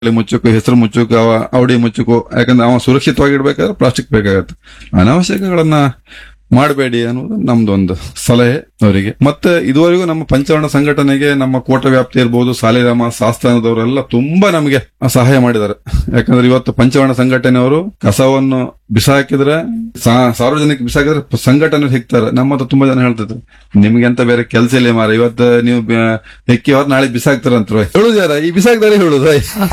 ತಲೆ ಮುಚ್ಚಕ್ಕೋ ಹೆಸರು ಮುಚ್ಚಕ್ಕೋ ಅವ ಅವಡಿ ಮುಚ್ಚಕ್ಕೋ ಯಾಕಂದ್ರೆ ಅವ ಸುರಕ್ಷಿತವಾಗಿ ಇಡ್ಬೇಕಾದ್ರೆ ಪ್ಲಾಸ್ಟಿಕ್ ಬೇಕಾಗತ್ತೆ ಅನಾವಶ್ಯಕಗಳನ್ನ ಮಾಡಬೇಡಿ ಅನ್ನೋದು ನಮ್ದೊಂದು ಸಲಹೆ ಅವರಿಗೆ ಮತ್ತೆ ಇದುವರೆಗೂ ನಮ್ಮ ಪಂಚವರ್ಣ ಸಂಘಟನೆಗೆ ನಮ್ಮ ಕೋಟ ವ್ಯಾಪ್ತಿ ಇರ್ಬೋದು ಸಾಲಿರಾಮ ಸಾಸ್ತಾನದವರೆಲ್ಲ ತುಂಬಾ ನಮಗೆ ಸಹಾಯ ಮಾಡಿದ್ದಾರೆ ಯಾಕಂದ್ರೆ ಇವತ್ತು ಪಂಚವರ್ಣ ಸಂಘಟನೆಯವರು ಕಸವನ್ನು ಬಿಸಾಕಿದ್ರೆ ಸಾ- ಸಾರ್ವಜನಿಕ ಬಿಸಾಕಿದ್ರೆ ಪ- ಸಂಘಟನೆ ಹೆಕ್ತಾರೆ ನಮ್ಮ ಹತ್ರ ತುಂಬಾ ಜನ ಹೇಳ್ತಿದ್ರು ನಿಮ್ಗೆ ಅಂತ ಬೇರೆ ಕೆಲಸ ಇಲ್ಲ ಮಾರ ಇವತ್ತು ನೀವು ಬ- ಹೆಕ್ಕಿ ಹೊತ್ತು ನಾಳೆ ಬಿಸಾಕ್ತಾರಂತ ಹೇಳುದು ಯಾರ ಈ ಬಿಸಾಕ್ದಾರೆ ಹೇಳುದು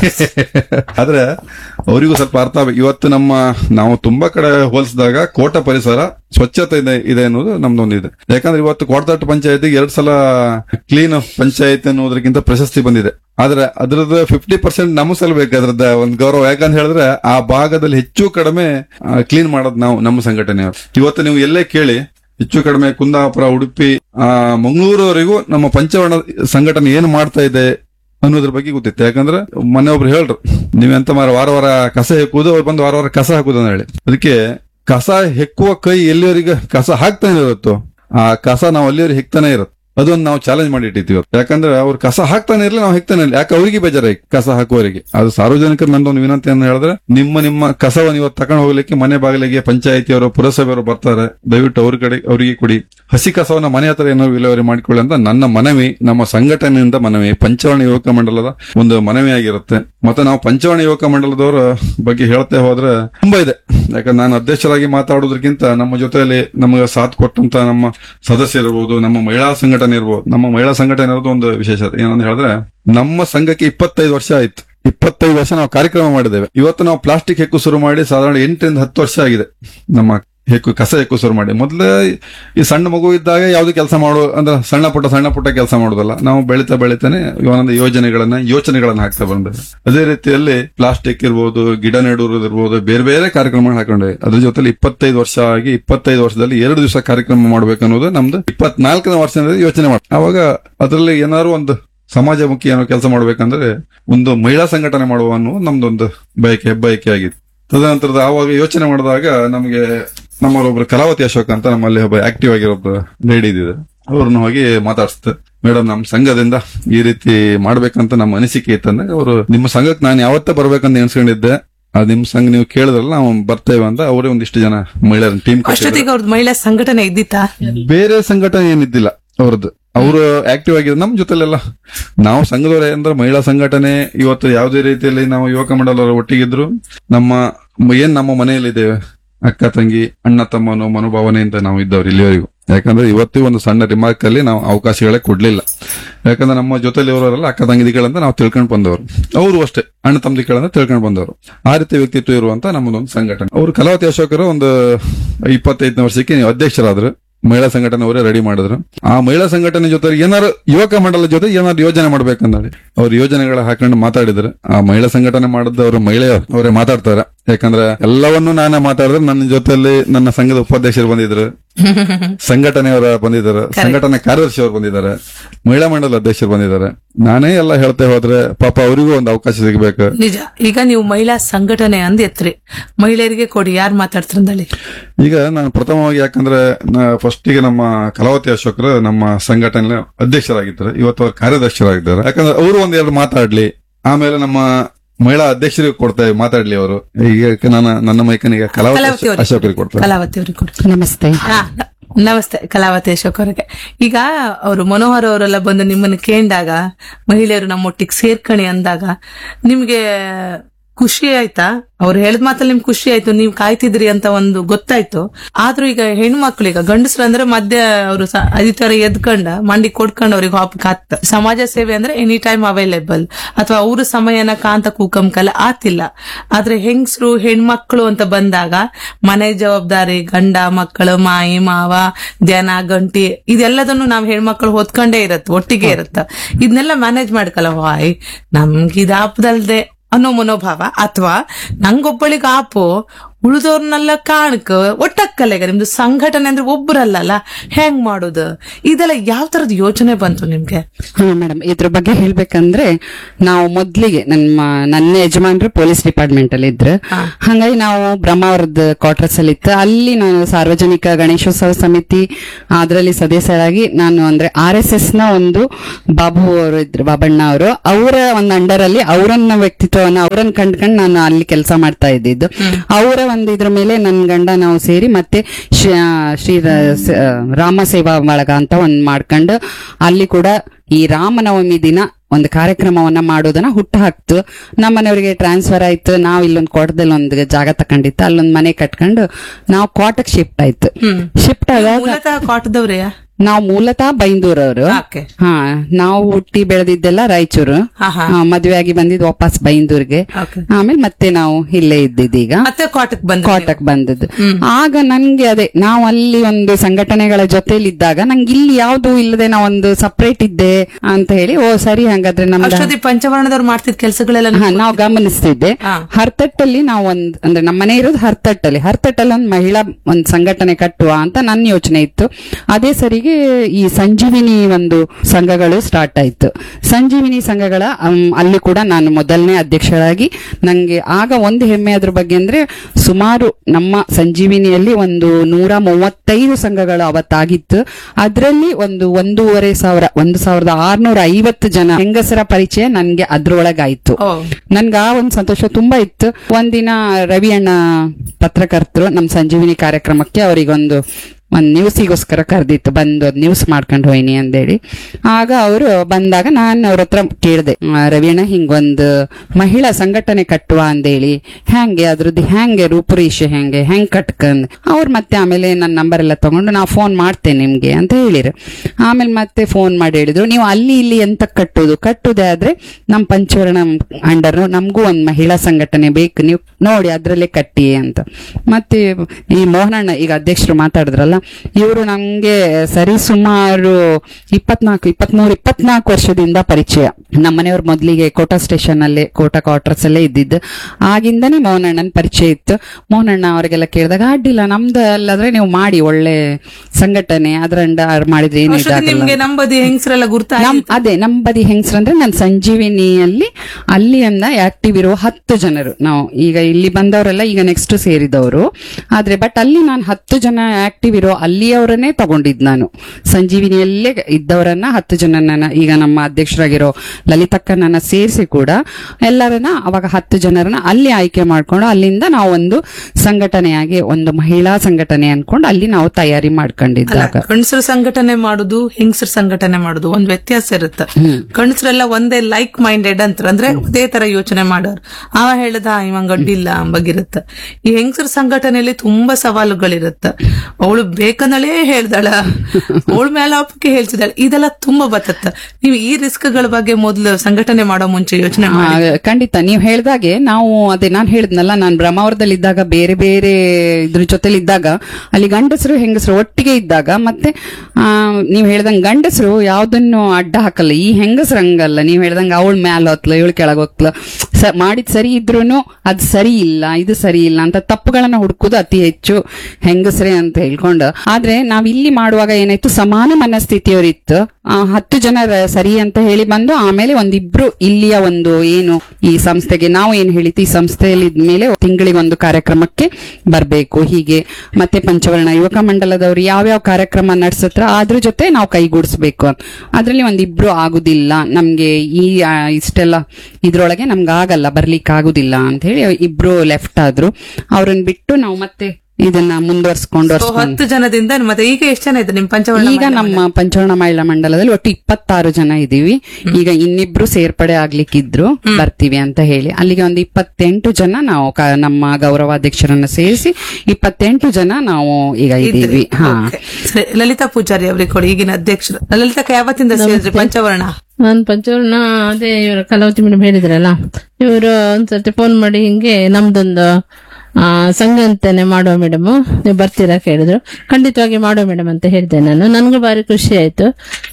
ಆದ್ರೆ ಅವರಿಗೂ ಸ್ವಲ್ಪ ಅರ್ಥ ಆಗ್ಬೇಕು ಇವತ್ತು ನಮ್ಮ ನಾವು ತುಂಬಾ ಕಡೆ ಹೋಲಿಸಿದಾಗ ಕೋಟ ಪರಿಸರ ಸ್ವಚ್ಛತೆ ಇದೆ ಇದೆ ಅನ್ನೋದು ನಮ್ದೊಂದು ಇದೆ ಯಾಕಂದ್ರೆ ಇವತ್ತು ಕೋಟದಾಟ ಪಂಚಾಯತಿಗೆ ಎರಡ್ ಸಲ ಕ್ಲೀನ್ ಪಂಚಾಯತ್ ಅನ್ನೋದಕ್ಕಿಂತ ಪ್ರಶಸ್ತಿ ಬಂದಿದೆ ಆದ್ರೆ ಅದ್ರದ್ದು ಫಿಫ್ಟಿ ಪರ್ಸೆಂಟ್ ನಮ್ಮ ಸಲ್ಬೇಕು ಅದ್ರದ್ದು ಒಂದು ಗೌರವ ಯಾಕಂತ ಹೇಳಿದ್ರೆ ಆ ಭಾಗದಲ್ಲಿ ಹೆಚ್ಚು ಕಡಿಮೆ ಕ್ಲೀನ್ ಮಾಡೋದು ನಾವು ನಮ್ಮ ಸಂಘಟನೆಯವರು ಇವತ್ತು ನೀವು ಎಲ್ಲೇ ಕೇಳಿ ಹೆಚ್ಚು ಕಡಿಮೆ ಕುಂದಾಪುರ ಉಡುಪಿ ಆ ಮಂಗಳೂರವರೆಗೂ ನಮ್ಮ ಪಂಚವರ್ಣ ಸಂಘಟನೆ ಏನು ಮಾಡ್ತಾ ಇದೆ ಅನ್ನೋದ್ರ ಬಗ್ಗೆ ಗೊತ್ತಿತ್ತು ಯಾಕಂದ್ರೆ ಮೊನ್ನೆ ಒಬ್ರು ಹೇಳ್ರು ನೀವೆಂತ ಮಾರ ವಾರ ವಾರ ಕಸ ಹೆಕ್ಕುವುದು ಅವ್ರು ಬಂದು ವಾರ ವಾರ ಕಸ ಹಾಕುದು ಅಂತ ಹೇಳಿ ಅದಕ್ಕೆ ಕಸ ಹೆಕ್ಕುವ ಕೈ ಎಲ್ಲಿವರೆಗೆ ಕಸ ಹಾಕ್ತಾನೆ ಇರುತ್ತೋ ಆ ಕಸ ನಾವು ಅಲ್ಲಿವರೆಗೆ ಹೆಕ್ತಾನೆ ಇರುತ್ತೆ ಅದೊಂದು ನಾವು ಚಾಲೆಂಜ್ ಮಾಡಿ ಇಟ್ಟಿದ್ವಿ ಇವತ್ತು. ಯಾಕಂದ್ರೆ ಅವ್ರು ಕಸ ಹಾಕ್ತಾನೆ ಇರಲಿ ನಾವು ಹೆಕ್ತಾನೆ ಇರಲಿ ಯಾಕೆ ಅವರಿಗೆ ಬೇಜಾರ ಕಸ ಹಾಕುವವರಿಗೆ ಅದು ಸಾರ್ವಜನಿಕರ ನಂದೊಂದು ವಿನಂತಿ ಅಂತ ಹೇಳಿದ್ರೆ ನಿಮ್ಮ ನಿಮ್ಮ ಕಸವನ್ನು ಇವತ್ತು ತಗೊಂಡು ಹೋಗ್ಲಿಕ್ಕೆ ಮನೆ ಬಾಗಿಲಿಗೆ ಪಂಚಾಯತಿಯವರು ಪುರಸಭೆಯವರು ಬರ್ತಾರೆ ದಯವಿಟ್ಟು ಅವ್ರ ಕಡೆ ಅವರಿಗೆ ಕೊಡಿ ಹಸಿ ಕಸವನ್ನ ಮನೆ ಹತ್ರ ಏನೋ ವಿಲೇವಾರಿ ಮಾಡಿಕೊಳ್ಳಿ ಅಂತ ನನ್ನ ಮನವಿ ನಮ್ಮ ಸಂಘಟನೆಯಿಂದ ಮನವಿ ಪಂಚವರ್ಣ ಯುವಕ ಮಂಡಲದ ಒಂದು ಮನವಿ ಆಗಿರುತ್ತೆ ಮತ್ತೆ ನಾವು ಪಂಚವರ್ಣ ಯುವಕ ಮಂಡಲದವರ ಬಗ್ಗೆ ಹೇಳ್ತಾ ಹೋದ್ರೆ ತುಂಬಾ ಇದೆ ಯಾಕಂದ್ರೆ ನಾನು ಅಧ್ಯಕ್ಷರಾಗಿ ಮಾತಾಡೋದಕ್ಕಿಂತ ನಮ್ಮ ಜೊತೆಯಲ್ಲಿ ನಮಗೆ ಸಾಥ್ ಕೊಟ್ಟಂತ ನಮ್ಮ ಸದಸ್ಯರಿರ್ಬೋದು ನಮ್ಮ ಮಹಿಳಾ ಸಂಘಟನೆ ಇರ್ಬೋದು ನಮ್ಮ ಮಹಿಳಾ ಸಂಘಟನೆ ಇರೋದು ಒಂದು ವಿಶೇಷತೆ ಏನಂತ ಹೇಳಿದ್ರೆ ನಮ್ಮ ಸಂಘಕ್ಕೆ ಇಪ್ಪತ್ತೈದು ವರ್ಷ ಆಯ್ತು ಇಪ್ಪತ್ತೈದು ವರ್ಷ ನಾವು ಕಾರ್ಯಕ್ರಮ ಮಾಡಿದ್ದೇವೆ ಇವತ್ತು ನಾವು ಪ್ಲಾಸ್ಟಿಕ್ ಹೆಕ್ಕು ಶುರು ಮಾಡಿ ಸಾಧಾರಣ ಎಂಟರಿಂದ ಹತ್ತು ವರ್ಷ ಆಗಿದೆ ನಮ್ಮ ಹೆಕ್ಕು ಕಸ ಹೆಕ್ಕು ಶುರು ಮಾಡಿ ಮೊದಲೇ ಈ ಸಣ್ಣ ಮಗು ಇದ್ದಾಗ ಯಾವ್ದು ಕೆಲಸ ಮಾಡೋ ಅಂದ್ರೆ ಸಣ್ಣ ಪುಟ್ಟ ಸಣ್ಣ ಪುಟ್ಟ ಕೆಲಸ ಮಾಡೋದಲ್ಲ ನಾವು ಬೆಳಿತಾ ಬೆಳಿತಾನೆ ಒಂದೊಂದು ಯೋಜನೆಗಳನ್ನ ಯೋಚನೆಗಳನ್ನ ಹಾಕ್ತಾ ಬಂದಿದೆ ಅದೇ ರೀತಿಯಲ್ಲಿ ಪ್ಲಾಸ್ಟಿಕ್ ಇರ್ಬೋದು ಗಿಡ ನೆಡುವುದು ಇರ್ಬೋದು ಬೇರೆ ಬೇರೆ ಕಾರ್ಯಕ್ರಮ ಹಾಕೊಂಡೆ ಅದ್ರ ಜೊತೆಲಿ ಇಪ್ಪತ್ತೈದು ವರ್ಷ ಆಗಿ ಇಪ್ಪತ್ತೈದು ವರ್ಷದಲ್ಲಿ ಎರಡು ದಿವಸ ಕಾರ್ಯಕ್ರಮ ಮಾಡ್ಬೇಕನ್ನೋದು ನಮ್ದು ಇಪ್ಪತ್ನಾಲ್ಕನೇ ವರ್ಷದಲ್ಲಿ ಯೋಚನೆ ಮಾಡಿ ಅವಾಗ ಅದರಲ್ಲಿ ಏನಾದ್ರು ಒಂದು ಸಮಾಜಮುಖಿ ಏನೋ ಕೆಲಸ ಮಾಡ್ಬೇಕಂದ್ರೆ ಒಂದು ಮಹಿಳಾ ಸಂಘಟನೆ ಮಾಡುವ ಅನ್ನೋ ನಮ್ದೊಂದು ಬಯಕೆ ಹೆಬ್ಬಯಕೆ ಆಗಿತ್ತು ತದನಂತರದ ಆವಾಗ ಯೋಚನೆ ಮಾಡಿದಾಗ ನಮಗೆ ನಮ್ಮಲ್ಲೊಬ್ರು ಕಲಾವತಿ ಅಶೋಕ್ ಅಂತ ನಮ್ಮಲ್ಲಿ ಒಬ್ಬ ಆಕ್ಟಿವ್ ಆಗಿರೋ ಒಬ್ಬ ಲೇಡಿ ಇದ್ದಿದೆ ಅವ್ರನ್ನ ಹೋಗಿ ಮಾತಾಡ್ಸ್ತೆ ಮೇಡಮ್ ನಮ್ಮ ಸಂಘದಿಂದ ಈ ರೀತಿ ಮಾಡ್ಬೇಕಂತ ನಮ್ಮ ಅನಿಸಿಕೆ ಇತ್ತಂದಾಗ ಅವರು ನಿಮ್ಮ ಸಂಘಕ್ಕೆ ನಾನು ಯಾವತ್ತೇ ಬರ್ಬೇಕಂತ ಎಣಿಸ್ಕೊಂಡಿದ್ದೆ ಅದು ನಿಮ್ ಸಂಘ ನೀವು ಕೇಳಿದ್ರಲ್ಲ ನಾವು ಬರ್ತೇವೆ ಅಂತ ಅವರೇ ಒಂದಿಷ್ಟು ಜನ ಮಹಿಳೆಯರ ಟೀಮ್ ಅಷ್ಟೊತ್ತಿಗೆ ಅವ್ರದ್ದು ಮಹಿಳಾ ಸಂಘಟನೆ ಇದ್ದಿತ್ತಾ ಬೇರೆ ಸಂಘಟನೆ ಏನಿದ್ದಿಲ್ಲ ಅವ್ರದ್ದು ಅವರು ಆಕ್ಟಿವ್ ಆಗಿದ್ರು ನಮ್ ಜೊತೆಲೆಲ್ಲ ನಾವು ಸಂಘದವರೇ ಅಂದ್ರೆ ಮಹಿಳಾ ಸಂಘಟನೆ ಇವತ್ತು ಯಾವುದೇ ರೀತಿಯಲ್ಲಿ ನಾವು ಯುವಕ ಮಂಡಲರ ಒಟ್ಟಿಗಿದ್ರು ನಮ್ಮ ಮ- ಏನ್ ನಮ್ಮ ಮನೆಯಲ್ಲಿದ್ದೇವೆ ಅಕ್ಕ ತಂಗಿ ಅಣ್ಣ ತಮ್ಮನು ಮನೋಭಾವನೆಯಿಂದ ನಾವು ಇದ್ದವ್ರು ಇಲ್ಲಿವರೆಗೂ ಯಾಕಂದ್ರೆ ಇವತ್ತು ಒಂದು ಸಣ್ಣ ರಿಮಾರ್ಕ್ ಅಲ್ಲಿ ನಾವು ಅವಕಾಶಗಳೇ ಕೊಡ್ಲಿಲ್ಲ ಯಾಕಂದ್ರೆ ನಮ್ಮ ಜೊತೆಲಿ ಇರೋರೆಲ್ಲ ಅಕ್ಕ ತಂಗಿದಿಗಳಂತ ನಾವು ತಿಳ್ಕೊಂಡು ಬಂದವರು ಅವರು ಅಷ್ಟೇ ಅಣ್ಣ ತಮ್ಮದಿಗಳಂತ ತಿಳ್ಕೊಂಡು ಬಂದವರು ಆ ರೀತಿ ವ್ಯಕ್ತಿತ್ವ ಇರುವಂತ ನಮ್ಮದೊಂದು ಸಂಘಟನೆ ಅವರು ಕಲಾವತಿ ಅಶೋಕರು ಒಂದು ಇಪ್ಪತ್ತೈದನೇ ವರ್ಷಕ್ಕೆ ನೀವು ಅಧ್ಯಕ್ಷರಾದ್ರು ಮಹಿಳಾ ಸಂಘಟನೆ ಅವರೇ ರೆಡಿ ಮಾಡಿದ್ರು ಆ ಮಹಿಳಾ ಸಂಘಟನೆ ಜೊತೆ ಏನಾರು ಯುವಕ ಮಂಡಲ ಜೊತೆ ಏನಾದ್ರು ಯೋಜನೆ ಮಾಡ್ಬೇಕಂದೇಳಿ ಅವ್ರ ಯೋಜನೆಗಳ ಹಾಕೊಂಡು ಮಾತಾಡಿದ್ರು ಆ ಮಹಿಳಾ ಸಂಘಟನೆ ಮಾಡಿದ ಅವರು ಮಹಿಳೆ ಅವರೇ ಮಾತಾಡ್ತಾರೆ ಯಾಕಂದ್ರೆ ಎಲ್ಲವನ್ನೂ ನಾನೇ ಮಾತಾಡಿದ್ರೆ ನನ್ನ ಜೊತೆಯಲ್ಲಿ ನನ್ನ ಸಂಘದ ಉಪಾಧ್ಯಕ್ಷರು ಬಂದಿದ್ರು ಸಂಘಟನೆಯವರ ಬಂದಿದ್ದಾರೆ ಸಂಘಟನೆ ಕಾರ್ಯದರ್ಶಿ ಅವರು ಬಂದಿದ್ದಾರೆ ಮಹಿಳಾ ಮಂಡಲ ಅಧ್ಯಕ್ಷರು ಬಂದಿದ್ದಾರೆ ನಾನೇ ಎಲ್ಲ ಹೇಳ್ತಾ ಹೋದ್ರೆ ಪಾಪ ಅವರಿಗೂ ಒಂದು ಅವಕಾಶ ಸಿಗ್ಬೇಕು ನಿಜ ಈಗ ನೀವು ಮಹಿಳಾ ಸಂಘಟನೆ ಅಂದ್ ಎತ್ರಿ ಮಹಿಳೆಯರಿಗೆ ಕೊಡಿ ಯಾರು ಮಾತಾಡ್ತಾರಂದಳಿ ಈಗ ನಾನು ಪ್ರಥಮವಾಗಿ ಯಾಕಂದ್ರೆ ಫಸ್ಟಿಗೆ ನಮ್ಮ ಕಲಾವತಿ ಅಶೋಕರು ನಮ್ಮ ಸಂಘಟನೆ ಅಧ್ಯಕ್ಷರಾಗಿದ್ದಾರೆ ಇವತ್ತು ಅವರು ಕಾರ್ಯದರ್ಶರಾಗಿದ್ದಾರೆ ಯಾಕಂದ್ರೆ ಅವರು ಒಂದೆರಡು ಮಾತಾಡ್ಲಿ ಆಮೇಲೆ ನಮ್ಮ ಮಹಿಳಾ ಅಧ್ಯಕ್ಷರಿಗೆ ಕೊಡ್ತೇವೆ ಮಾತಾಡ್ಲಿ ಅವರು ಈಗ ನಾನು ನನ್ನ ಮೈಕನಿಗೆ ಕಲಾವತಿ ಕಲಾವತಿ ಅವರಿಗೆ ಅಶೋಕರಿಗೆ ಕೊಡ್ತೇವೆ ಕಲಾವತಿ ಅವ್ರಿಗೆ ಕೊಡಿ ನಮಸ್ತೆ ಹಾ, ನ- ನಮಸ್ತೆ ಕಲಾವತಿ ಅಶೋಕ್ ಅವರಿಗೆ ಈಗ ಅವರು ಮನೋಹರ್ ಅವರೆಲ್ಲ ಬಂದು ನಿಮ್ಮನ್ನು ಕೇಂದಾಗ ಮಹಿಳೆಯರು ನಮ್ಮೊಟ್ಟಿಗೆ ಸೇರ್ಕಣಿ ಅಂದಾಗ ನಿಮ್ಗೆ ಖುಷಿ ಆಯ್ತಾ ಅವ್ರು ಹೇಳಿದ ಮಾತಲ್ಲಿ ನಿಮ್ಗೆ ಖುಷಿ ಆಯ್ತು ನೀವು ಕಾಯ್ತಿದ್ರಿ ಅಂತ ಒಂದು ಗೊತ್ತಾಯ್ತು ಆದ್ರೂ ಈಗ ಹೆಣ್ಮಕ್ಳು ಈಗ ಗಂಡಸ್ರು ಅಂದ್ರೆ ಮಧ್ಯ ಅವರು ಆದಿತ್ಯವಾರ ಎದ್ಕೊಂಡ ಮಂಡಿ ಕೊಡ್ಕೊಂಡ್ ಅವ್ರಿಗೆ ಹಾಪಕ್ ಹಾಕ್ತ ಸಮಾಜ ಸೇವೆ ಅಂದ್ರೆ ಎನಿ ಟೈಮ್ ಅವೈಲೇಬಲ್ ಅಥವಾ ಅವ್ರ ಸಮಯನ ಕಾಂತ ಕೂಕಂಕಲ್ಲ ಆತಿಲ್ಲ ಆದ್ರೆ ಹೆಂಗಸರು ಹೆಣ್ಮಕ್ಳು ಅಂತ ಬಂದಾಗ ಮನೆ ಜವಾಬ್ದಾರಿ ಗಂಡ ಮಕ್ಕಳು ಮಾಯಿ ಮಾವ ದನ ಗಂಟಿ ಇದೆಲ್ಲದನ್ನು ನಾವ್ ಹೆಣ್ಮಕ್ಳು ಹೊತ್ಕೊಂಡೇ ಇರತ್ತೆ ಒಟ್ಟಿಗೆ ಇರತ್ತ ಇದನ್ನೆಲ್ಲ ಮ್ಯಾನೇಜ್ ಮಾಡ್ಕಲ್ಲ ವಾಯ್ ನಮ್ಗಿದ ಆಪದಲ್ದೆ ಅನ್ನೋ ಮನೋಭಾವ ಅಥವಾ ನಂಗೊಬ್ಬಳಿಗೆ ಆಪು ಉಳಿದವ್ರನ್ನೆಲ್ಲ ಕಾಣಕ್ ಒಟ್ಟಕ್ಕಲ್ಲ ಈಗ ನಿಮ್ದು ಸಂಘಟನೆ ಅಂದ್ರೆ ಒಬ್ಬರಲ್ಲ ಹೆಂಗ್ ಮಾಡೋದು ಇದೆಲ್ಲ ಯಾವ ತರದ ಯೋಚನೆ ಬಂತು ನಿಮ್ಗೆ ಹಾ ಮೇಡಮ್ ಇದ್ರ ಬಗ್ಗೆ ಹೇಳ್ಬೇಕಂದ್ರೆ ನಾವು ಮೊದ್ಲಿಗೆ ನಮ್ಮ ನನ್ನ ಯಜಮಾನ್ರು ಪೊಲೀಸ್ ಡಿಪಾರ್ಟ್ಮೆಂಟ್ ಅಲ್ಲಿ ಇದ್ರು ಹಂಗಾಗಿ ನಾವು ಬ್ರಹ್ಮಾವರದ ಕ್ವಾರ್ಟರ್ಸ್ ಅಲ್ಲಿ ಇತ್ತು ಅಲ್ಲಿ ನಾನು ಸಾರ್ವಜನಿಕ ಗಣೇಶೋತ್ಸವ ಸಮಿತಿ ಅದರಲ್ಲಿ ಸದಸ್ಯರಾಗಿ ನಾನು ಅಂದ್ರೆ ಆರ್ ಎಸ್ ಎಸ್ ನ ಒಂದು ಬಾಬು ಅವರು ಇದ್ರು ಬಾಬಣ್ಣ ಅವರು ಅವರ ಒಂದು ಅಂಡರ್ ಅಲ್ಲಿ ಅವರನ್ನ ವ್ಯಕ್ತಿತ್ವವನ್ನ ಅವರನ್ನ ಕಂಡ್ಕೊಂಡು ನಾನು ಅಲ್ಲಿ ಕೆಲಸ ಮಾಡ್ತಾ ಇದ್ದಿದ್ದು ಅವರ ಒಂದು ಇದ್ರ ಮೇಲೆ ನನ್ನ ಗಂಡ ನಾವು ಸೇರಿ ಮತ್ತೆ ಶ್ರೀ ಶ್ರೀ ರ- ಸ- ರಾಮ ಸೇವಾ ಬಳಗ ಅಂತ ಒಂದ್ ಮಾಡ್ಕೊಂಡು ಅಲ್ಲಿ ಕೂಡ ಈ ರಾಮನವಮಿ ದಿನ ಒಂದು ಕಾರ್ಯಕ್ರಮವನ್ನ ಮಾಡೋದನ್ನ ಹುಟ್ಟು ಹಾಕ್ತು ನಮ್ಮ ಮನೆಯವರಿಗೆ ಟ್ರಾನ್ಸ್ಫರ್ ಆಯ್ತು ನಾವು ಇಲ್ಲೊಂದು ಕೋಟದಲ್ಲಿ ಒಂದು ಜಾಗ ತಕೊಂಡಿತ್ತು ಅಲ್ಲೊಂದು ಮನೆ ಕಟ್ಕೊಂಡು ನಾವು ಕೋಟಕ್ ಶಿಫ್ಟ್ ಆಯ್ತು ಶಿಫ್ಟ್ ಆದಾಗ ಮೂಲತಃ ಕಾಟದವ್ರೆ ನಾವು ಮೂಲತಃ ಬೈಂದೂರವರು ಓಕೆ ಹಾ ನಾವು ಹುಟ್ಟಿ ಬೆಳೆದಿದ್ದೆಲ್ಲ ರಾಯಚೂರು ಹಾ ಹಾ ಆ, ಮದುವೆ ಆಗಿ ಬಂದಿದ್ದು ವಾಪಸ್ ಬೈಂದೂರ್ಗೆ ಓಕೆ ಆಮೇಲೆ ಮತ್ತೆ ನಾವು ಇಲ್ಲೇ ಇದ್ದಿದ್ದೀಗ ಮತ್ತೆ ಕಾಟಕ್ ಬಂದ ಕೋಟಕ್ ಬಂದದ್ದು ಆಗ ನನ್ಗೆ ಅದೇ ನಾವು ಅಲ್ಲಿ ಒಂದು ಸಂಘಟನೆಗಳ ಜೊತೆಲಿ ಇದ್ದಾಗ ನಂಗೆ ಇಲ್ಲಿ ಯಾವ್ದು ಇಲ್ಲದೆ ನಾ ಒಂದು ಸಪರೇಟ್ ಇದ್ದೆ ಅಂತ ಹೇಳಿ ಓ ಸರಿ ಹಂಗಾದ್ರೆ ನಮ್ದು ಅಷ್ಟೊತ್ತಿ ಪಂಚವರ್ಣದವ್ರು ಮಾಡ್ತಿದ್ ಕೆಲಸಗಳೆಲ್ಲ ಹಾ, ನಾವು ಗಮನಿಸ್ತಿದ್ದೆ ಹಾ. ಹರ್ತಟ್ಟಲ್ಲಿ ನಾವು ಒಂದ್ ಅಂದ್ರೆ ನಮ್ಮ ಮನೆ ಇರೋದು ಹರ್ತಟ್ಟಲ್ಲಿ ಹರ್ತಟ್ಟಲ್ಲಿ ಒಂದು ಮಹಿಳಾ ಒಂದ್ ಸಂಘಟನೆ ಕಟ್ಟುವ ಅಂತ ನನ್ನ ಯೋಚನೆ ಇತ್ತು ಅದೇ ಸರಿಗೆ ಈ ಸಂಜೀವಿನಿ ಒಂದು ಸಂಘಗಳು ಸ್ಟಾರ್ಟ್ ಆಯ್ತು ಸಂಜೀವಿನಿ ಸಂಘಗಳ ಅಮ್, ಅಲ್ಲಿ ಕೂಡ ನಾನು ಮೊದಲನೇ ಅಧ್ಯಕ್ಷರಾಗಿ ನಂಗೆ ಆಗ ಒಂದು ಹೆಮ್ಮೆ ಅದ್ರ ಬಗ್ಗೆ ಅಂದ್ರೆ ಸುಮಾರು ನಮ್ಮ ಸಂಜೀವಿನಿಯಲ್ಲಿ ಒಂದು ನೂರ ಮೂವತ್ತೈದು ಸಂಘಗಳು ಅವತ್ತಾಗಿತ್ತು ಅದರಲ್ಲಿ ಒಂದು ಒಂದೂವರೆ ಸಾವಿರ ಒಂದು ಸಾವಿರದ ಆರ್ನೂರ ಐವತ್ತು ಜನ ಹೆಂಗಸರ ಪರಿಚಯ ನನ್ಗೆ ಅದ್ರೊಳಗಾಯ್ತು ಓ ನನ್ಗ ಆ ಒಂದು ಸಂತೋಷ ತುಂಬಾ ಇತ್ತು ಒಂದಿನ ರವಿ ಅಣ್ಣ ಪತ್ರಕರ್ತರು ನಮ್ಮ ಸಂಜೀವಿನಿ ಕಾರ್ಯಕ್ರಮಕ್ಕೆ ಅವರಿಗೊಂದು ಒಂದ್ ನ್ಯೂಸಿಗೋಸ್ಕರ ಕರೆದಿತ್ತು ಬಂದು ಒಂದ್ ನ್ಯೂಸ್ ಮಾಡ್ಕೊಂಡು ಹೋಯ್ನಿ ಅಂದೇಳಿ ಆಗ ಅವರು ಬಂದಾಗ ನಾನು ಅವ್ರ ಹತ್ರ ಕೇಳಿದೆ ರವಿಯಣ್ಣ ಹಿಂಗೊಂದು ಮಹಿಳಾ ಸಂಘಟನೆ ಕಟ್ಟುವ ಅಂದೇಳಿ ಹ್ಯಾಂಗೆ ಅದ್ರದ್ದು ಹ್ಯಾಂಗೆ ರೂಪುರೇಷೆ ಹೆಂಗೆ ಹೆಂಗ್ ಕಟ್ಕಂದ್ ಅವ್ರು ಮತ್ತೆ ಆಮೇಲೆ ನನ್ನ ನಂಬರ್ ಎಲ್ಲ ತಗೊಂಡು ನಾವು ಫೋನ್ ಮಾಡ್ತೇನೆ ನಿಮ್ಗೆ ಅಂತ ಹೇಳಿರು ಆಮೇಲೆ ಮತ್ತೆ ಫೋನ್ ಮಾಡಿ ಹೇಳಿದ್ರು ನೀವು ಅಲ್ಲಿ ಇಲ್ಲಿ ಎಂತ ಕಟ್ಟುದು ಕಟ್ಟುದೇ ಆದ್ರೆ ನಮ್ ಪಂಚವರ್ಣ ಅಂಡರ್ ನಮಗೂ ಒಂದ್ ಮಹಿಳಾ ಸಂಘಟನೆ ಬೇಕು ನೀವು ನೋಡಿ ಅದ್ರಲ್ಲೇ ಕಟ್ಟಿ ಅಂತ ಮತ್ತೆ ಈ ಮೋಹನಣ್ಣ ಈಗ ಅಧ್ಯಕ್ಷರು ಮಾತಾಡಿದ್ರಲ್ಲ ಇವರು ನಮ್ಗೆ ಸರಿ ಸುಮಾರು ಇಪ್ಪತ್ನಾಲ್ಕು ಇಪ್ಪತ್ಮೂರು ಇಪ್ಪತ್ನಾಲ್ಕು ವರ್ಷದಿಂದ ಪರಿಚಯ ನಮ್ಮ ಮನೆಯವ್ರ ಮೊದ್ಲಿಗೆ ಕೋಟಾ ಸ್ಟೇಷನ್ ಅಲ್ಲೇ ಕೋಟಾ ಕ್ವಾರ್ಟರ್ಸ್ ಅಲ್ಲೇ ಇದ್ದಿದ್ದು ಆಗಿಂದನೇ ಮೋಹನಣ್ಣನ ಪರಿಚಯ ಇತ್ತು ಮೋಹನಣ್ಣ ಅವರಿಗೆಲ್ಲ ಕೇಳಿದಾಗ ಅಡ್ಡಿಲ್ಲ ನಮ್ದು ಅಲ್ಲಾದ್ರೆ ನೀವು ಮಾಡಿ ಒಳ್ಳೆ ಸಂಘಟನೆ ಅದ್ರ ಅಂಡರ್ ಮಾಡಿದ್ರೆ ಏನು ಅಷ್ಟೊತ್ತಿ ಇದಾಗಲ್ಲ ನಿಮ್ಗೆ ನಂಬದಿ ಹೆಂಗಸರೆಲ್ಲ ಗುರ್ತ ನಮ್ ಅದೇ ನಮ್ ಬದಿ ಹೆಂಗಸ್ರಂದ್ರೆ ನಾನು ಸಂಜೀವಿನಿಯಲ್ಲಿ ಅಲ್ಲಿ ಅಂದ ಆಕ್ಟಿವ್ ಇರುವ ಹತ್ತು ಜನರು ನಾವು ಈಗ ಇಲ್ಲಿ ಬಂದವರೆಲ್ಲ ಈಗ ನೆಕ್ಸ್ಟ್ ಸೇರಿದವರು ಆದ್ರೆ ಬಟ್ ಅಲ್ಲಿ ನಾನು ಹತ್ತು ಜನ ಆಕ್ಟಿವ್ ಇರೋ ಅಲ್ಲಿಯವರನ್ನೇ ತಗೊಂಡಿದ್ ನಾನು ಸಂಜೀವಿನಿಯಲ್ಲೇ ಇದ್ದವರನ್ನ ಹತ್ತು ಜನನ ಈಗ ನಮ್ಮ ಅಧ್ಯಕ್ಷರಾಗಿರೋ ಲಲಿತಕ್ಕನನ್ನ ಸೇರಿಸಿ ಕೂಡ ಎಲ್ಲರನ್ನ ಅವಾಗ ಹತ್ತು ಜನರನ್ನ ಅಲ್ಲಿ ಆಯ್ಕೆ ಮಾಡ್ಕೊಂಡು ಅಲ್ಲಿಂದ ನಾವು ಒಂದು ಸಂಘಟನೆಯಾಗಿ ಒಂದು ಮಹಿಳಾ ಸಂಘಟನೆ ಅನ್ಕೊಂಡು ಅಲ್ಲಿ ನಾವು ತಯಾರಿ ಮಾಡ್ಕೊಂಡಿದ್ದಾಗ ಗಂಡಸರು ಸಂಘಟನೆ ಮಾಡುದು ಹೆಂಗಸರು ಸಂಘಟನೆ ಮಾಡುದು ಒಂದ್ ವ್ಯತ್ಯಾಸ ಇರುತ್ತೆ ಗಂಡಸರೆಲ್ಲ ಒಂದೇ ಲೈಕ್ ಮೈಂಡೆಡ್ ಅಂತಾರ ಅಂದ್ರೆ ಅದೇ ತರ ಯೋಚನೆ ಮಾಡೋರು ಅವ ಹೇಳ್ದ ಇವಂಗ ಅಡ್ಡಿಲ್ಲ ಅಂಬಾಗಿರುತ್ತೆ ಈ ಹೆಂಗಸರ ಸಂಘಟನೆಯಲ್ಲಿ ತುಂಬಾ ಸವಾಲುಗಳಿರುತ್ತೆ ಅವಳು ಬೇಕಂದಳೇ ಹೇಳ್ದಳ ಅವಳ ಮೇಲೆ ಅಪ್ಪಕ್ಕೆ ಹೇಳ್ತಿದ್ದಾಳೆ ಇದೆಲ್ಲ ತುಂಬಾ ಬತ್ತತ್ತ ನೀವು ಈ ರಿಸ್ಕ್ ಗಳ ಬಗ್ಗೆ ಮೊದಲು ಸಂಘಟನೆ ಮಾಡೋ ಮುಂಚೆ ಯೋಚನೆ ಮಾಡಿ ಆ, ಖಂಡಿತ ನೀವು ಹೇಳ್ದಾಗೆ ನಾವು ಅದೇ ನಾನು ಹೇಳಿದ್ನಲ್ಲ ನಾನು ಬ್ರಹ್ಮಾವರದಲ್ಲಿ ಇದ್ದಾಗ ಬೇರೆ ಬೇರೆ ಇದ್ರ ಜೊತೆಲಿ ಇದ್ದಾಗ ಅಲ್ಲಿ ಗಂಡಸರು ಹೆಂಗಸರು ಒಟ್ಟಿಗೆ ಇದ್ದಾಗ ಮತ್ತೆ ಆ, ನೀವು ಹೇಳ್ದಂಗೆ ಗಂಡಸರು ಯಾವ್ದನ್ನು ಅಡ್ಡ ಹಾಕಲ್ಲ ಈ ಹೆಂಗಸರು ಹಂಗಲ್ಲ ನೀವು ಹೇಳ್ದಂಗೆ ಅವಳ ಮ್ಯಾಲ ಹೊತ್ಲ ಇವಳು ಕೆಳಗೆ ಹೊತ್ಲ ಸ ಮಾಡಿದ್ ಸರಿ ಇದ್ರೂನು ಅದು ಸರಿ ಇಲ್ಲ ಇದು ಸರಿ ಇಲ್ಲ ಅಂತ ತಪ್ಪುಗಳನ್ನ ಹುಡುಕುದು ಅತಿ ಹೆಚ್ಚು ಹೆಂಗಸರೇ ಅಂತ ಹೇಳ್ಕೊಂಡು ಆದ್ರೆ ನಾವ್ ಇಲ್ಲಿ ಮಾಡುವಾಗ ಏನಾಯ್ತು ಸಮಾನ ಮನಸ್ಥಿತಿಯವರಿತ್ತು ಆ, ಹತ್ತು ಜನ ರ- ಸರಿ ಅಂತ ಹೇಳಿ ಬಂದು ಆಮೇಲೆ ಒಂದಿಬ್ರು ಇಲ್ಲಿಯ ಒಂದು ಏನು ಈ ಸಂಸ್ಥೆಗೆ ನಾವು ಏನ್ ಹೇಳಿತ್ತು ಈ ಸಂಸ್ಥೆಯಲ್ಲಿ ಇದ್ಮೇಲೆ ತಿಂಗಳಿಗೆ ಒಂದು ಕಾರ್ಯಕ್ರಮಕ್ಕೆ ಬರ್ಬೇಕು ಹೀಗೆ ಮತ್ತೆ ಪಂಚವರ್ಣ ಯುವಕ ಮಂಡಲದವರು ಯಾವ್ಯಾವ ಕಾರ್ಯಕ್ರಮ ನಡೆಸತ್ರ ಅದ್ರ ಜೊತೆ ನಾವು ಕೈಗೂಡಿಸ್ಬೇಕು ಅಂತ ಅದ್ರಲ್ಲಿ ಒಂದಿಬ್ರು ಆಗುದಿಲ್ಲ ನಮ್ಗೆ ಈ ಆ, ಇಷ್ಟೆಲ್ಲ ಇದ್ರೊಳಗೆ ನಮ್ಗೆ ಆಗಲ್ಲ ಬರ್ಲಿಕ್ಕೆ ಆಗುದಿಲ್ಲ ಅಂತ ಹೇಳಿ ಇಬ್ರು ಲೆಫ್ಟ್ ಆದ್ರು ಅವ್ರನ್ನ ಬಿಟ್ಟು ನಾವು ಮತ್ತೆ ಇದನ್ನ ಮುಂದುವರ್ಸ್ಕೊಂಡು So, ಹತ್ತು ಜನದಿಂದ ಮತ್ತೆ ಈಗ ಎಷ್ಟು ಜನ ಇದೆ ನಿಮ್ ಪಂಚವರ್ಣ ಈಗ ನಮ್ಮ ಪಂಚವರ್ಣ ಮಹಿಳಾ ಮಂಡಲದಲ್ಲಿ ಒಟ್ಟು ಇಪ್ಪತ್ತಾರು ಜನ ಇದೀವಿ ಈಗ ಇನ್ನಿಬ್ರು ಸೇರ್ಪಡೆ ಆಗ್ಲಿಕ್ಕಿದ್ರು ಬರ್ತೀವಿ ಅಂತ ಹೇಳಿ ಅಲ್ಲಿಗೆ ಒಂದು ಇಪ್ಪತ್ತೆಂಟು ಜನ ನಾವು ಕ- ನಮ್ಮ ಗೌರವಾಧ್ಯಕ್ಷರನ್ನ ಸೇರಿಸಿ ಇಪ್ಪತ್ತೆಂಟು ಜನ ನಾವು ಈಗ ಇದ್ದೀವಿ ಹಾ Okay. ಸರಿ, ಲಲಿತಾ ಪೂಜಾರಿ ಅವ್ರಿಗೆ ಕೊಡಿ ಈಗಿನ ಅಧ್ಯಕ್ಷರು ಲಲಿತಕ್ಕ ಯಾವತ್ತಿಂದ ಸೇರಿದ್ರಿ ಪಂಚವರ್ಣ ನಾನು ಪಂಚವರ್ಣ ಅದೇ ಇವರು ಕಲಾವತಿ ಮೇಡಮ್ ಹೇಳಿದ್ರಲ್ಲ ಇವರು ಒಂದ್ಸರ್ತಿ ಫೋನ್ ಮಾಡಿ ಹಿಂಗೆ ನಮ್ದೊಂದು ಆ, ಸಂಘಟನೆ ಮಾಡುವ ಮೇಡಮ್ ನೀವು ಬರ್ತೀರಾ ಕೇಳಿದ್ರು ಖಂಡಿತವಾಗಿ ಮಾಡುವ ಮೇಡಮ್ ಅಂತ ಹೇಳಿದೆ ನಾನು ನನ್ಗೂ ಭಾರಿ ಖುಷಿ ಆಯ್ತು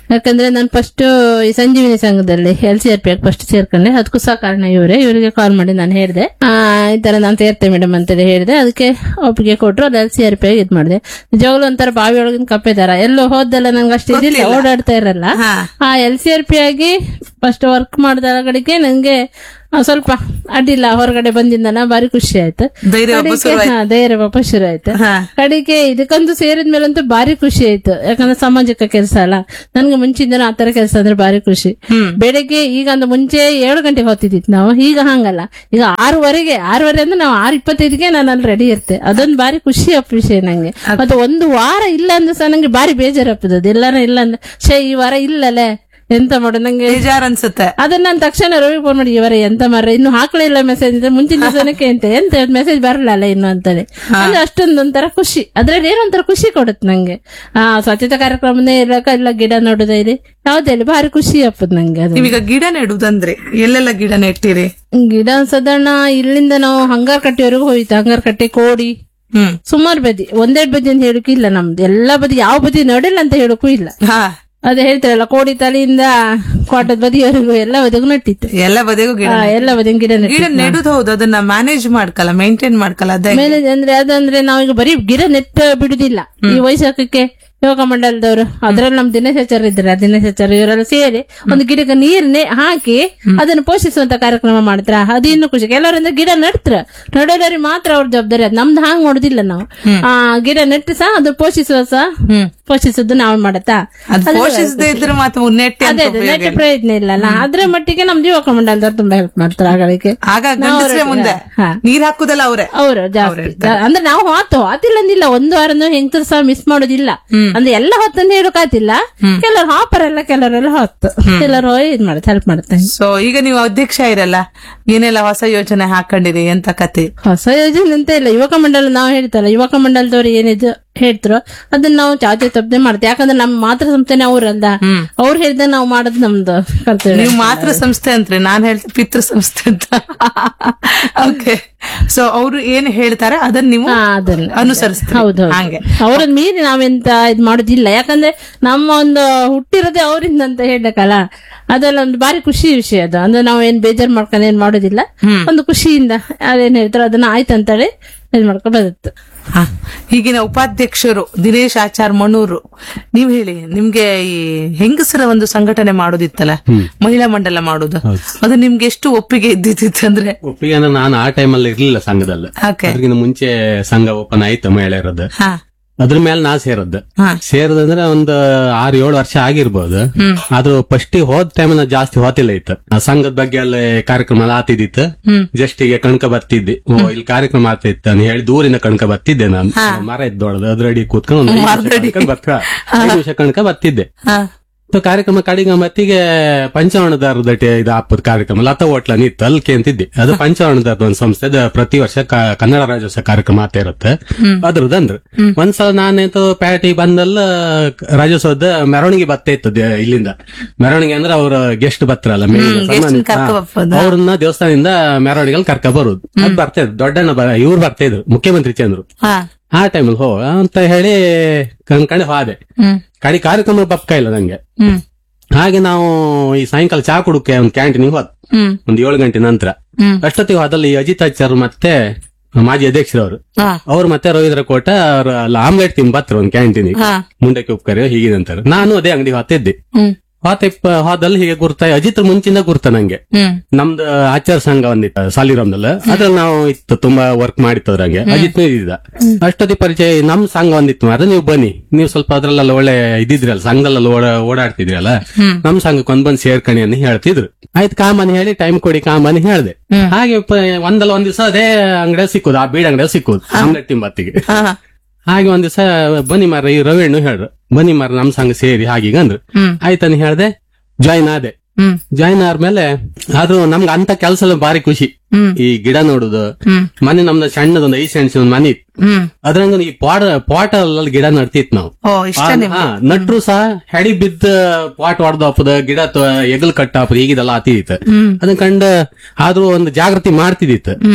ಯಾಕಂದ್ರೆ ನಾನು ಫಸ್ಟ್ ಈ ಸಂಜೀವಿನಿ ಸಂಘದಲ್ಲಿ L C R P first ಸೇರ್ಕೊಂಡೆ ಅದಕ್ಕೂ ಸಹ ಕಾರಣ ಇವರೇ ಇವರಿಗೆ ಕಾಲ್ ಮಾಡಿ ನಾನು ಹೇಳಿದೆ ಆ, ಈ ತರ ನಾನು ಸೇರ್ತೇನೆ ಮೇಡಮ್ ಅಂತೇಳಿ ಹೇಳಿದೆ ಅದಕ್ಕೆ ಒಪ್ಪಿಗೆ ಕೊಟ್ರು ಅದು ಎಲ್ ಸಿ ಆರ್ ಪಿ ಇದ್ ಮಾಡಿದೆ ನಿಜವಾಗ್ಲೂ ಒಂಥರ ಬಾವಿ ಒಳಗಿನ ಕಪ್ಪೆ ತರ ಎಲ್ಲೋ ಹೋದಲ್ಲ ನಂಗೆ ಅಷ್ಟು ಇದಿಲ್ಲ ಓಡಾಡ್ತಾ ಇರಲ್ಲ ಹಾ. ಆ ಎಲ್ ಸಿ ಆರ್ ಪಿ ಆಗಿ ಫಸ್ಟ್ ವರ್ಕ್ ಮಾಡಿದ ಕಡೆಗೆ ನಂಗೆ ಆ, ಸ್ವಲ್ಪ ಅಡ್ಡಿಲ್ಲ ಹೊರಗಡೆ ಬಂದಿಂದನ ಬಾರಿ ಖುಷಿ ಆಯ್ತು ಧೈರ್ಯ ವಾಪಸ್ ಕಡೆಗೆ- ಶುರುವಾಯ್ತು. ಹಾ, ಧೈರ್ಯ ವಾಪಸ್ ಶುರು ಆಯ್ತು ಹಾ. ಕಡೆಗೆ ಇದಕ್ಕಂತೂ ಸೇರಿದ ಮೇಲಂತೂ ಬಾರಿ ಖುಷಿ ಆಯ್ತು ಯಾಕಂದ್ರೆ ಸಾಮಾಜಿಕ ಕೆಲಸ ಅಲ್ಲ ನನ್ಗೆ ಮುಂಚಿಂದ ಆ ತರ ಕೆಲಸ ಅಂದ್ರೆ ಬಾರಿ ಖುಷಿ ಬೆಳಗ್ಗೆ ಈಗ ಅಂದ್ರೆ ಮುಂಚೆ ಏಳು ಗಂಟೆಗೆ ಹೋಗ್ತಿದ್ದಿತ್ತು ನಾವು ಈಗ ಹಂಗಲ್ಲ ಈಗ ಆರೂವರೆಗೆ ಆರೂವರೆ ಅಂದ್ರೆ ನಾವು ಆರು ಇಪ್ಪತ್ತೈದಿಗೆ ನಾನು ಅಲ್ಲಿ ರೆಡಿ ಇರ್ತೆ ಅದೊಂದು ಬಾರಿ ಖುಷಿ ಅಪ್ಪ ವಿಷಯ ನಂಗೆ ಮತ್ತೆ ಒಂದು ವಾರ ಇಲ್ಲ ಅಂದ್ರೆ ಸಹ ನಂಗೆ ಬಾರಿ ಬೇಜಾರಪ್ಪದ ಎಲ್ಲಾರ ಇಲ್ಲ ಅಂದ್ರೆ ಶೇ ಈ ವಾರ ಇಲ್ಲಲೇ ಎಂತ ಮಾಡು ನಂಗೆ ಬೇಜಾರ್ ಅನ್ಸುತ್ತೆ ಅದನ್ನ ನಾನು ತಕ್ಷಣ ರವಿ ಫೋನ್ ಮಾಡಿ ಇವರೇ ಎಂತ ಮಾರ್ರೆ ಇನ್ನು ಹಾಕ್ಲಿಲ್ಲ ಮೆಸೇಜ್ ಅಂದ್ರೆ ಮುಂಚಿನ ದಿವಸನಕ್ಕೆ ಎಂತ ಎಂತ ಮೆಸೇಜ್ ಬರಲ್ಲ ಇನ್ನು ಅಂತೇಳಿ ಅಂದ್ರೆ ಅಷ್ಟೊಂದು ಒಂಥರ ಖುಷಿ ಅದ್ರಲ್ಲಿ ಏನೋ ಒಂಥರ ಖುಷಿ ಕೊಡುತ್ತೆ ನಂಗೆ ಆ ಸ್ವಚ್ಛತಾ ಕಾರ್ಯಕ್ರಮನೇ ಇರಕ ಇಲ್ಲ ಗಿಡ ನೋಡುದೇ ಇದೆ ಯಾವ್ದೇ ಭಾರಿ ಖುಷಿ ಅಪ್ಪದ್ ನಂಗೆ ಅದು ನೀವೀಗ ಗಿಡ ನೆಡುದಂದ್ರೆ ಎಲ್ಲೆಲ್ಲ ಗಿಡ ನೆಟ್ಟಿರಿ ಗಿಡ ಸಾಧಾರಣ ಇಲ್ಲಿಂದ ನಾವು ಹಂಗಾರ್ ಕಟ್ಟೆವರೆಗೂ ಹೋಯ್ತು ಹಂಗಾರ್ ಕಟ್ಟೆ ಕೋಡಿ ಹ್ಮ್ ಸುಮಾರು ಬದಿ ಒಂದೆರಡು ಬದಿ ಅಂತ ಹೇಳಕ್ಕೂ ಇಲ್ಲ ನಮ್ದು ಎಲ್ಲಾ ಬದಿ ಯಾವ ಬದಿ ನೋಡಿಲ್ಲ ಅಂತ ಹೇಳಕ್ಕೂ ಇಲ್ಲ ಹಾ ಅದೇ ಹೇಳ್ತಾರಲ್ಲ ಕೋಡಿ ತಲೆಯಿಂದ ಕೋಟದ ಬದಿಯವರೆಗೂ ಎಲ್ಲ ಬದಿಗೂ ನಟ್ಟಿತ್ತು ಎಲ್ಲ ಬದಿಗೂ ಗಿಡ ಆ, ಎಲ್ಲ ಬದಿಗೂ ಗಿಡ ನೆಟ್ಟಿತ್ತು. ಗಿಡ ನೆಡುದು ಹೌದು ಅದನ್ನ ಮ್ಯಾನೇಜ್ ಮಾಡ್ಕಲ್ಲ ಮೇಂಟೈನ್ ಮಾಡ್ಕಲ್ಲ ಅದೇ ಮೇಲೆ ಅಂದ್ರೆ ಅದಂದ್ರೆ ನಾವೀಗ ಬರೀ ಗಿಡ ನೆಟ್ಟ ಬಿಡುದಿಲ್ಲ ಈ ವೈಶಾಖಕ್ಕೆ ಯೋಗ ಮಂಡಲದವರು ಅದ್ರಲ್ಲಿ ನಮ್ ದಿನೇಶಾಚಾರ್ಯ ಇದ್ದಾರೆ ಆ ದಿನೇಶಾಚಾರ್ಯ ಇವರೆಲ್ಲ ಸೇರಿ ಒಂದು ಗಿಡಕ್ಕೆ ನೀರ್ ನೆ- ಹಾಕಿ ಅದನ್ನು ಪೋಷಿಸುವಂತ ಕಾರ್ಯಕ್ರಮ ಮಾಡ್ತಾರ ಅದು ಇನ್ನು ಖುಷಿ ಕೆಲವರಿಂದ ಗಿಡ ನೆಡ್ತಾರ ನಡೋದವ್ರಿಗೆ ಮಾತ್ರ ಅವ್ರ ಜವಾಬ್ದಾರಿ ಅದ್ ನಮ್ದು ಹಾಂಗ್ ನೋಡುದಿಲ್ಲ ನಾವು ಆ ಗಿಡ ನೆಟ್ಟು ಸಹ ಅದು ಪೋಷಿಸುವ ಸಹ ಪೋಷಿಸುದು ನಾವು ಮಾಡತ್ತಾ ಅದು ಪೋಷಿಸದೇ ಇದ್ರೆ ಮಾತ್ರ ನೆಟ್ಟೆ ಅಂತ ಅದೇ ಅದೇ ನೆಟ್ಟ ಪ್ರಯತ್ನ ಇಲ್ಲಲ್ಲ ಅದ್ರ ಮಟ್ಟಿಗೆ ನಮ್ದು ಯುವಕ ಮಂಡಲದವ್ರು ತುಂಬಾ ಹೆಲ್ಪ್ ಮಾಡ್ತಾರೆ ಆಗಳಿಗೆ ಆಗ ಗಂಡಸ್ರೇ ಮುಂದೆ ಹಾ. ನೀರ್ ಹಾಕುದಲ್ಲ ಅವ್ರೆ ಅವರು ಜಾಸ್ತಿ ಜಾ- ಅಂದ್ರೆ ನಾವು ಹೊತ್ತು ಹೊತ್ತಿಲ್ಲ ಅಂದಿಲ್ಲ ಒಂದು ವಾರನು ಹೆಂಗಸರು ಸಹ ಮಿಸ್ ಮಾಡೋದಿಲ್ಲ ಅಂದ್ರೆ ಎಲ್ಲ ಹೊತ್ತಂದು ಹೇಳೋಕಾತಿಲ್ಲ ಕೆಲವರು ಹಾಪರಲ್ಲ ಕೆಲವರೆಲ್ಲ ಹೊತ್ತು ಕೆಲವರು ಇದ್ ಮಾಡುತ್ತೆ ಹೆಲ್ಪ್ ಮಾಡುತ್ತೆ ಸೊ ಈಗ ನೀವು ಅಧ್ಯಕ್ಷ ಇರಲ್ಲ ಏನೆಲ್ಲ ಹೊಸ ಯೋಜನೆ ಹಾಕೊಂಡಿರಿ ಎಂತ ಕತೆ ಹೊಸ ಯೋಜನೆ ಅಂತ ಇಲ್ಲ ಯುವಕ ಮಂಡಲ ನಾವು ಹೇಳ್ತಾರಲ್ಲ ಯುವಕ ಮಂಡಲದವ್ರು ಏನಿದು ಹೇಳ್ತಾರೋ ಅದನ್ನ ನಾವು ಚಾಚೆ ತಪ್ಪದೆ ಮಾಡ್ತೇವೆ ಯಾಕಂದ್ರೆ ನಮ್ಮ ಮಾತೃ ಸಂಸ್ಥೆನೆ ಅವ್ರಲ್ಲ ಅವ್ರು ಹೇಳಿದ ನಾವು ಮಾಡೋದು ನಮ್ದು ಕರ್ತವ್ಯ ನೀವು ಮಾತ್ರ ಸಂಸ್ಥೆ ಅಂತ್ರಿ ನಾನ್ ಹೇಳ್ತೀನಿ ಪಿತೃ ಸಂಸ್ಥೆ ಅಂತ ಓಕೆ ಸೊ ಅವರು ಏನ್ ಹೇಳ್ತಾರೆ ಅದನ್ನ ನೀವು ಹಾ, ಅದನ್ನ ಅನುಸರಿಸ್ತೀರಿ ಹೌದು ಹಂಗೆ ಅವ್ರನ್ನ ಮೀರಿ ನಾವೆಂತ ಇದ್ ಮಾಡೋದಿಲ್ಲ ಯಾಕಂದ್ರೆ ನಮ್ಮ ಒಂದು ಹುಟ್ಟಿರೋದೇ ಅವರಿಂದ ಅಂತ ಹೇಳಕ್ಕಲ್ಲ ಅದೆಲ್ಲ ಒಂದು ಬಾರಿ ಖುಷಿ ವಿಷಯ ಅದು ಅಂದ್ರೆ ನಾವು ಏನ್ ಬೇಜಾರ್ ಮಾಡ್ಕೊಂಡು ಏನ್ ಮಾಡೋದಿಲ್ಲ ಒಂದು ಖುಷಿಯಿಂದ ಅದೇನ್ ಹೇಳ್ತಾರೋ ಅದನ್ನ ಆಯ್ತು ಅಂತೇಳಿ ಇದ್ ಮಾಡ್ಕೊಂಡು ಬರುತ್ತೆ ಹಾ. ಈಗಿನ ಉಪಾಧ್ಯಕ್ಷರು ದಿನೇಶ್ ಆಚಾರ್ ಮಣೂರು ನೀವ್ ಹೇಳಿ ನಿಮ್ಗೆ ಈ ಹೆಂಗಸರ ಒಂದು ಸಂಘಟನೆ ಮಾಡೋದಿತ್ತಲ್ಲ ಮಹಿಳಾ ಮಂಡಲ ಮಾಡೋದು ಅದು ನಿಮ್ಗೆ ಎಷ್ಟು ಒಪ್ಪಿಗೆ ಇದ್ದಿತ್ತು ಅಂದ್ರೆ ಒಪ್ಪಿಗೆ ಅಂದ್ರೆ ನಾನು ಆ ಟೈಮಲ್ಲಿ ಇರ್ಲಿಲ್ಲ ಸಂಘದಲ್ಲಿ ಓಕೆ ಅದಕ್ಕಿಂತ ಮುಂಚೆ ಸಂಘ ಓಪನ್ ಆಯ್ತು ಮಹಿಳೆಯರದ್ದು ಹಾ ಅದ್ರ ಮೇಲೆ ನಾ ಸೇರದ್ದು ಹಾ. ಸೇರದಂದ್ರೆ ಒಂದು ಆರು ಏಳು ವರ್ಷ ಆಗಿರ್ಬೋದು ಅದು ಫಸ್ಟ್ ಹೋದ ಟೈಮ್ ಜಾಸ್ತಿ ಹೋತಿಲ್ಲ ಇತ್ತು ಆ ಸಂಘದ ಬಗ್ಗೆ ಎಲ್ಲ ಕಾರ್ಯಕ್ರಮ ಎಲ್ಲ ಆತಿದ್ದಿತ್ತು ಜಸ್ಟ್ ಈಗ ಕಣ್ಕ ಬರ್ತಿದ್ದೆ ಓ ಇಲ್ಲಿ ಕಾರ್ಯಕ್ರಮ ಆಗ್ತಿತ್ತು ಅಂತ ಹೇಳಿ ದೂರಿನ ಕಣ್ಕ ಬರ್ತಿದ್ದೆ ನಾನು ಮರ ಇದ್ದೊಳದು ಅದ್ರಡಿ ಕೂತ್ಕೊಂಡು ಒಂದು ಐದು ನಿಮಿಷ ಕಣ್ಕ ಬರ್ತ ಐದು ನಿಮಿಷ ಕಣ್ಕ ಬರ್ತಿದ್ದೆ ಹಾ ಸೊ ಕಾರ್ಯಕ್ರಮ ಕಡಿಗ ಮತ್ತಿಗೆ ಪಂಚವರ್ಣದಾರದ ಇದು ಹಾಪದ ಕಾರ್ಯಕ್ರಮ ಲತಾ ಹೋಟ್ಲ ನಿತ್ತು ಅಲ್ಲಿ ಕೇಂತಿದ್ದೆ ಅದು ಪಂಚವರ್ಣದಾರದ ಒಂದು ಸಂಸ್ಥೆ ಅದು ಪ್ರತಿ ವರ್ಷ ಕ- ಕನ್ನಡ ರಾಜ್ಯೋತ್ಸವ ಕಾರ್ಯಕ್ರಮ ಆಗ್ತಾ ಇರುತ್ತೆ ಅದ್ರದಂದ್ರ ಒಂದ್ಸಲ ನಾನೇಂತ ಪ್ಯಾಟಿ ಬಂದಲ್ಲ ರಾಜ್ಯೋತ್ಸವದ ಮೆರವಣಿಗೆ ಬತ್ತೆ ಇತ್ತು ದೇ- ಇಲ್ಲಿಂದ ಮೆರವಣಿಗೆ ಅಂದ್ರೆ ಅವ್ರ ಗೆಸ್ಟ್ ಬರ್ತಾರಲ್ಲ ಮೇಲಿಂದ guest ನ ಸನ್ಮಾನಿತ. ಕರ್ಕೊ ಬರ್ಬೋದು. ಅವ್ರನ್ನ ದೇವಸ್ಥಾನದಿಂದ ಮೆರವಣಿಗೆಲ್ ಕರ್ಕ ಬರುದು ಅದ್ ಬರ್ತಾ ಇದ್ರು ದೊಡ್ಡಣ್ಣ ಬ- ಇವ್ರು ಬರ್ತಾ ಇದ್ರು ಮುಖ್ಯಮಂತ್ರಿ ಚಂದ್ರು ಹಾ ಆ ಟೈಮಲ್ಲಿ ಹೋ ಅಂತ ಹೇಳಿ ಕಣ್ಕಂಡು ಹೋದೆ ಹ್ಮ್ ಕಡಿ ಕಾರ್ಯಕ್ರಮ ಬಪ್ಕ ಇಲ್ಲ ನಂಗೆ ಹ್ಮ್ ಹಾಗೆ ನಾವು ಈ ಸಾಯಂಕಾಲ ಚಾ ಕುಡುಕೆ ಒಂದು ಕ್ಯಾಂಟೀನಿಗೆ ಹೋದ್ ಹ್ಮ್ ಒಂದ್ ಏಳು ಗಂಟೆ ನಂತರ ಹ್ಮ್ ಅಷ್ಟೊತ್ತಿಗೆ ಹೋದಲ್ಲಿ ಅಜಿತ್ ಆಚಾರ್ ಮತ್ತೆ ಮಾಜಿ ಅಧ್ಯಕ್ಷರವರು ಹಾ ಅವ್ರು ಮತ್ತೆ ರವೀಂದ್ರ ಕೋಟ ಅವ್ರ ಅಲ್ಲಿ ಆಮ್ಲೆಟ್ ತಿನ್ ಬತ್ರ ಒಂದು ಕ್ಯಾಂಟೀನಿಗೆ ಹಾ ಮುಂಡಕ್ಕೆ ಉಪ್ಕರಿ ಹೀಗಿದಂತಾರೆ ನಾನು ಅದೇ ಅಂಗಡಿ ಹೊತ್ತಿದ್ದೆ ಹ್ಮ್ ಹೊತ್ತ ಹೋದಲ್ಲಿ ಹೀಗೆ ಗುರ್ತ ಅಜಿತ್ ಮುಂಚಿಂದ ಗುರ್ತ ನಂಗೆ ಹ್ಮ್ ನಮ್ದು ಆಚಾರ ಸಂಘ ಒಂದಿತ್ತು ಸಾಲಿರಾಮ್ದಲ್ಲಿ ಅದ್ರಲ್ಲಿ ನಾವು ಇತ್ತು ತುಂಬಾ ವರ್ಕ್ ಮಾಡಿತ್ತು ಅದ್ರಂಗೆ ಅಜಿತ್ ಇದ್ದ ಅಷ್ಟೊತ್ತಿ ಪರಿಚಯ ನಮ್ ಸಂಘ ಒಂದಿತ್ತು ಮಾತ್ರ ನೀವು ಬನ್ನಿ ನೀವು ಸ್ವಲ್ಪ ಅದ್ರಲ್ಲೆಲ್ಲ ಒಳ್ಳೆ ಇದ್ದಿದ್ರಲ್ಲ ಸಂಘದಲ್ಲೆಲ್ಲ ಓಡ ಓಡಾಡ್ತಿದ್ರಲ್ಲ ನಮ್ ಸಂಘಕ್ಕೆ ಒಂದ್ ಬಂದ್ ಸೇರ್ಕಣಿ ಅಂತ ಹೇಳ್ತಿದ್ರು ಆಯ್ತು ಕಾಮನ್ ಹೇಳಿ ಟೈಮ್ ಕೊಡಿ ಕಾಮನ್ ಹೇಳ್ದೆ ಹಾಗೆ ಪ- ಒಂದಲ್ಲ ಒಂದ್ ದಿವಸ ಅದೇ ಅಂಗಡಿ ಸಿಕ್ಕುದು ಆ ಬೀಡ್ ಅಂಗಡಿ ಸಿಕ್ಕುದು ಆಮ್ಲೆಟ್ ತಿಂಬತ್ತಿಗೆ ಹಾ ಹಾಗೆ ಒಂದ್ ದಿವಸ ಬನ್ನಿ ಮಾರ ಈ ರವಿಣ್ಣು ಹೇಳ್ರು ಬನ್ನಿ ಮಾರ ನಮ್ ಸಂಘ ಸೇರಿ ಹಾಗೀಗ ಅಂದ್ರು ಹ್ಮ್ ಆಯ್ತಂತ ಹೇಳ್ದೆ ಜಾಯ್ನ್ ಆದೆ ಹ್ಮ್ ಜಾಯ್ನ್ ಆದ್ಮೇಲೆ ಆದ್ರೂ ನಮ್ಗೆ ಅಂತ ಕೆಲಸ ಎಲ್ಲ ಬಾರಿ ಖುಷಿ ಹ್ಮ್ ಈ ಗಿಡ ನೋಡುದು ಹ್ಮ್ ಮನೆ ನಮ್ದು ಸಣ್ಣದೊಂದು ಐದು ಸೆಣಸಿನ ಒಂದು ಮನೆ ಇತ್ತು ಹ್ಮ್ ಅದ್ರಂಗ ಈ ಪಾಟ್ ಪಾಟ್ ಅಲ್ಲಿ ಗಿಡ ನಡ್ತಿತ್ ನಾವು ಓ ಇಷ್ಟ ಆ- ನಿಮ್ಗೆ ಹಾ, ನಟ್ರು ಸಹ ಹೆಡಿ ಬಿದ್ದ ಪಾಟ್ ಹೊಡೆದು ಹಾಪದ ಗಿಡ ತ- ಎಗಲ್ ಕಟ್ಟ ಹಾಪದ ಈಗಿದೆಲ್ಲ ಆತಿದಿತ್ತು ಹ್ಮ್ ಅದನ್ನ ಕಂಡ ಆದ್ರೂ ಒಂದು ಜಾಗೃತಿ ಮಾಡ್ತಿದ್ದಿತ್ತು ಹ್ಮ್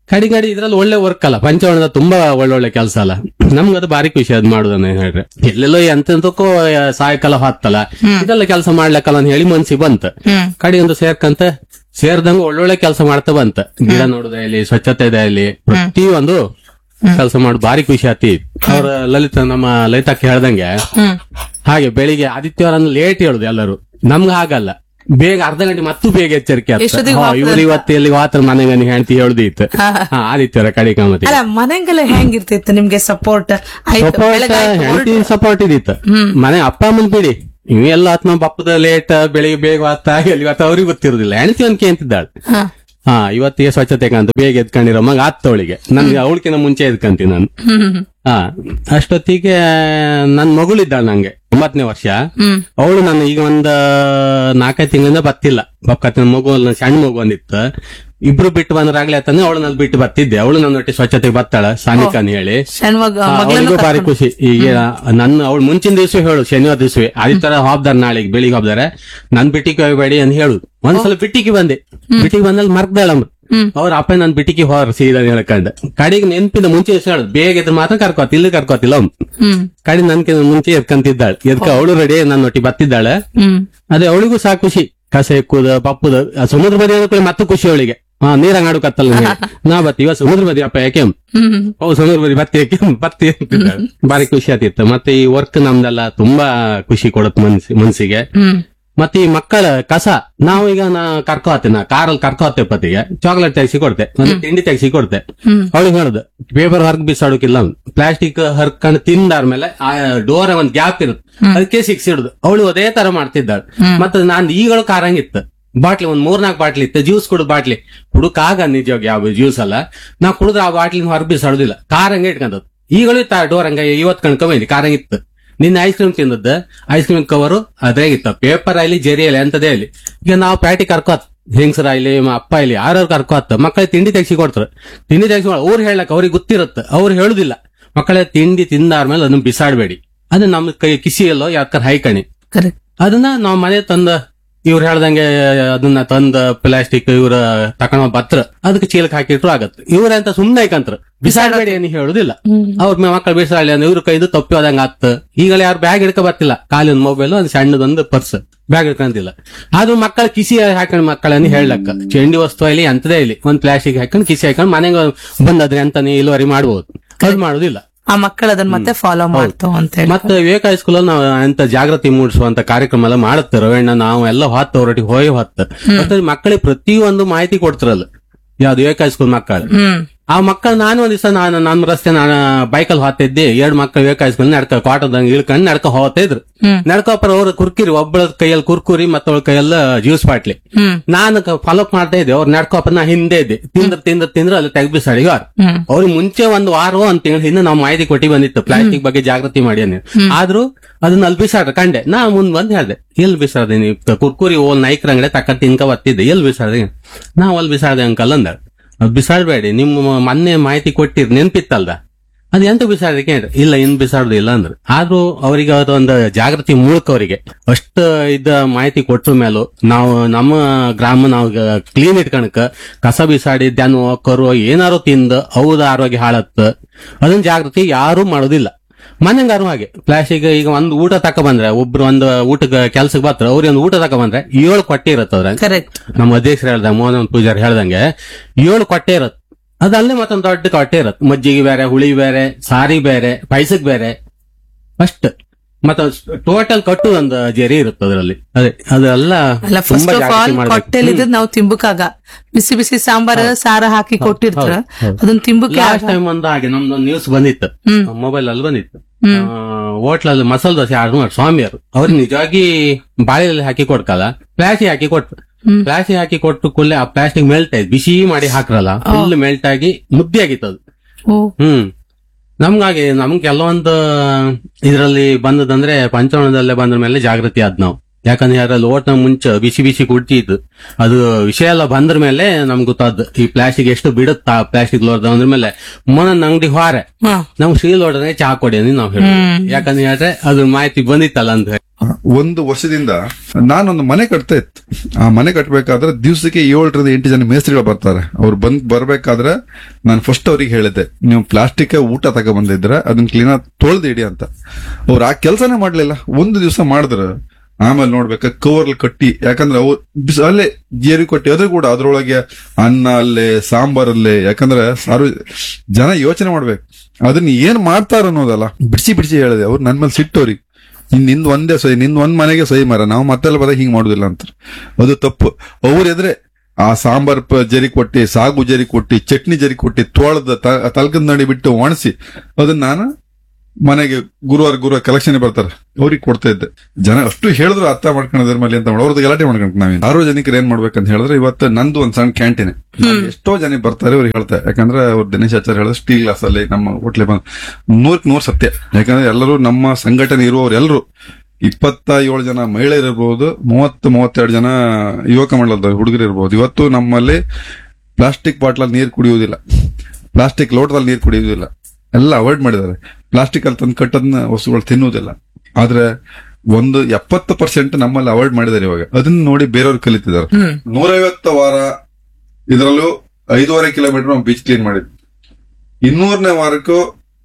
ಕಡಿ ಕಡಿ ಇದ್ರಲ್ಲಿ ಒಳ್ಳೆ ವರ್ಕ್ ಅಲ್ಲ ಪಂಚವರ್ಣದ ತುಂಬಾ ಒಳ್ಳೊಳ್ಳೆ ಕೆಲಸ ಅಲ್ಲ ನಮ್ಗೆ ಅದು ಭಾರಿ ಖುಷಿ ಅದ್ ಮಾಡುದನ್ನ ಹೇಳ್ರೆ ಎಲ್ಲೆಲ್ಲೋ ಎಂತೆಂತಕ್ಕೋ ಸಾಯಂಕಾಲ ಹೊತ್ತಲ್ಲ ಇದೆಲ್ಲ ಕೆಲಸ ಮಾಡ್ಲಕ್ಕಲ್ಲ ಅಂತ ಹೇಳಿ ಮನ್ಸಿ ಬಂತ ಹ್ಮ್ ಕಡಿ ಒಂದು ಸೇರ್ಕಂತ ಸೇರ್ದಂಗ ಒಳ್ಳೊಳ್ಳೆ ಕೆಲಸ ಮಾಡ್ತಾ ಬಂತ ಗಿಡ ನೋಡುದಾಗ್ಲಿ ಸ್ವಚ್ಛತೆ ಆಗ್ಲಿ ಪ್ರತಿಯೊಂದು ಕೆಲಸ ಮಾಡಿ ಭಾರಿ ಖುಷಿ ಆತಿ ಅವ್ರ ಲಲಿತ ನಮ್ಮ ಲಲಿತಕ್ಕೆ ಹೇಳ್ದಂಗೆ ಹ್ಮ್ ಹಾಗೆ ಬೆಳಿಗ್ಗೆ ಆದಿತ್ಯವಾರ ಲೇಟ್ ಹೇಳುದು ಎಲ್ಲರೂ ನಮ್ಗೆ ಹಾಗಲ್ಲ ಬೇಗ ಅರ್ಧ ಗಂಟೆ ಮತ್ತು ಬೇಗ ಎಚ್ಚರಿಕೆ ಆಗ್ತದೆ. ಎಷ್ಟೊತ್ತಿಗೆ ಹಾ, ಹೋಗ್ತದೆ ಇವ್ರು ಅಂತ? ಇವತ್ತು ಎಲ್ಲಿ ವಾತ್ರ ಮನೆಗೆ ನೀವು ಹೆಂಡತಿ ಹೇಳುದಿತ್ತು ಹಾ, ಹಾ. ಹಾ ಆದಿತ್ಯವಾರ ಕಡಿ ಕಾಮತಿ ಅಲ್ಲ ಮನೆಗೆಲ್ಲ ಹೆಂಗಿರ್ತಿತ್ತು ನಿಮ್ಗೆ ಸಪೋರ್ಟ್ ಆಯ್ತು ಸಪೋರ್ಟ್ ಬೆಳಗಾಯ್ತು, ಹೆಂಡತಿ ಹೊರಟು. ಸಪೋರ್ಟ್ ಇದಿತ್ತು ಮನೆ ಅಪ್ಪ ಅಮ್ಮನ್ ಬಿಡಿ ಇವೆಲ್ಲ ಆತ್ ನಮ್ಮ ಪಪ್ಪದ ಲೇಟ್ ಬೆಳಿಗ್ಗೆ ಬೇಗ ಆತ ಎಲ್ಲಿ ಇವತ್ತು ಅವ್ರಿಗೆ ಗೊತ್ತಿರುದಿಲ್ಲ ಹೆಂಡತಿ ಒಂದ್ ಕೇಂತಿದ್ದಾಳೆ ಹಾ. ಹಾ ಇವತ್ತಿಗೆ ಸ್ವಚ್ಛತೆ ಕಾಂತ ಬೇಗ ಎದ್ಕೊಂಡಿರೋ ಮಗ ಆತ್ತವಳಿಗೆ ನನ್ಗೆ ಅವಳಕಿನ ಮುಂಚೆ ಎದ್ಕಂತೀನಿ ನಾನು ಹ್ಮ್ ಹಾ ಅಷ್ಟೊತ್ತಿಗೆ ನನ್ ಮಗಳಿದ್ದಾಳೆ ನಂಗೆ ಒಂಬತ್ತನೇ ವರ್ಷ ಹ್ಮ್ ಅವಳು ನಾನು ಈಗ ಒಂದ್ ನಾಲ್ಕೈದು ತಿಂಗಳಿಂದ ಬತ್ತಿಲ್ಲ ಬಕ್ಕತ್ತಿನ ಮಗು ಒಂದ್ ಸಣ್ಣ ಮಗು ಒಂದಿತ್ತು ಇಬ್ರು ಬಿಟ್ಟು ಬಂದ್ರಾಗ್ಲೇ ಆತಂದ್ರೆ ಅವಳು ನಾನು ಬಿಟ್ಟು ಬತ್ತಿದ್ದೆ ಅವಳು ನನ್ನ ಒಟ್ಟಿಗೆ ಸ್ವಚ್ಛತೆಗೆ ಬತ್ತಾಳ ಸಾನಿಕ ಅಂತ ಹೇಳಿ ಸಣ್ಣ ಮಗ ಹಾ, ಮಗಳನ್ನು ಅವ್ಳಿಗೂ ಭಾರಿ ಕರ್ಕೊಂಡು- ಖುಷಿ ಈಗ ನನ್ನ ಅವಳು ಮುಂಚಿನ ದಿವಸ ಹೇಳು ಶನಿವಾರ ದಿವಸವೇ ಆದಿತ್ಯವಾರ ಹೋಗ್ದಾರ ನಾಳೆಗೆ ಬೆಳಿಗ್ಗೆ ಹೋಗ್ದಾರೆ ನನ್ ಬಿಟ್ಟಿಗೆ ಹೋಗ್ಬೇಡಿ ಅಂತ ಹೇಳು ಒಂದ್ಸಲ ಬಿಟ್ಟಿಗೆ ಬಂದೆ ಬಿಟ್ಟಿಗೆ ಬಂದಲ್ಲಿ ಮರ್ಕ್ದಾಳಮ್ಮ ಹ್ಮ್. ಅವ್ರ ಅಪ್ಪ ನನ್ ಬಿಟ್ಟಿಗೆ ಹೋರ ಸೀದಾ ಹೇಳ್ಕೊಂಡ ಕಡೆಗೆ ನೆನ್ಪಿನ ಮುಂಚೆ ದಿವ್ಸ ಹೇಳುದು ಬೇಗ ಇದ್ರೆ ಮಾತ್ರ ಕರ್ಕೋತಿ ಇಲ್ಲಿ ಕರ್ಕೋತಿಲ್ಲ ಅವ್ನು ಹ್ಮ್ ಕಡೆ ನನ್ಕಿಂತ ಮುಂಚೆ ಎದ್ಕಂತಿದ್ದಾಳೆ ಎದ್ಕ ಅವಳು ರೆಡಿ ನನ್ನ ಒಟ್ಟಿಗೆ ಬತ್ತಿದ್ದಾಳೆ ಹ್ಮ್ ಅದೇ ಅವಳಿಗೂ ಸಹ ಖುಷಿ ಕಸ ಎಕ್ಕುದ ಪಪ್ಪುದ ಆ ಸಮುದ್ರ ಬದಿ ಕೂಡ ಮತ್ತೆ ಖುಷಿ ಅವಳಿಗೆ ಹಾ ನೀರಂಗ್ ಆಡು ಕತ್ತಲ್ಲ ಅಂತ ಹೇಳಿ. ನಾ ಬತ್ತಿ ಇವ ಸಮುದ್ರ ಬದಿ ಅಪ್ಪ ಯಾಕೆ ಹ್ಮ್ ಅವು ಸಮುದ್ರ ಬದಿ ಬತ್ತಿ ಯಾಕೆ ಬತ್ತಿ ಅಂತಿದ್ದಾಳೆ. ಭಾರಿ ಖುಷಿ ಆತಿತ್ತು ಮತ್ತೆ ಈ ವರ್ಕ್ ನಮ್ದೆಲ್ಲ ತುಂಬಾ ಖುಷಿ ಕೊಡುತ್ತೆ ಮನ್ಸಿ ಮನ್ಸಿಗೆ ಹ್ಮ್ ಮತ್ತೆ ಈ ಮಕ್ಕಳ ಕಸ ನಾವು ಈಗ ನಾ ಕರ್ಕೊ ಹೋಗ್ತೆ ನಾ ಕಾರಲ್ಲಿ ಕರ್ಕೊ ಹೋಗ್ತೆ ಪತಿಗೆ ಚಾಕ್ಲೇಟ್ ತೆಗ್ಸಿ ಕೊಡ್ತೆ ಒಂದು ತಿಂಡಿ ತೆಗ್ಸಿ ಕೊಡ್ತೆ ಹ್ಮ್ ಅವಳಿಗೆ ಹೇಳುದು ಪೇಪರ್ ಹರ್ಕ್ ಬಿಸಾಡೋಕಿಲ್ಲ ಪ್ಲಾಸ್ಟಿಕ್ ಹರ್ಕೊಂಡು ತಿಂದಾದ್ಮೇಲೆ ಆ ಡೋರ್ ಒಂದ್ ಗ್ಯಾಪ್ ಇರುತ್ತೆ ಅದಕ್ಕೆ ಸಿಕ್ಸಿಡುದು ಅವಳು ಅದೇ ತರ ಮಾಡ್ತಿದ್ದಾಳೆ ಮತ್ತೆ ನಾನ್ ಈಗಳು ಕಾರಂಗಿತ್ತು ಬಾಟ್ಲಿ ಒಂದ್ ಮೂರ್ನಾಲ್ಕು ಬಾಟ್ಲಿ ಇತ್ತು ಜ್ಯೂಸ್ ಕುಡಿದ್ ಬಾಟ್ಲಿ ಕುಡುಕಾಗ ನಿಜವಾಗಿ ಯಾವ ಜ್ಯೂಸ್ ಅಲ್ಲ ನಾ ಕುಡಿದ್ರೆ ಆ ಬಾಟ್ಲಿನ ಹೊರಗೆ ಬಿಸಾಡುದಿಲ್ಲ ಕಾರಂಗೆ ಇಟ್ಕೊಂಡದ್ದು ಈಗಳು ಇತ್ತ ಡೋರ್ ಹಂಗ ಇವತ್ ಕಣ್ಕೊ ಬಂದಿ ಕಾರಂಗಿತ್ತು ನಿನ್ನ ಐಸ್ ಕ್ರೀಮ್ ತಿಂದದ್ದು ಐಸ್ ಕ್ರೀಮ್ ಕವರು ಅದೇ ಇತ್ತ ಪೇಪರ್ ಆಗಲಿ ಜರಿ ಆಗಲಿ ಅಂತದೇ ಆಗಲಿ ಈಗ ನಾವು ಪ್ಯಾಟಿ ಕರ್ಕೋತ್ ಹೆಂಗಸರ ಇಲ್ಲಿ ಅಪ್ಪ ಇಲ್ಲಿ ಯಾರು ಕರ್ಕೋತ್ ಮಕ್ಕಳಿಗೆ ತಿಂಡಿ ತೆಗ್ಸಿ ಕೊಡ್ತಾರೆ ತಿಂಡಿ ತೆಗ್ಸಿ ಅವ್ರು ಹೇಳಕ್ ಅವ್ರಿಗೆ ಗೊತ್ತಿರುತ್ತೆ ಅವ್ರು ಹೇಳುದಿಲ್ಲ ಮಕ್ಕಳೇ ತಿಂಡಿ ತಿಂದಾದ್ಮೇಲೆ ಅದನ್ನ ಬಿಸಾಡಬೇಡಿ ಅದು ನಮ್ಮ ಕೈ ಕಿಸಿಯಲ್ಲೋ ಯಾಕರ್ ಹೈಕಣಿ ಕರೆಕ್ಟ್ ಅದನ್ನ ನಾವು ಮನೆ ತಂದ ಇವ್ರು ಹೇಳ್ದಂಗೆ ಅದನ್ನ ತಂದ ಪ್ಲಾಸ್ಟಿಕ್ ಇವ್ರ ತಕೊಂಡ್ ಬತ್ರ ಅದಕ್ಕೆ ಚೀಲಕ್ಕೆ ಹಾಕಿಟ್ರು ಆಗತ್ತೆ ಇವ್ರಂತ ಸುಮ್ನೆ ಐಕಂತ್ರ ಬಿಸಾಡಬೇಡಿ అని ಹೇಳುದಿಲ್ಲ ಅವ್ರ ಮಕ್ಕಳು ಬಿಸಾಡಲಿ ಅಂದ್ರೆ ಇವ್ರ ಕೈದು ತಪ್ಪಿ ಹೋದಂಗ ಆತ್ ಈಗಲೇ ಯಾರು ಬ್ಯಾಗ್ ಹಿಡ್ಕೊ ಬರ್ತಿಲ್ಲ ಖಾಲಿ ಒಂದು ಮೊಬೈಲ್ ಒಂದು ಸಣ್ಣದೊಂದು ಪರ್ಸ್ ಬ್ಯಾಗ್ ಹಿಡ್ಕೊಂತಿಲ್ಲ ಆದ್ರೂ ಮಕ್ಕಳ ಕಿಸಿ ಹಾಕೊಂಡ್ ಮಕ್ಕಳನ್ನ ಹೇಳಕ್ಕ ಚೆಂಡಿ ವಸ್ತು ಇಲ್ಲಿ ಅಂತದೇ ಇಲ್ಲಿ ಒಂದ್ ಪ್ಲಾಸ್ಟಿಕ್ ಹಾಕೊಂಡು ಕಿಸಿ ಹಾಕೊಂಡು ಮನೆಗೆ ಬಂದದ್ರೆ ಅಂತ ಇಳುವರಿ ಮಾಡ್ಬೋದು ಅದು ಮಾಡುದಿಲ್ಲ ಆ ಮಕ್ಕಳು ಅದನ್ನ ಮತ್ತೆ ಫಾಲೋ ಮಾಡ್ತಾವ ಅಂತ ಹೇಳಿ ಮತ್ತೆ ವಿವೇಕ ಹೈಸ್ಕೂಲ್ ಅಲ್ಲಿ ನಾವು ಅಂತ ಜಾಗೃತಿ ಮೂಡಿಸುವಂತ ಕಾರ್ಯಕ್ರಮ ಎಲ್ಲ ಮಾಡುತ್ತೆ ರವಣ್ಣ ನಾವು ಎಲ್ಲ ಹೊತ್ತು ಹೊರಟಿಗೆ ಹೋಗಿ ಹೊತ್ತು ಮತ್ತೆ ಮಕ್ಕಳಿಗೆ ಪ್ರತಿಯೊಂದು ಮಾಹಿತಿ ಕೊಡ್ತಿರಲ್ಲ ಯಾವ್ದು ವಿವೇಕ ಹೈಸ್ಕೂಲ್ ಮಕ್ಕಳು ಹ್ಮ್ ಆ ಮಕ್ಕಳು ನಾನು ಒಂದ್ ದಿವಸ ನಾನು ನಮ್ಮ ರಸ್ತೆ ನಾನು ಬೈಕಲ್ಲಿ ಹೋಗ್ತಿದ್ದೆ ಎರಡು ಮಕ್ಕಳು ವಿವೇಕ ಹೈಸ್ಕೂಲ್ ನಡ್ಕ ಕ್ವಾಟರ್ದಂಗ್ ಇಳ್ಕೊಂಡು ನಡ್ಕ ಹೋಗ್ತಾ ಇದ್ರು ಹ್ಮ್. ನಡ್ಕೋಪರ ಅವ್ರು ಕುರ್ಕಿರಿ ಒಬ್ಬಳ ಕೈಯಲ್ಲಿ ಕುರ್ಕುರಿ ಮತ್ತೊಳ ಕೈಯಲ್ಲಿ ಜ್ಯೂಸ್ ಬಾಟ್ಲಿ ಹ್ಮ್ ನಾನು ಫಾಲೋ ಮಾಡ್ತಾ ಇದ್ದೆ ಅವ್ರು ನಡ್ಕೋಪ ನಾ ಹಿಂದೆ ಇದ್ದೆ ತಿಂದ್ರ ತಿಂದ್ರ ತಿಂದ್ರ ಅಲ್ಲಿ ತೆಗ್ಬಿಸಾಡಿ ಯಾರು ಹ್ಮ್ ಅವ್ರಿಗೆ ಮುಂಚೆ ಒಂದು ವಾರ ಒಂದ್ ತಿಂಗಳ ಹಿಂದೆ ನಾವು ಮಾಹಿತಿ ಕೊಟ್ಟಿ ಬಂದಿತ್ತು ಪ್ಲಾಸ್ಟಿಕ್ ಬಗ್ಗೆ ಜಾಗೃತಿ ಮಾಡಿ ಅನ್ನಿ ಆದ್ರೂ ಅದನ್ನ ಅಲ್ಲಿ ಬಿಸಾಡ್ರ ಕಂಡೆ ನಾ ಮುಂದ್ ಬಂದ್ ಹೇಳ್ದೆ ಎಲ್ಲಿ ಬಿಸಾಡ್ದೆ ನೀವು ಕುರ್ಕುರಿ ಓಲ್ ನಾಯ್ಕರ ಅಂಗಡಿ ತಕ್ಕ ತಿನ್ಕ ಬರ್ತಿದ್ದೆ ಎಲ್ಲಿ ಬಿಸಾಡ್ದೆ ನಾವ್ ಅಲ್ಲಿ ಬಿಸಾಡ್ದೆ ಅಂಕಲ್ ಅಂದ ಅದ್ ಬಿಸಾಡ್ಬೇಡಿ ನಿಮ್ಮ ಮೊನ್ನೆ ಮಾಹಿತಿ ಕೊಟ್ಟಿರ್ ನೆನ್ಪಿತ್ತಲ್ದ ಅದ್ ಎಂತ ಬಿಸಾಡಕ್ಕೆ ಇಲ್ಲ ಇನ್ ಬಿಸಾಡುದಿಲ್ಲ ಅಂದ್ರು ಆದ್ರೂ ಅವರಿಗೆ ಅದೊಂದು ಜಾಗೃತಿ ಮೂಲಕ ಅವರಿಗೆ ಅಷ್ಟ ಇದ್ದ ಮಾಹಿತಿ ಕೊಟ್ರ ಮೇಲೂ ನಾವು ನಮ್ಮ ಗ್ರಾಮ ನಾವು ಕ್ಲೀನ್ ಇಟ್ಕಣಕ ಕಸ ಬಿಸಾಡಿ ದನ ಕರು ಏನಾರು ತಿಂದು ಅವ್ದ ಆರೋಗ್ಯ ಹಾಳತ್ತ ಅದನ್ನ ಜಾಗೃತಿ ಯಾರು ಮಾಡೋದಿಲ್ಲ ಮನೆಗಾರು ಹಾಗೆ ಪ್ಲಾಸ್ಟಿಕ್ ಈಗ ಒಂದು ಊಟ ತಕ ಬಂದ್ರೆ ಒಬ್ರು ಒಂದು ಊಟಕ್ಕೆ ಕೆಲ್ಸಕ್ಕೆ ಬರ್ತಾರೆ ಅವ್ರಿಗೆ ಒಂದು ಊಟ ತಕ ಬಂದ್ರೆ ಏಳು ಕೊಟ್ಟೆ ಇರುತ್ತೆ ಅದ್ರಾಗ ಕರೆಕ್ಟ್ ನಮ್ಮ ಅಧ್ಯಕ್ಷರು ಹೇಳ್ದಂಗೆ ಮೋಹನ್ ಪೂಜಾರಿ ಹೇಳ್ದಂಗೆ ಏಳು ಕೊಟ್ಟೆ ಇರತ್ತೆ ಅದಲ್ಲೇ ಮತ್ತೊಂದು ದೊಡ್ಡ ಕೊಟ್ಟೆ ಇರತ್ತೆ ಮಜ್ಜಿಗೆ ಬೇರೆ ಹುಳಿ ಬೇರೆ ಸಾರಿ ಬೇರೆ ಪೈಸಕ್ ಬೇರೆ ಅಷ್ಟ ಮತ್ತೆ ಟೋಟಲ್ ಕಟ್ಟು ಒಂದು ಜರಿ ಇರುತ್ತೆ ಅದರಲ್ಲಿ ಅದೇ ಅದೆಲ್ಲ ಅಲ್ಲ ಫಸ್ಟ್ ತುಂಬಾ ಆಫ್ ಜಾಗೃತಿ ಆಲ್ ಮಾಡ್ಬೇಕು. ಕೊಟ್ಟೆಲ್ ಇದ್ ನಾವು ತಿಂಬಕಾಗ ಬಿಸಿ ಬಿಸಿ ಸಾಂಬಾರ್ ಸಾರ ಹಾಕಿ ಕೊಟ್ಟಿರ್ತಾರ ಅದನ್ನ ತಿಂಬಕ್ಕೆ ಲಾಸ್ಟ್ ಟೈಮ್ ಒಂದು ಹಾಗೆ ನಮ್ದೊಂದು ನ್ಯೂಸ್ ಬಂದಿತ್ತು ಹ್ಮ್. ಮೊಬೈಲ್ ಅಲ್ಲಿ ಬಂದಿತ್ತು ಹ್ಮ್. ಹೋಟ್ಲಲ್ಲಿ ಮಸಾಲ ದೋಸೆ ಆರ್ಡರ್ ಮಾಡಿ ಸ್ವಾಮಿಯವರು ಅವ್ರಿಗೆ ನಿಜವಾಗಿ ಬಾಳೆಯಲ್ಲಿ ಹಾಕಿ ಕೊಡ್ಕಲ್ಲ ಪ್ಲಾಸ್ಟಿಕ್ ಹಾಕಿ ಕೊಟ್ರು ಹ್ಮ್. ಪ್ಲಾಸ್ಟಿಕ್ ಹಾಕಿ ಕೊಟ್ಟು ಕೂಡಲೇ ಆ ಪ್ಲಾಸ್ಟಿಕ್ ಮೆಲ್ಟ್ ಆಯ್ತು ಬಿಸಿ ಮಾಡಿ ಹಾಕ್ರಲ್ಲ ಫುಲ್ ಮೆಲ್ಟ್ ಆಗಿ ಮುದ್ದೆ ಆಗಿತ್ತು ಅದು ಓ ಹ್ಮ್ ನಮ್ಗಾಗಿ ನಮ್ಗೆ ಕೆಲವೊಂದು ಇದರಲ್ಲಿ ಬಂದದಂದ್ರೆ ಪಂಚವರ್ಣದಲ್ಲೇ ಬಂದ್ರ ಮೇಲೆ ಜಾಗೃತಿ ಆದ್ ನಾವು ಯಾಕಂದ್ರೆ ಅದ್ರಲ್ಲಿ ಓಟ್ನ ಮುಂಚೆ ಬಿಸಿ ಬಿಸಿ ಕುಡ್ತಿದ್ದು ಅದು ವಿಷಯ ಎಲ್ಲ ಬಂದ್ರ ಮೇಲೆ ನಮ್ಗೆ ಗೊತ್ತಾದ್ದು ಈ ಪ್ಲಾಸ್ಟಿಕ್ ಎಷ್ಟು ಬಿಡುತ್ತಾ ಪ್ಲಾಸ್ಟಿಕ್ ಲೋಡ್ ಅಂದ್ರ ಮೇಲೆ ಮೊನ್ನ ಅಂಗಡಿ ಹೊರೆ ಹಾ. ನಾವು ಸ್ಟೀಲ್ ಲೋಡನೆ ಚಹಾ ಕೊಡಿ ಅಂತ ನಾವು ಹೇಳಿ ಯಾಕಂದ್ರೆ ಹೇಳಿದ್ರೆ ಅದು ಮಾಹಿತಿ ಬಂದಿತ್ತಲ್ಲ ಅಂತ ಹೇಳಿ. ಒಂದು ವರ್ಷದಿಂದ ನಾನೊಂದು ಮನೆ ಕಟ್ತಾ ಇತ್ತು ಆ ಮನೆ ಕಟ್ಟಬೇಕಾದ್ರೆ ದಿವಸಕ್ಕೆ ಏಳರಿಂದ ಎಂಟು ಜನ ಮೇಸ್ತ್ರಿಗಳು ಬರ್ತಾರೆ ಅವ್ರು ಬಂದ್ ಬರ್ಬೇಕಾದ್ರೆ ನಾನು ಫಸ್ಟ್ ಅವ್ರಿಗೆ ಹೇಳಿದ್ದೆ ನೀವು ಪ್ಲಾಸ್ಟಿಕ್ ಊಟ ತಗೊ ಬಂದಿದ್ರೆ ಅದನ್ನ ಕ್ಲೀನ್ ತೊಳ್ದು ಇಡಿ ಅಂತ ಅವ್ರು ಆ ಕೆಲಸನೇ ಮಾಡ್ಲಿಲ್ಲ ಒಂದು ದಿವಸ ಮಾಡಿದ್ರು ಆಮೇಲೆ ನೋಡ್ಬೇಕ ಕವರ್ ಕಟ್ಟಿ ಯಾಕಂದ್ರೆ ಅವ್ರು ಬಿಸ್- ಅಲ್ಲೇ ಜೇರಿ ಕೊಟ್ಟಿ ಅದು ಕೂಡ ಅದ್ರೊಳಗೆ ಅನ್ನ ಅಲ್ಲೇ ಸಾಂಬಾರಲ್ಲೇ ಯಾಕಂದ್ರೆ ಸಾರ್ವ ಜನ ಯೋಚನೆ ಮಾಡ್ಬೇಕು ಅದನ್ನ ಏನ್ ಮಾಡ್ತಾರ ಅನ್ನೋದಲ್ಲ ಬಿಡಿಸಿ ಬಿಡಿಸಿ ಹೇಳಿದೆ ಅವ್ರು ನನ್ ಮೇಲೆ ಸಿಟ್ಟವ್ರಿಗೆ ಇನ್ ನಿಂದ್ ಒಂದೇ ಸಹಿ ನಿಂದ್ ಒಂದ್ ಮನೆಗೆ ಸಹಿ ಮರ ನಾವು ಮತ್ತೆಲ್ಲ ಬರ ಹಿಂಗ್ ಮಾಡುದಿಲ್ಲ ಅಂತ ಅದು ತಪ್ಪು ಅವ್ರ ಎದ್ರೆ ಆ ಸಾಂಬಾರ್ ಪ- ಜರಿ ಕೊಟ್ಟಿ ಸಾಗು ಜರಿ ಕೊಟ್ಟಿ ಚಟ್ನಿ ಜರಿ ಕೊಟ್ಟಿ ತೋಳದ ತಲ್ಕದ ನಡಿ ಬಿಟ್ಟು ಒಣಸಿ ಅದನ್ನ ನಾನು ಮನೆಗೆ ಗುರುವಾರ ಗುರುವಾರ ಕಲೆಕ್ಷನ್ ಬರ್ತಾರೆ ಅವ್ರಿಗೆ ಕೊಡ್ತಾ ಇದ್ದೆ ಜನ ಅಷ್ಟು ಹೇಳಿದ್ರು ಅರ್ಥ ಮಾಡ್ಕೊಳ್ಳೋದ್ರ ಮೇಲೆ ಅಂತ ಮಾಡಿ ಅವ್ರದ್ದು ಗಲಾಟೆ ಮಾಡ್ಕೊಂಡು ನಾವೇನು ಸಾರ್ವಜನಿಕರು ಏನ್ ಮಾಡ್ಬೇಕಂತ ಹೇಳಿದ್ರೆ ಇವತ್ತು ನಂದು ಒಂದ್ ಸಣ್ಣ ಕ್ಯಾಂಟೀನ್ ಎಷ್ಟೋ ಜನ ಬರ್ತಾರೆ ಅವ್ರಿಗೆ ಹೇಳ್ತಾರೆ ಯಾಕಂದ್ರೆ ಅವ್ರು ದಿನೇಶ್ ಆಚಾರ್ಯ ಹೇಳಿದ್ರೆ ಸ್ಟೀಲ್ ಗ್ಲಾಸ್ ಅಲ್ಲಿ ನಮ್ಮ ಹೋಟ್ಲಿ ಬಂದ್ ನೂರಕ್ ನೂರ್ ಸತ್ಯ ಯಾಕಂದ್ರೆ ಎಲ್ಲರೂ ನಮ್ಮ ಸಂಘಟನೆ ಇರುವವರು ಎಲ್ಲರೂ ಇಪ್ಪತ್ತ ಏಳು ಜನ ಮಹಿಳೆಯರು ಇರ್ಬೋದು ಮೂವತ್ತು ಮೂವತ್ತೆರಡು ಜನ ಯುವಕ ಮಂಡಲದ ಹುಡುಗರು ಇರ್ಬೋದು ಇವತ್ತು ನಮ್ಮಲ್ಲಿ ಪ್ಲಾಸ್ಟಿಕ್ ಬಾಟ್ಲಲ್ಲಿ ನೀರು ಕುಡಿಯುವುದಿಲ್ಲ ಪ್ಲಾಸ್ಟಿಕ್ ಲೋಟದಲ್ಲಿ ನೀರು ಕುಡಿಯುವುದಿಲ್ಲ ಎಲ್ಲ ಅವಾಯ್ಡ್ ಮಾಡಿದ್ದಾರೆ ಪ್ಲಾಸ್ಟಿಕ್ ಅಲ್ಲಿ ತಂದು ಕಟ್ಟದ್ನ ವಸ್ತುಗಳು ತಿನ್ನುವುದಿಲ್ಲ ಆದ್ರೆ ಒಂದು ಎಪ್ಪತ್ತು ಪರ್ಸೆಂಟ್ ನಮ್ಮಲ್ಲಿ ಅವಾಯ್ಡ್ ಮಾಡಿದ್ದಾರೆ ಇವಾಗ ಅದನ್ನ ನೋಡಿ ಬೇರೆಯವ್ರು ಕಲಿತಿದ್ದಾರೆ ನೂರೈವತ್ತು ವಾರ ಇದರಲ್ಲೂ ಐದೂವರೆ ಕಿಲೋಮೀಟರ್ ನಾವು ಬೀಚ್ ಕ್ಲೀನ್ ಮಾಡಿದ್ವಿ ಇನ್ನೂರನೇ ವಾರಕ್ಕೂ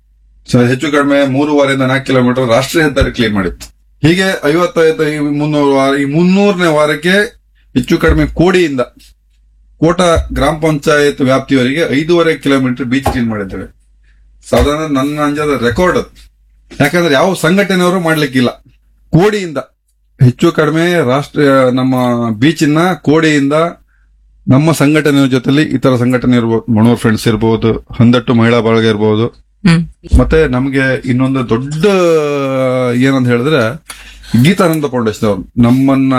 ಸ- ಹೆಚ್ಚು ಕಡಿಮೆ ಮೂರುವರೆಯಿಂದ ನಾಲ್ಕು ಕಿಲೋಮೀಟರ್ ರಾಷ್ಟ್ರೀಯ ಹೆದ್ದಾರಿ ಕ್ಲೀನ್ ಮಾಡಿತ್ತು ಹೀಗೆ ಐವತ್ತೈದು ಈ ಮುನ್ನೂರು ವಾರ ಈ ಮುನ್ನೂರನೇ ವಾರಕ್ಕೆ ಹೆಚ್ಚು ಕಡಿಮೆ ಕೋಡಿಯಿಂದ ಕೋಟ ಗ್ರಾಮ ಪಂಚಾಯತ್ ವ್ಯಾಪ್ತಿಯವರೆಗೆ ಐದೂವರೆ ಕಿಲೋಮೀಟರ್ ಬೀಚ್ ಕ್ಲೀನ್ ಮಾಡಿದ್ದೇವೆ ಸಾಧಾರಣ ನನ್ನ ಅಂಜದ ರೆಕಾರ್ಡ್ ಅದು ಯಾಕಂದ್ರೆ ಯಾವ ಸಂಘಟನೆಯವರು ಮಾಡ್ಲಿಕ್ಕಿಲ್ಲ ಕೋಡಿಯಿಂದ ಹೆಚ್ಚು ಕಡಿಮೆ ರಾಷ್ಟ್ರ ನಮ್ಮ ಬೀಚಿನ ಕೋಡಿಯಿಂದ ನಮ್ಮ ಸಂಘಟನೆಯ ಜೊತೆಲಿ ಇತರ ಸಂಘಟನೆ ಇರ್ಬೋದು ಮಣೂರ್ ಫ್ರೆಂಡ್ಸ್ ಇರ್ಬೋದು ಹಂದಟ್ಟು ಮಹಿಳಾ ಬಳಗ ಇರ್ಬೋದು ಹ್ಮ್ ಮತ್ತೆ ನಮಗೆ ಇನ್ನೊಂದು ದೊಡ್ಡ ಏನಂತ ಹೇಳಿದ್ರೆ ಗೀತಾನಂದ ಫೌಂಡೇಶನ್ ಅವರು ನಮ್ಮನ್ನ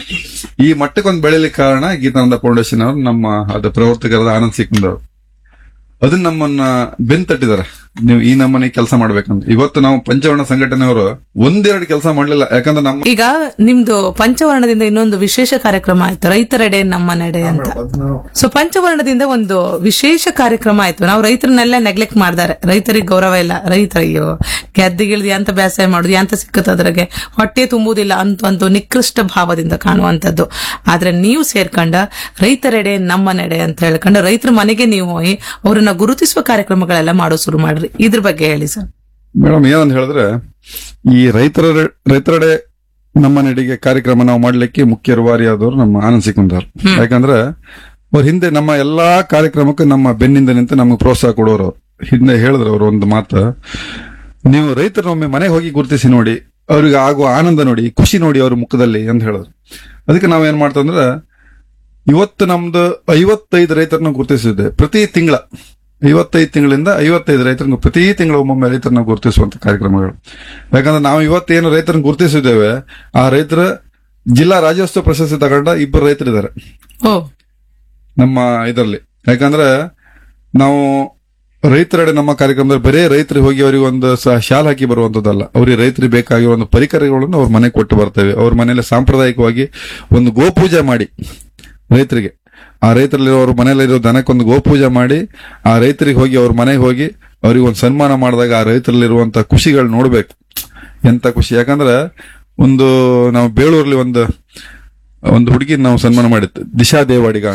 ಈ ಮಟ್ಟಕ್ಕೊಂದು ಬೆಳಿಲಿಕ್ಕೆ ಕಾರಣ ಗೀತಾನಂದ ಫೌಂಡೇಶನ್ ಅವರು ನಮ್ಮ ಅದು ಪ್ರವರ್ತಕರಾದ ಆನಂದ್ ಸಿಕ್ಕಂದ್ ಅವರು ಅದನ್ನ ನಮ್ಮನ್ನ ಬೆನ್ ತಟ್ಟಿದ್ದಾರೆ ನೀವು ಈ ನಮ್ಮನೆ ಕೆಲಸ ಮಾಡ್ಬೇಕಂತ ಇವತ್ತು ನಾವು ಪಂಚವರ್ಣ ಸಂಘಟನೆಯವರು ಒಂದೆರಡು ಕೆಲಸ ಮಾಡ್ಲಿಲ್ಲ ಯಾಕಂದ್ರೆ ನಮ್ಮ ಈಗ ನಿಮ್ದು ಪಂಚವರ್ಣದಿಂದ ಇನ್ನೊಂದು ವಿಶೇಷ ಕಾರ್ಯಕ್ರಮ ಆಯ್ತು ರೈತರೆಡೆ ನಮ್ಮ ನಡೆ ಅಂತ ಸೊ ಪಂಚವರ್ಣದಿಂದ ಒಂದು ವಿಶೇಷ ಕಾರ್ಯಕ್ರಮ ಆಯ್ತು ನಾವು ರೈತರನ್ನೆಲ್ಲ ನೆಗ್ಲೆಕ್ಟ್ ಮಾಡ್ತಾರೆ ರೈತರಿಗೆ ಗೌರವ ಇಲ್ಲ ರೈತರಿಗೆ ಗೆದ್ದಿಗಿಳ್ದು ಎಂತ ಬೇಸಾಯ ಮಾಡುದು ಎಂತ ಸಿಕ್ಕುತ್ತೆ ಅದ್ರಾಗೆ ಹೊಟ್ಟೆ ತುಂಬುವುದಿಲ್ಲ ಅಂತ ಒಂದು ನಿಕೃಷ್ಟ ಭಾವದಿಂದ ಕಾಣುವಂತದ್ದು ಆದ್ರೆ ನೀವು ಸೇರ್ಕೊಂಡ ರೈತರೆಡೆ ನಮ್ಮ ನಡೆ ಅಂತ ಹೇಳ್ಕೊಂಡು ರೈತರ ಮನೆಗೆ ನೀವು ಹೋಗಿ ಅವರನ್ನ ಗುರುತಿಸುವ ಕಾರ್ಯಕ್ರಮಗಳೆಲ್ಲ ಮಾಡೋ ಶುರು ಮಾಡ್ರಿ ಇದ್ರ ಬಗ್ಗೆ ಹೇಳಿ ಸರ್ ಮೇಡಮ್ ಏನಂತ ಹೇಳಿದ್ರೆ ಈ ರೈತರ ರೈತರೆಡೆ ನಮ್ಮ ನಡಿಗೆ ಕಾರ್ಯಕ್ರಮ ನಾವು ಮಾಡ್ಲಿಕ್ಕೆ ಮುಖ್ಯ ರೂವಾರಿಯಾದವರು ನಮ್ಮ ಆನಂದ್ ಸಿಕುಂದರ್ ಯಾಕಂದ್ರೆ ಅವ್ರ ಹಿಂದೆ ನಮ್ಮ ಎಲ್ಲಾ ಕಾರ್ಯಕ್ರಮಕ್ಕೂ ನಮ್ಮ ಬೆನ್ನಿಂದ ನಿಂತು ನಮ್ಗೆ ಪ್ರೋತ್ಸಾಹ ಕೊಡೋರು ಅವ್ರು. ಹಿಂದೆ ಹೇಳಿದ್ರು ಅವರು ಒಂದು ಮಾತು ನೀವು ರೈತರನ್ನೊಮ್ಮೆ ಮನೆಗೆ ಹೋಗಿ ಗುರುತಿಸಿ ನೋಡಿ ಅವ್ರಿಗೆ ಆಗುವ ಆನಂದ ನೋಡಿ ಖುಷಿ ನೋಡಿ ಅವ್ರ ಮುಖದಲ್ಲಿ ಅಂತ ಹೇಳಿದ್ರು ಅದಕ್ಕೆ ನಾವೇನ್ ಮಾಡ್ತಂದ್ರೆ ಇವತ್ತು ನಮ್ದು ಐವತ್ತೈದು ರೈತರನ್ನ ಗುರುತಿಸಿದ್ದೆ ಪ್ರತಿ ತಿಂಗಳ ಐವತ್ತೈದು ತಿಂಗಳಿಂದ ಐವತ್ತೈದು ರೈತರನ್ನ ಪ್ರತಿ ತಿಂಗಳು ಒಮ್ಮೊಮ್ಮೆ ರೈತರನ್ನ ಗುರುತಿಸುವಂತ ಕಾರ್ಯಕ್ರಮಗಳು ಯಾಕಂದ್ರೆ ನಾವು ಇವತ್ತೇನು ರೈತರನ್ನ ಗುರುತಿಸಿದ್ದೇವೆ ಆ ರೈತರ ಜಿಲ್ಲಾ ರಾಜ್ಯೋತ್ಸವ ಪ್ರಶಸ್ತಿ ತಗೊಂಡ ಇಬ್ಬರು ರೈತರಿದ್ದಾರೆ ಓ ನಮ್ಮ ಇದರಲ್ಲಿ ಯಾಕಂದ್ರೆ ನಾವು ರೈತರೆಡೆ ನಮ್ಮ ಕಾರ್ಯಕ್ರಮದಲ್ಲಿ ಬರೇ ರೈತರಿಗೆ ಹೋಗಿ ಅವರಿಗೆ ಒಂದು ಸ- ಶಾಲ್ ಹಾಕಿ ಬರುವಂತದ್ದಲ್ಲ ಅವ್ರಿಗೆ ರೈತರಿಗೆ ಬೇಕಾಗಿರೋ ಒಂದು ಪರಿಕರಗಳನ್ನು ಅವ್ರ ಮನೆಗೆ ಕೊಟ್ಟು ಬರ್ತೇವೆ ಅವ್ರ ಮನೆಯಲ್ಲಿ ಸಾಂಪ್ರದಾಯಿಕವಾಗಿ ಒಂದು ಗೋಪೂಜೆ ಮಾಡಿ ರೈತರಿಗೆ ಆ ರೈತರಲ್ಲಿ ಅವ್ರ ಮನೆಯಲ್ಲಿರೋ ದನಕ್ಕೊಂದು ಗೋಪೂಜೆ ಮಾಡಿ ಆ ರೈತರಿಗೆ ಹೋಗಿ ಅವ್ರ ಮನೆಗೆ ಹೋಗಿ ಅವ್ರಿಗೆ ಒಂದು ಸನ್ಮಾನ ಮಾಡಿದಾಗ ಆ ರೈತರಲ್ಲಿರುವಂತ ಖುಷಿಗಳು ನೋಡ್ಬೇಕು ಎಂತ ಖುಷಿ ಯಾಕಂದ್ರೆ ಒಂದು ನಾವು ಬೇಳೂರಲ್ಲಿ ಒಂದು ಒಂದು ಹುಡುಗಿ ನಾವು ಸನ್ಮಾನ ಮಾಡಿತ್ತು ದಿಶಾ ದೇವಾಡಿಗ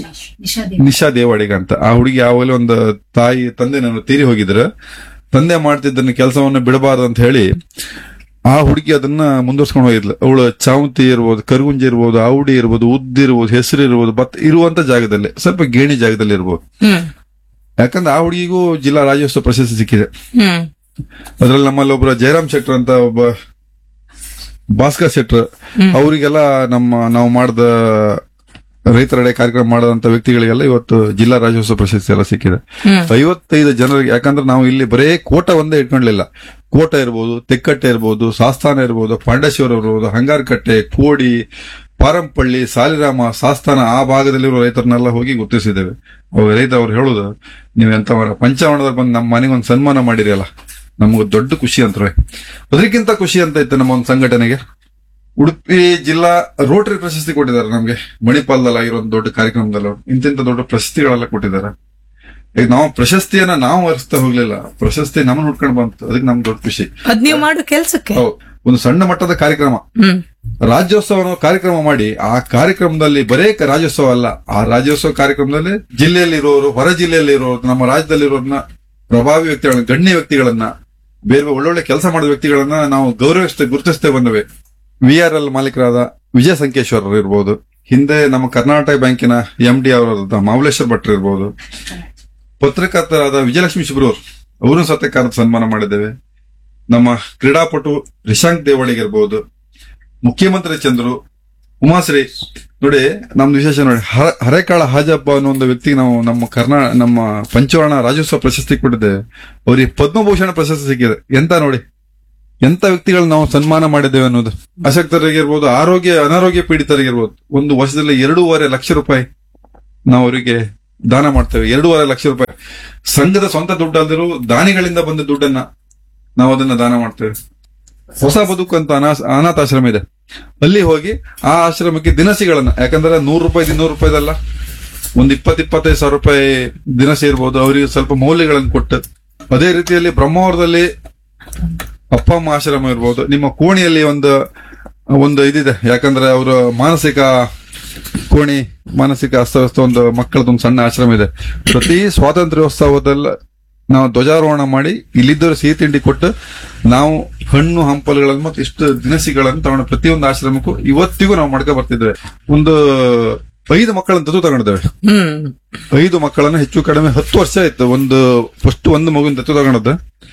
ನಿಶಾ ದೇವಾಡಿಗ ಅಂತ ಆ ಹುಡುಗಿ ಯಾವಾಗಲೂ ಒಂದು ತಾಯಿ ತಂದೆ ನಾನು ತೀರಿ ಹೋಗಿದ್ರು ತಂದೆ ಮಾಡ್ತಿದ್ದನ್ನ ಕೆಲಸವನ್ನ ಬಿಡಬಾರ್ದು ಅಂತ ಹೇಳಿ ಆ ಹುಡುಗಿ ಅದನ್ನ ಮುಂದುವರ್ಸ್ಕೊಂಡು ಹೋಗಿದ್ಲು ಅವಳು ಚಾವಂತಿ ಇರ್ಬೋದು ಕರ್ಗುಂಜಿ ಇರ್ಬೋದು ಔಡಿ ಇರ್ಬೋದು ಉದ್ದು ಇರ್ಬೋದು ಹೆಸರು ಇರ್ಬೋದು ಭತ್ತ ಇರುವಂತ ಜಾಗದಲ್ಲಿ ಸ್ವಲ್ಪ ಗೇಣಿ ಜಾಗದಲ್ಲಿ ಇರ್ಬೋದು ಹ್ಮ್ ಯಾಕಂದ್ರೆ ಆ ಹುಡುಗಿಗೂ ಜಿಲ್ಲಾ ರಾಜ್ಯೋತ್ಸವ ಪ್ರಶಸ್ತಿ ಸಿಕ್ಕಿದೆ ಹ್ಮ್ ಅದ್ರಲ್ಲಿ ನಮ್ಮಲ್ಲಿ ಒಬ್ಬರು ಜಯರಾಮ್ ಶೆಟ್ರ್ ಅಂತ ಒಬ್ಬ ಭಾಸ್ಕರ್ ಶೆಟ್ರ್ ಅವರಿಗೆಲ್ಲ ನಮ್ಮ ನಾವು ಮಾಡಿದ ರೈತರೆಡೆ ಕಾರ್ಯಕ್ರಮ ಮಾಡದಂತ ವ್ಯಕ್ತಿಗಳಿಗೆಲ್ಲ ಇವತ್ತು ಜಿಲ್ಲಾ ರಾಜ್ಯೋತ್ಸವ ಪ್ರಶಸ್ತಿ ಎಲ್ಲ ಸಿಕ್ಕಿದೆ ಐವತ್ತೈದು ಜನರಿಗೆ ಯಾಕಂದ್ರೆ ನಾವು ಇಲ್ಲಿ ಬರೇ ಕೋಟ ಒಂದೇ ಇಟ್ಕೊಂಡ್ಲಿಲ್ಲ ಕೋಟ ಇರ್ಬೋದು ತೆಕ್ಕಟ್ಟೆ ಇರ್ಬೋದು ಸಾಸ್ತಾನ ಇರ್ಬೋದು ಪಾಂಡೇಶ್ವರ ಇರ್ಬೋದು ಹಂಗಾರಕಟ್ಟೆ ಕೋಡಿ ಪಾರಂಪಳ್ಳಿ ಸಾಲಿರಾಮ ಸಾಸ್ತಾನ ಆ ಭಾಗದಲ್ಲಿರುವ ರೈತರನ್ನೆಲ್ಲ ಹೋಗಿ ಗುರುತಿಸಿದ್ದೇವೆ ಅವಾಗ ರೈತ ಅವ್ರು ಹೇಳುದು ನೀವು ಎಂತ ಪಂಚಾವಣದಲ್ಲಿ ಬಂದು ನಮ್ಮ ಮನೆಗೆ ಒಂದು ಸನ್ಮಾನ ಮಾಡಿರಿ ಅಲ್ಲ ನಮಗೂ ದೊಡ್ಡ ಖುಷಿ ಅಂತಾರೆ ಅದಕ್ಕಿಂತ ಖುಷಿ ಅಂತ ಇತ್ತು ನಮ್ಮ ಒಂದು ಸಂಘಟನೆಗೆ ಉಡುಪಿ ಜಿಲ್ಲಾ ರೋಟರಿ ಪ್ರಶಸ್ತಿ ಕೊಟ್ಟಿದ್ದಾರೆ ನಮ್ಗೆ ಮಣಿಪಾಲದಲ್ಲಿ ಆಗಿರೋ ಒಂದು ದೊಡ್ಡ ಕಾರ್ಯಕ್ರಮದಲ್ಲಿ ಇಂತಿಂತ ದೊಡ್ಡ ಪ್ರಶಸ್ತಿಗಳೆಲ್ಲ ಕೊಟ್ಟಿದ್ದಾರೆ ಈಗ ನಾವು ಪ್ರಶಸ್ತಿಯನ್ನ ನಾವು ಹರಿಸ್ತಾ ಹೋಗ್ಲಿಲ್ಲ ಪ್ರಶಸ್ತಿ ನಮ್ಮನ್ನ ಹುಡ್ಕೊಂಡು ಬಂತು ಅದಕ್ಕೆ ನಮ್ ದೊಡ್ಡ ಖುಷಿ ಅದ್ ನೀವು ಮಾಡೋ ಕೆಲ್ಸಕ್ಕೆ ಹೌದು ಒಂದು ಸಣ್ಣ ಮಟ್ಟದ ಕಾರ್ಯಕ್ರಮ ಹ್ಮ್ ರಾಜ್ಯೋತ್ಸವ ಅನ್ನೋ ಕಾರ್ಯಕ್ರಮ ಮಾಡಿ ಆ ಕಾರ್ಯಕ್ರಮದಲ್ಲಿ ಬರೇ ಕ- ರಾಜ್ಯೋತ್ಸವ ಅಲ್ಲ ಆ ರಾಜ್ಯೋತ್ಸವ ಕಾರ್ಯಕ್ರಮದಲ್ಲಿ ಜಿಲ್ಲೆಯಲ್ಲಿ ಇರೋರು ಹೊರ ಜಿಲ್ಲೆಯಲ್ಲಿ ಇರೋರು ನಮ್ಮ ರಾಜ್ಯದಲ್ಲಿ ಇರೋರ್ನ ಪ್ರಭಾವಿ ವ್ಯಕ್ತಿಗಳನ್ನ ಗಣ್ಯ ವ್ಯಕ್ತಿಗಳನ್ನ ಬೇರೆ ಒಳ್ಳೊಳ್ಳೆ ಕೆಲಸ ಮಾಡಿದ ವ್ಯಕ್ತಿಗಳನ್ನ ನಾವು ಗೌರವಿಸ್ತೇ ಗುರುತಿಸ್ತೇ ಬಂದವೆ ವಿ ಆರ್ ಎಲ್ ಮಾಲೀಕರಾದ ವಿಜಯ ಸಂಕೇಶ್ವರರು ಇರ್ಬೋದು ಹಿಂದೆ ನಮ್ಮ ಕರ್ನಾಟಕ ಬ್ಯಾಂಕಿನ ಎಂ ಡಿ ಅವರಾದ ಮಾಮಲೇಶ್ವರ್ ಭಟ್ರು ಇರ್ಬೋದು ಪತ್ರಕರ್ತರಾದ ವಿಜಯಲಕ್ಷ್ಮಿ ಶಿಬ್ರೂರ್ ಅವರು ಸತ್ಯಕಾರದ ಸನ್ಮಾನ ಮಾಡಿದ್ದೇವೆ ನಮ್ಮ ಕ್ರೀಡಾಪಟು ರಿಶಾಂಕ್ ದೇವಳಿಗೆ ಇರ್ಬೋದು ಮುಖ್ಯಮಂತ್ರಿ ಚಂದ್ರು ಉಮಾಶ್ರೀ ನೋಡಿ ನಮ್ದು ವಿಶೇಷ ನೋಡಿ ಹ- ಹರೇಕಾಳ ಹಾಜಪ್ಪ ಅನ್ನೋ ಒಂದು ವ್ಯಕ್ತಿಗೆ ನಾವು ನಮ್ಮ ಕರ್ನಾ ನಮ್ಮ ಪಂಚವರ್ಣ ರಾಜ್ಯೋತ್ಸವ ಪ್ರಶಸ್ತಿ ಕೊಟ್ಟಿದ್ದೇವೆ ಅವರಿಗೆ ಪದ್ಮಭೂಷಣ ಪ್ರಶಸ್ತಿ ಸಿಕ್ಕಿದೆ ಎಂತ ನೋಡಿ ಎಂತ ವ್ಯಕ್ತಿಗಳು ನಾವು ಸನ್ಮಾನ ಮಾಡಿದ್ದೇವೆ ಅನ್ನೋದು ಅಶಕ್ತರಿಗಿರ್ಬೋದು ಆರೋಗ್ಯ ಅನಾರೋಗ್ಯ ಪೀಡಿತರಿಗಿರ್ಬೋದು ಒಂದು ವರ್ಷದಲ್ಲಿ ಎರಡೂವರೆ ಲಕ್ಷ ರೂಪಾಯಿ ನಾವು ಅವರಿಗೆ ದಾನ ಮಾಡ್ತೇವೆ ಎರಡೂವರೆ ಲಕ್ಷ ರೂಪಾಯಿ ಸಂಘದ ಸ್ವಂತ ದುಡ್ಡಾದರೂ ದಾನಿಗಳಿಂದ ಬಂದ ದುಡ್ಡನ್ನ ನಾವು ಅದನ್ನ ದಾನ ಮಾಡ್ತೇವೆ ಹೊಸ ಬದುಕು ಅಂತ ಅನಾಥ ಅನಾಥಾಶ್ರಮ ಇದೆ ಅಲ್ಲಿ ಹೋಗಿ ಆ ಆಶ್ರಮಕ್ಕೆ ದಿನಸಿಗಳನ್ನ ಯಾಕಂದ್ರೆ ನೂರು ರೂಪಾಯಿ ಇನ್ನೂರು ರೂಪಾಯಿದಲ್ಲ ಒಂದ್ ಇಪ್ಪತ್ ಇಪ್ಪತ್ತೈದು ಸಾವಿರ ರೂಪಾಯಿ ದಿನಸಿ ಇರ್ಬೋದು ಅವರಿಗೆ ಸ್ವಲ್ಪ ಮೌಲ್ಯಗಳನ್ನು ಕೊಟ್ಟು ಅದೇ ರೀತಿಯಲ್ಲಿ ಬ್ರಹ್ಮಾವರದಲ್ಲಿ ಅಪ್ಪ ಅಮ್ಮ ಆಶ್ರಮ ಇರ್ಬೋದು ನಿಮ್ಮ ಕೋಣಿಯಲ್ಲಿ ಒಂದು ಒಂದು ಇದಿದೆ ಯಾಕಂದ್ರೆ ಅವರು ಮಾನಸಿಕ ಕೋಣಿ ಮಾನಸಿಕ ಅಸ್ತವ್ಯಸ್ತ ಒಂದು ಮಕ್ಕಳದೊಂದು ಒಂದು ಸಣ್ಣ ಆಶ್ರಮ ಇದೆ ಪ್ರತಿ ಸ್ವಾತಂತ್ರ್ಯೋತ್ಸವದಲ್ಲಿ ನಾವು ಧ್ವಜಾರೋಹಣ ಮಾಡಿ ಇಲ್ಲಿದ್ದರು ಸಿಹಿ ತಿಂಡಿ ಕೊಟ್ಟು ನಾವು ಹಣ್ಣು ಹಂಪಲುಗಳನ್ನು ಮತ್ತು ಇಷ್ಟು ದಿನಸಿಗಳನ್ನು ತಗೊಂಡು ಪ್ರತಿಯೊಂದು ಆಶ್ರಮಕ್ಕೂ ಇವತ್ತಿಗೂ ನಾವು ಮಾಡ್ಕೊ ಬರ್ತಿದ್ದೇವೆ ಒಂದು ಐದು ಮಕ್ಕಳನ್ನ ದತ್ತು ತಗೊಂಡಿದ್ದೇವೆ ಹ್ಮ್ ಐದು ಮಕ್ಕಳನ್ನ ಹೆಚ್ಚು ಕಡಿಮೆ ಹತ್ತು ವರ್ಷ ಆಯ್ತು ಒಂದು ಫಸ್ಟ್ ಒಂದು ಮಗುವಿನ ದತ್ತು ತಗೊಂಡದ್ದು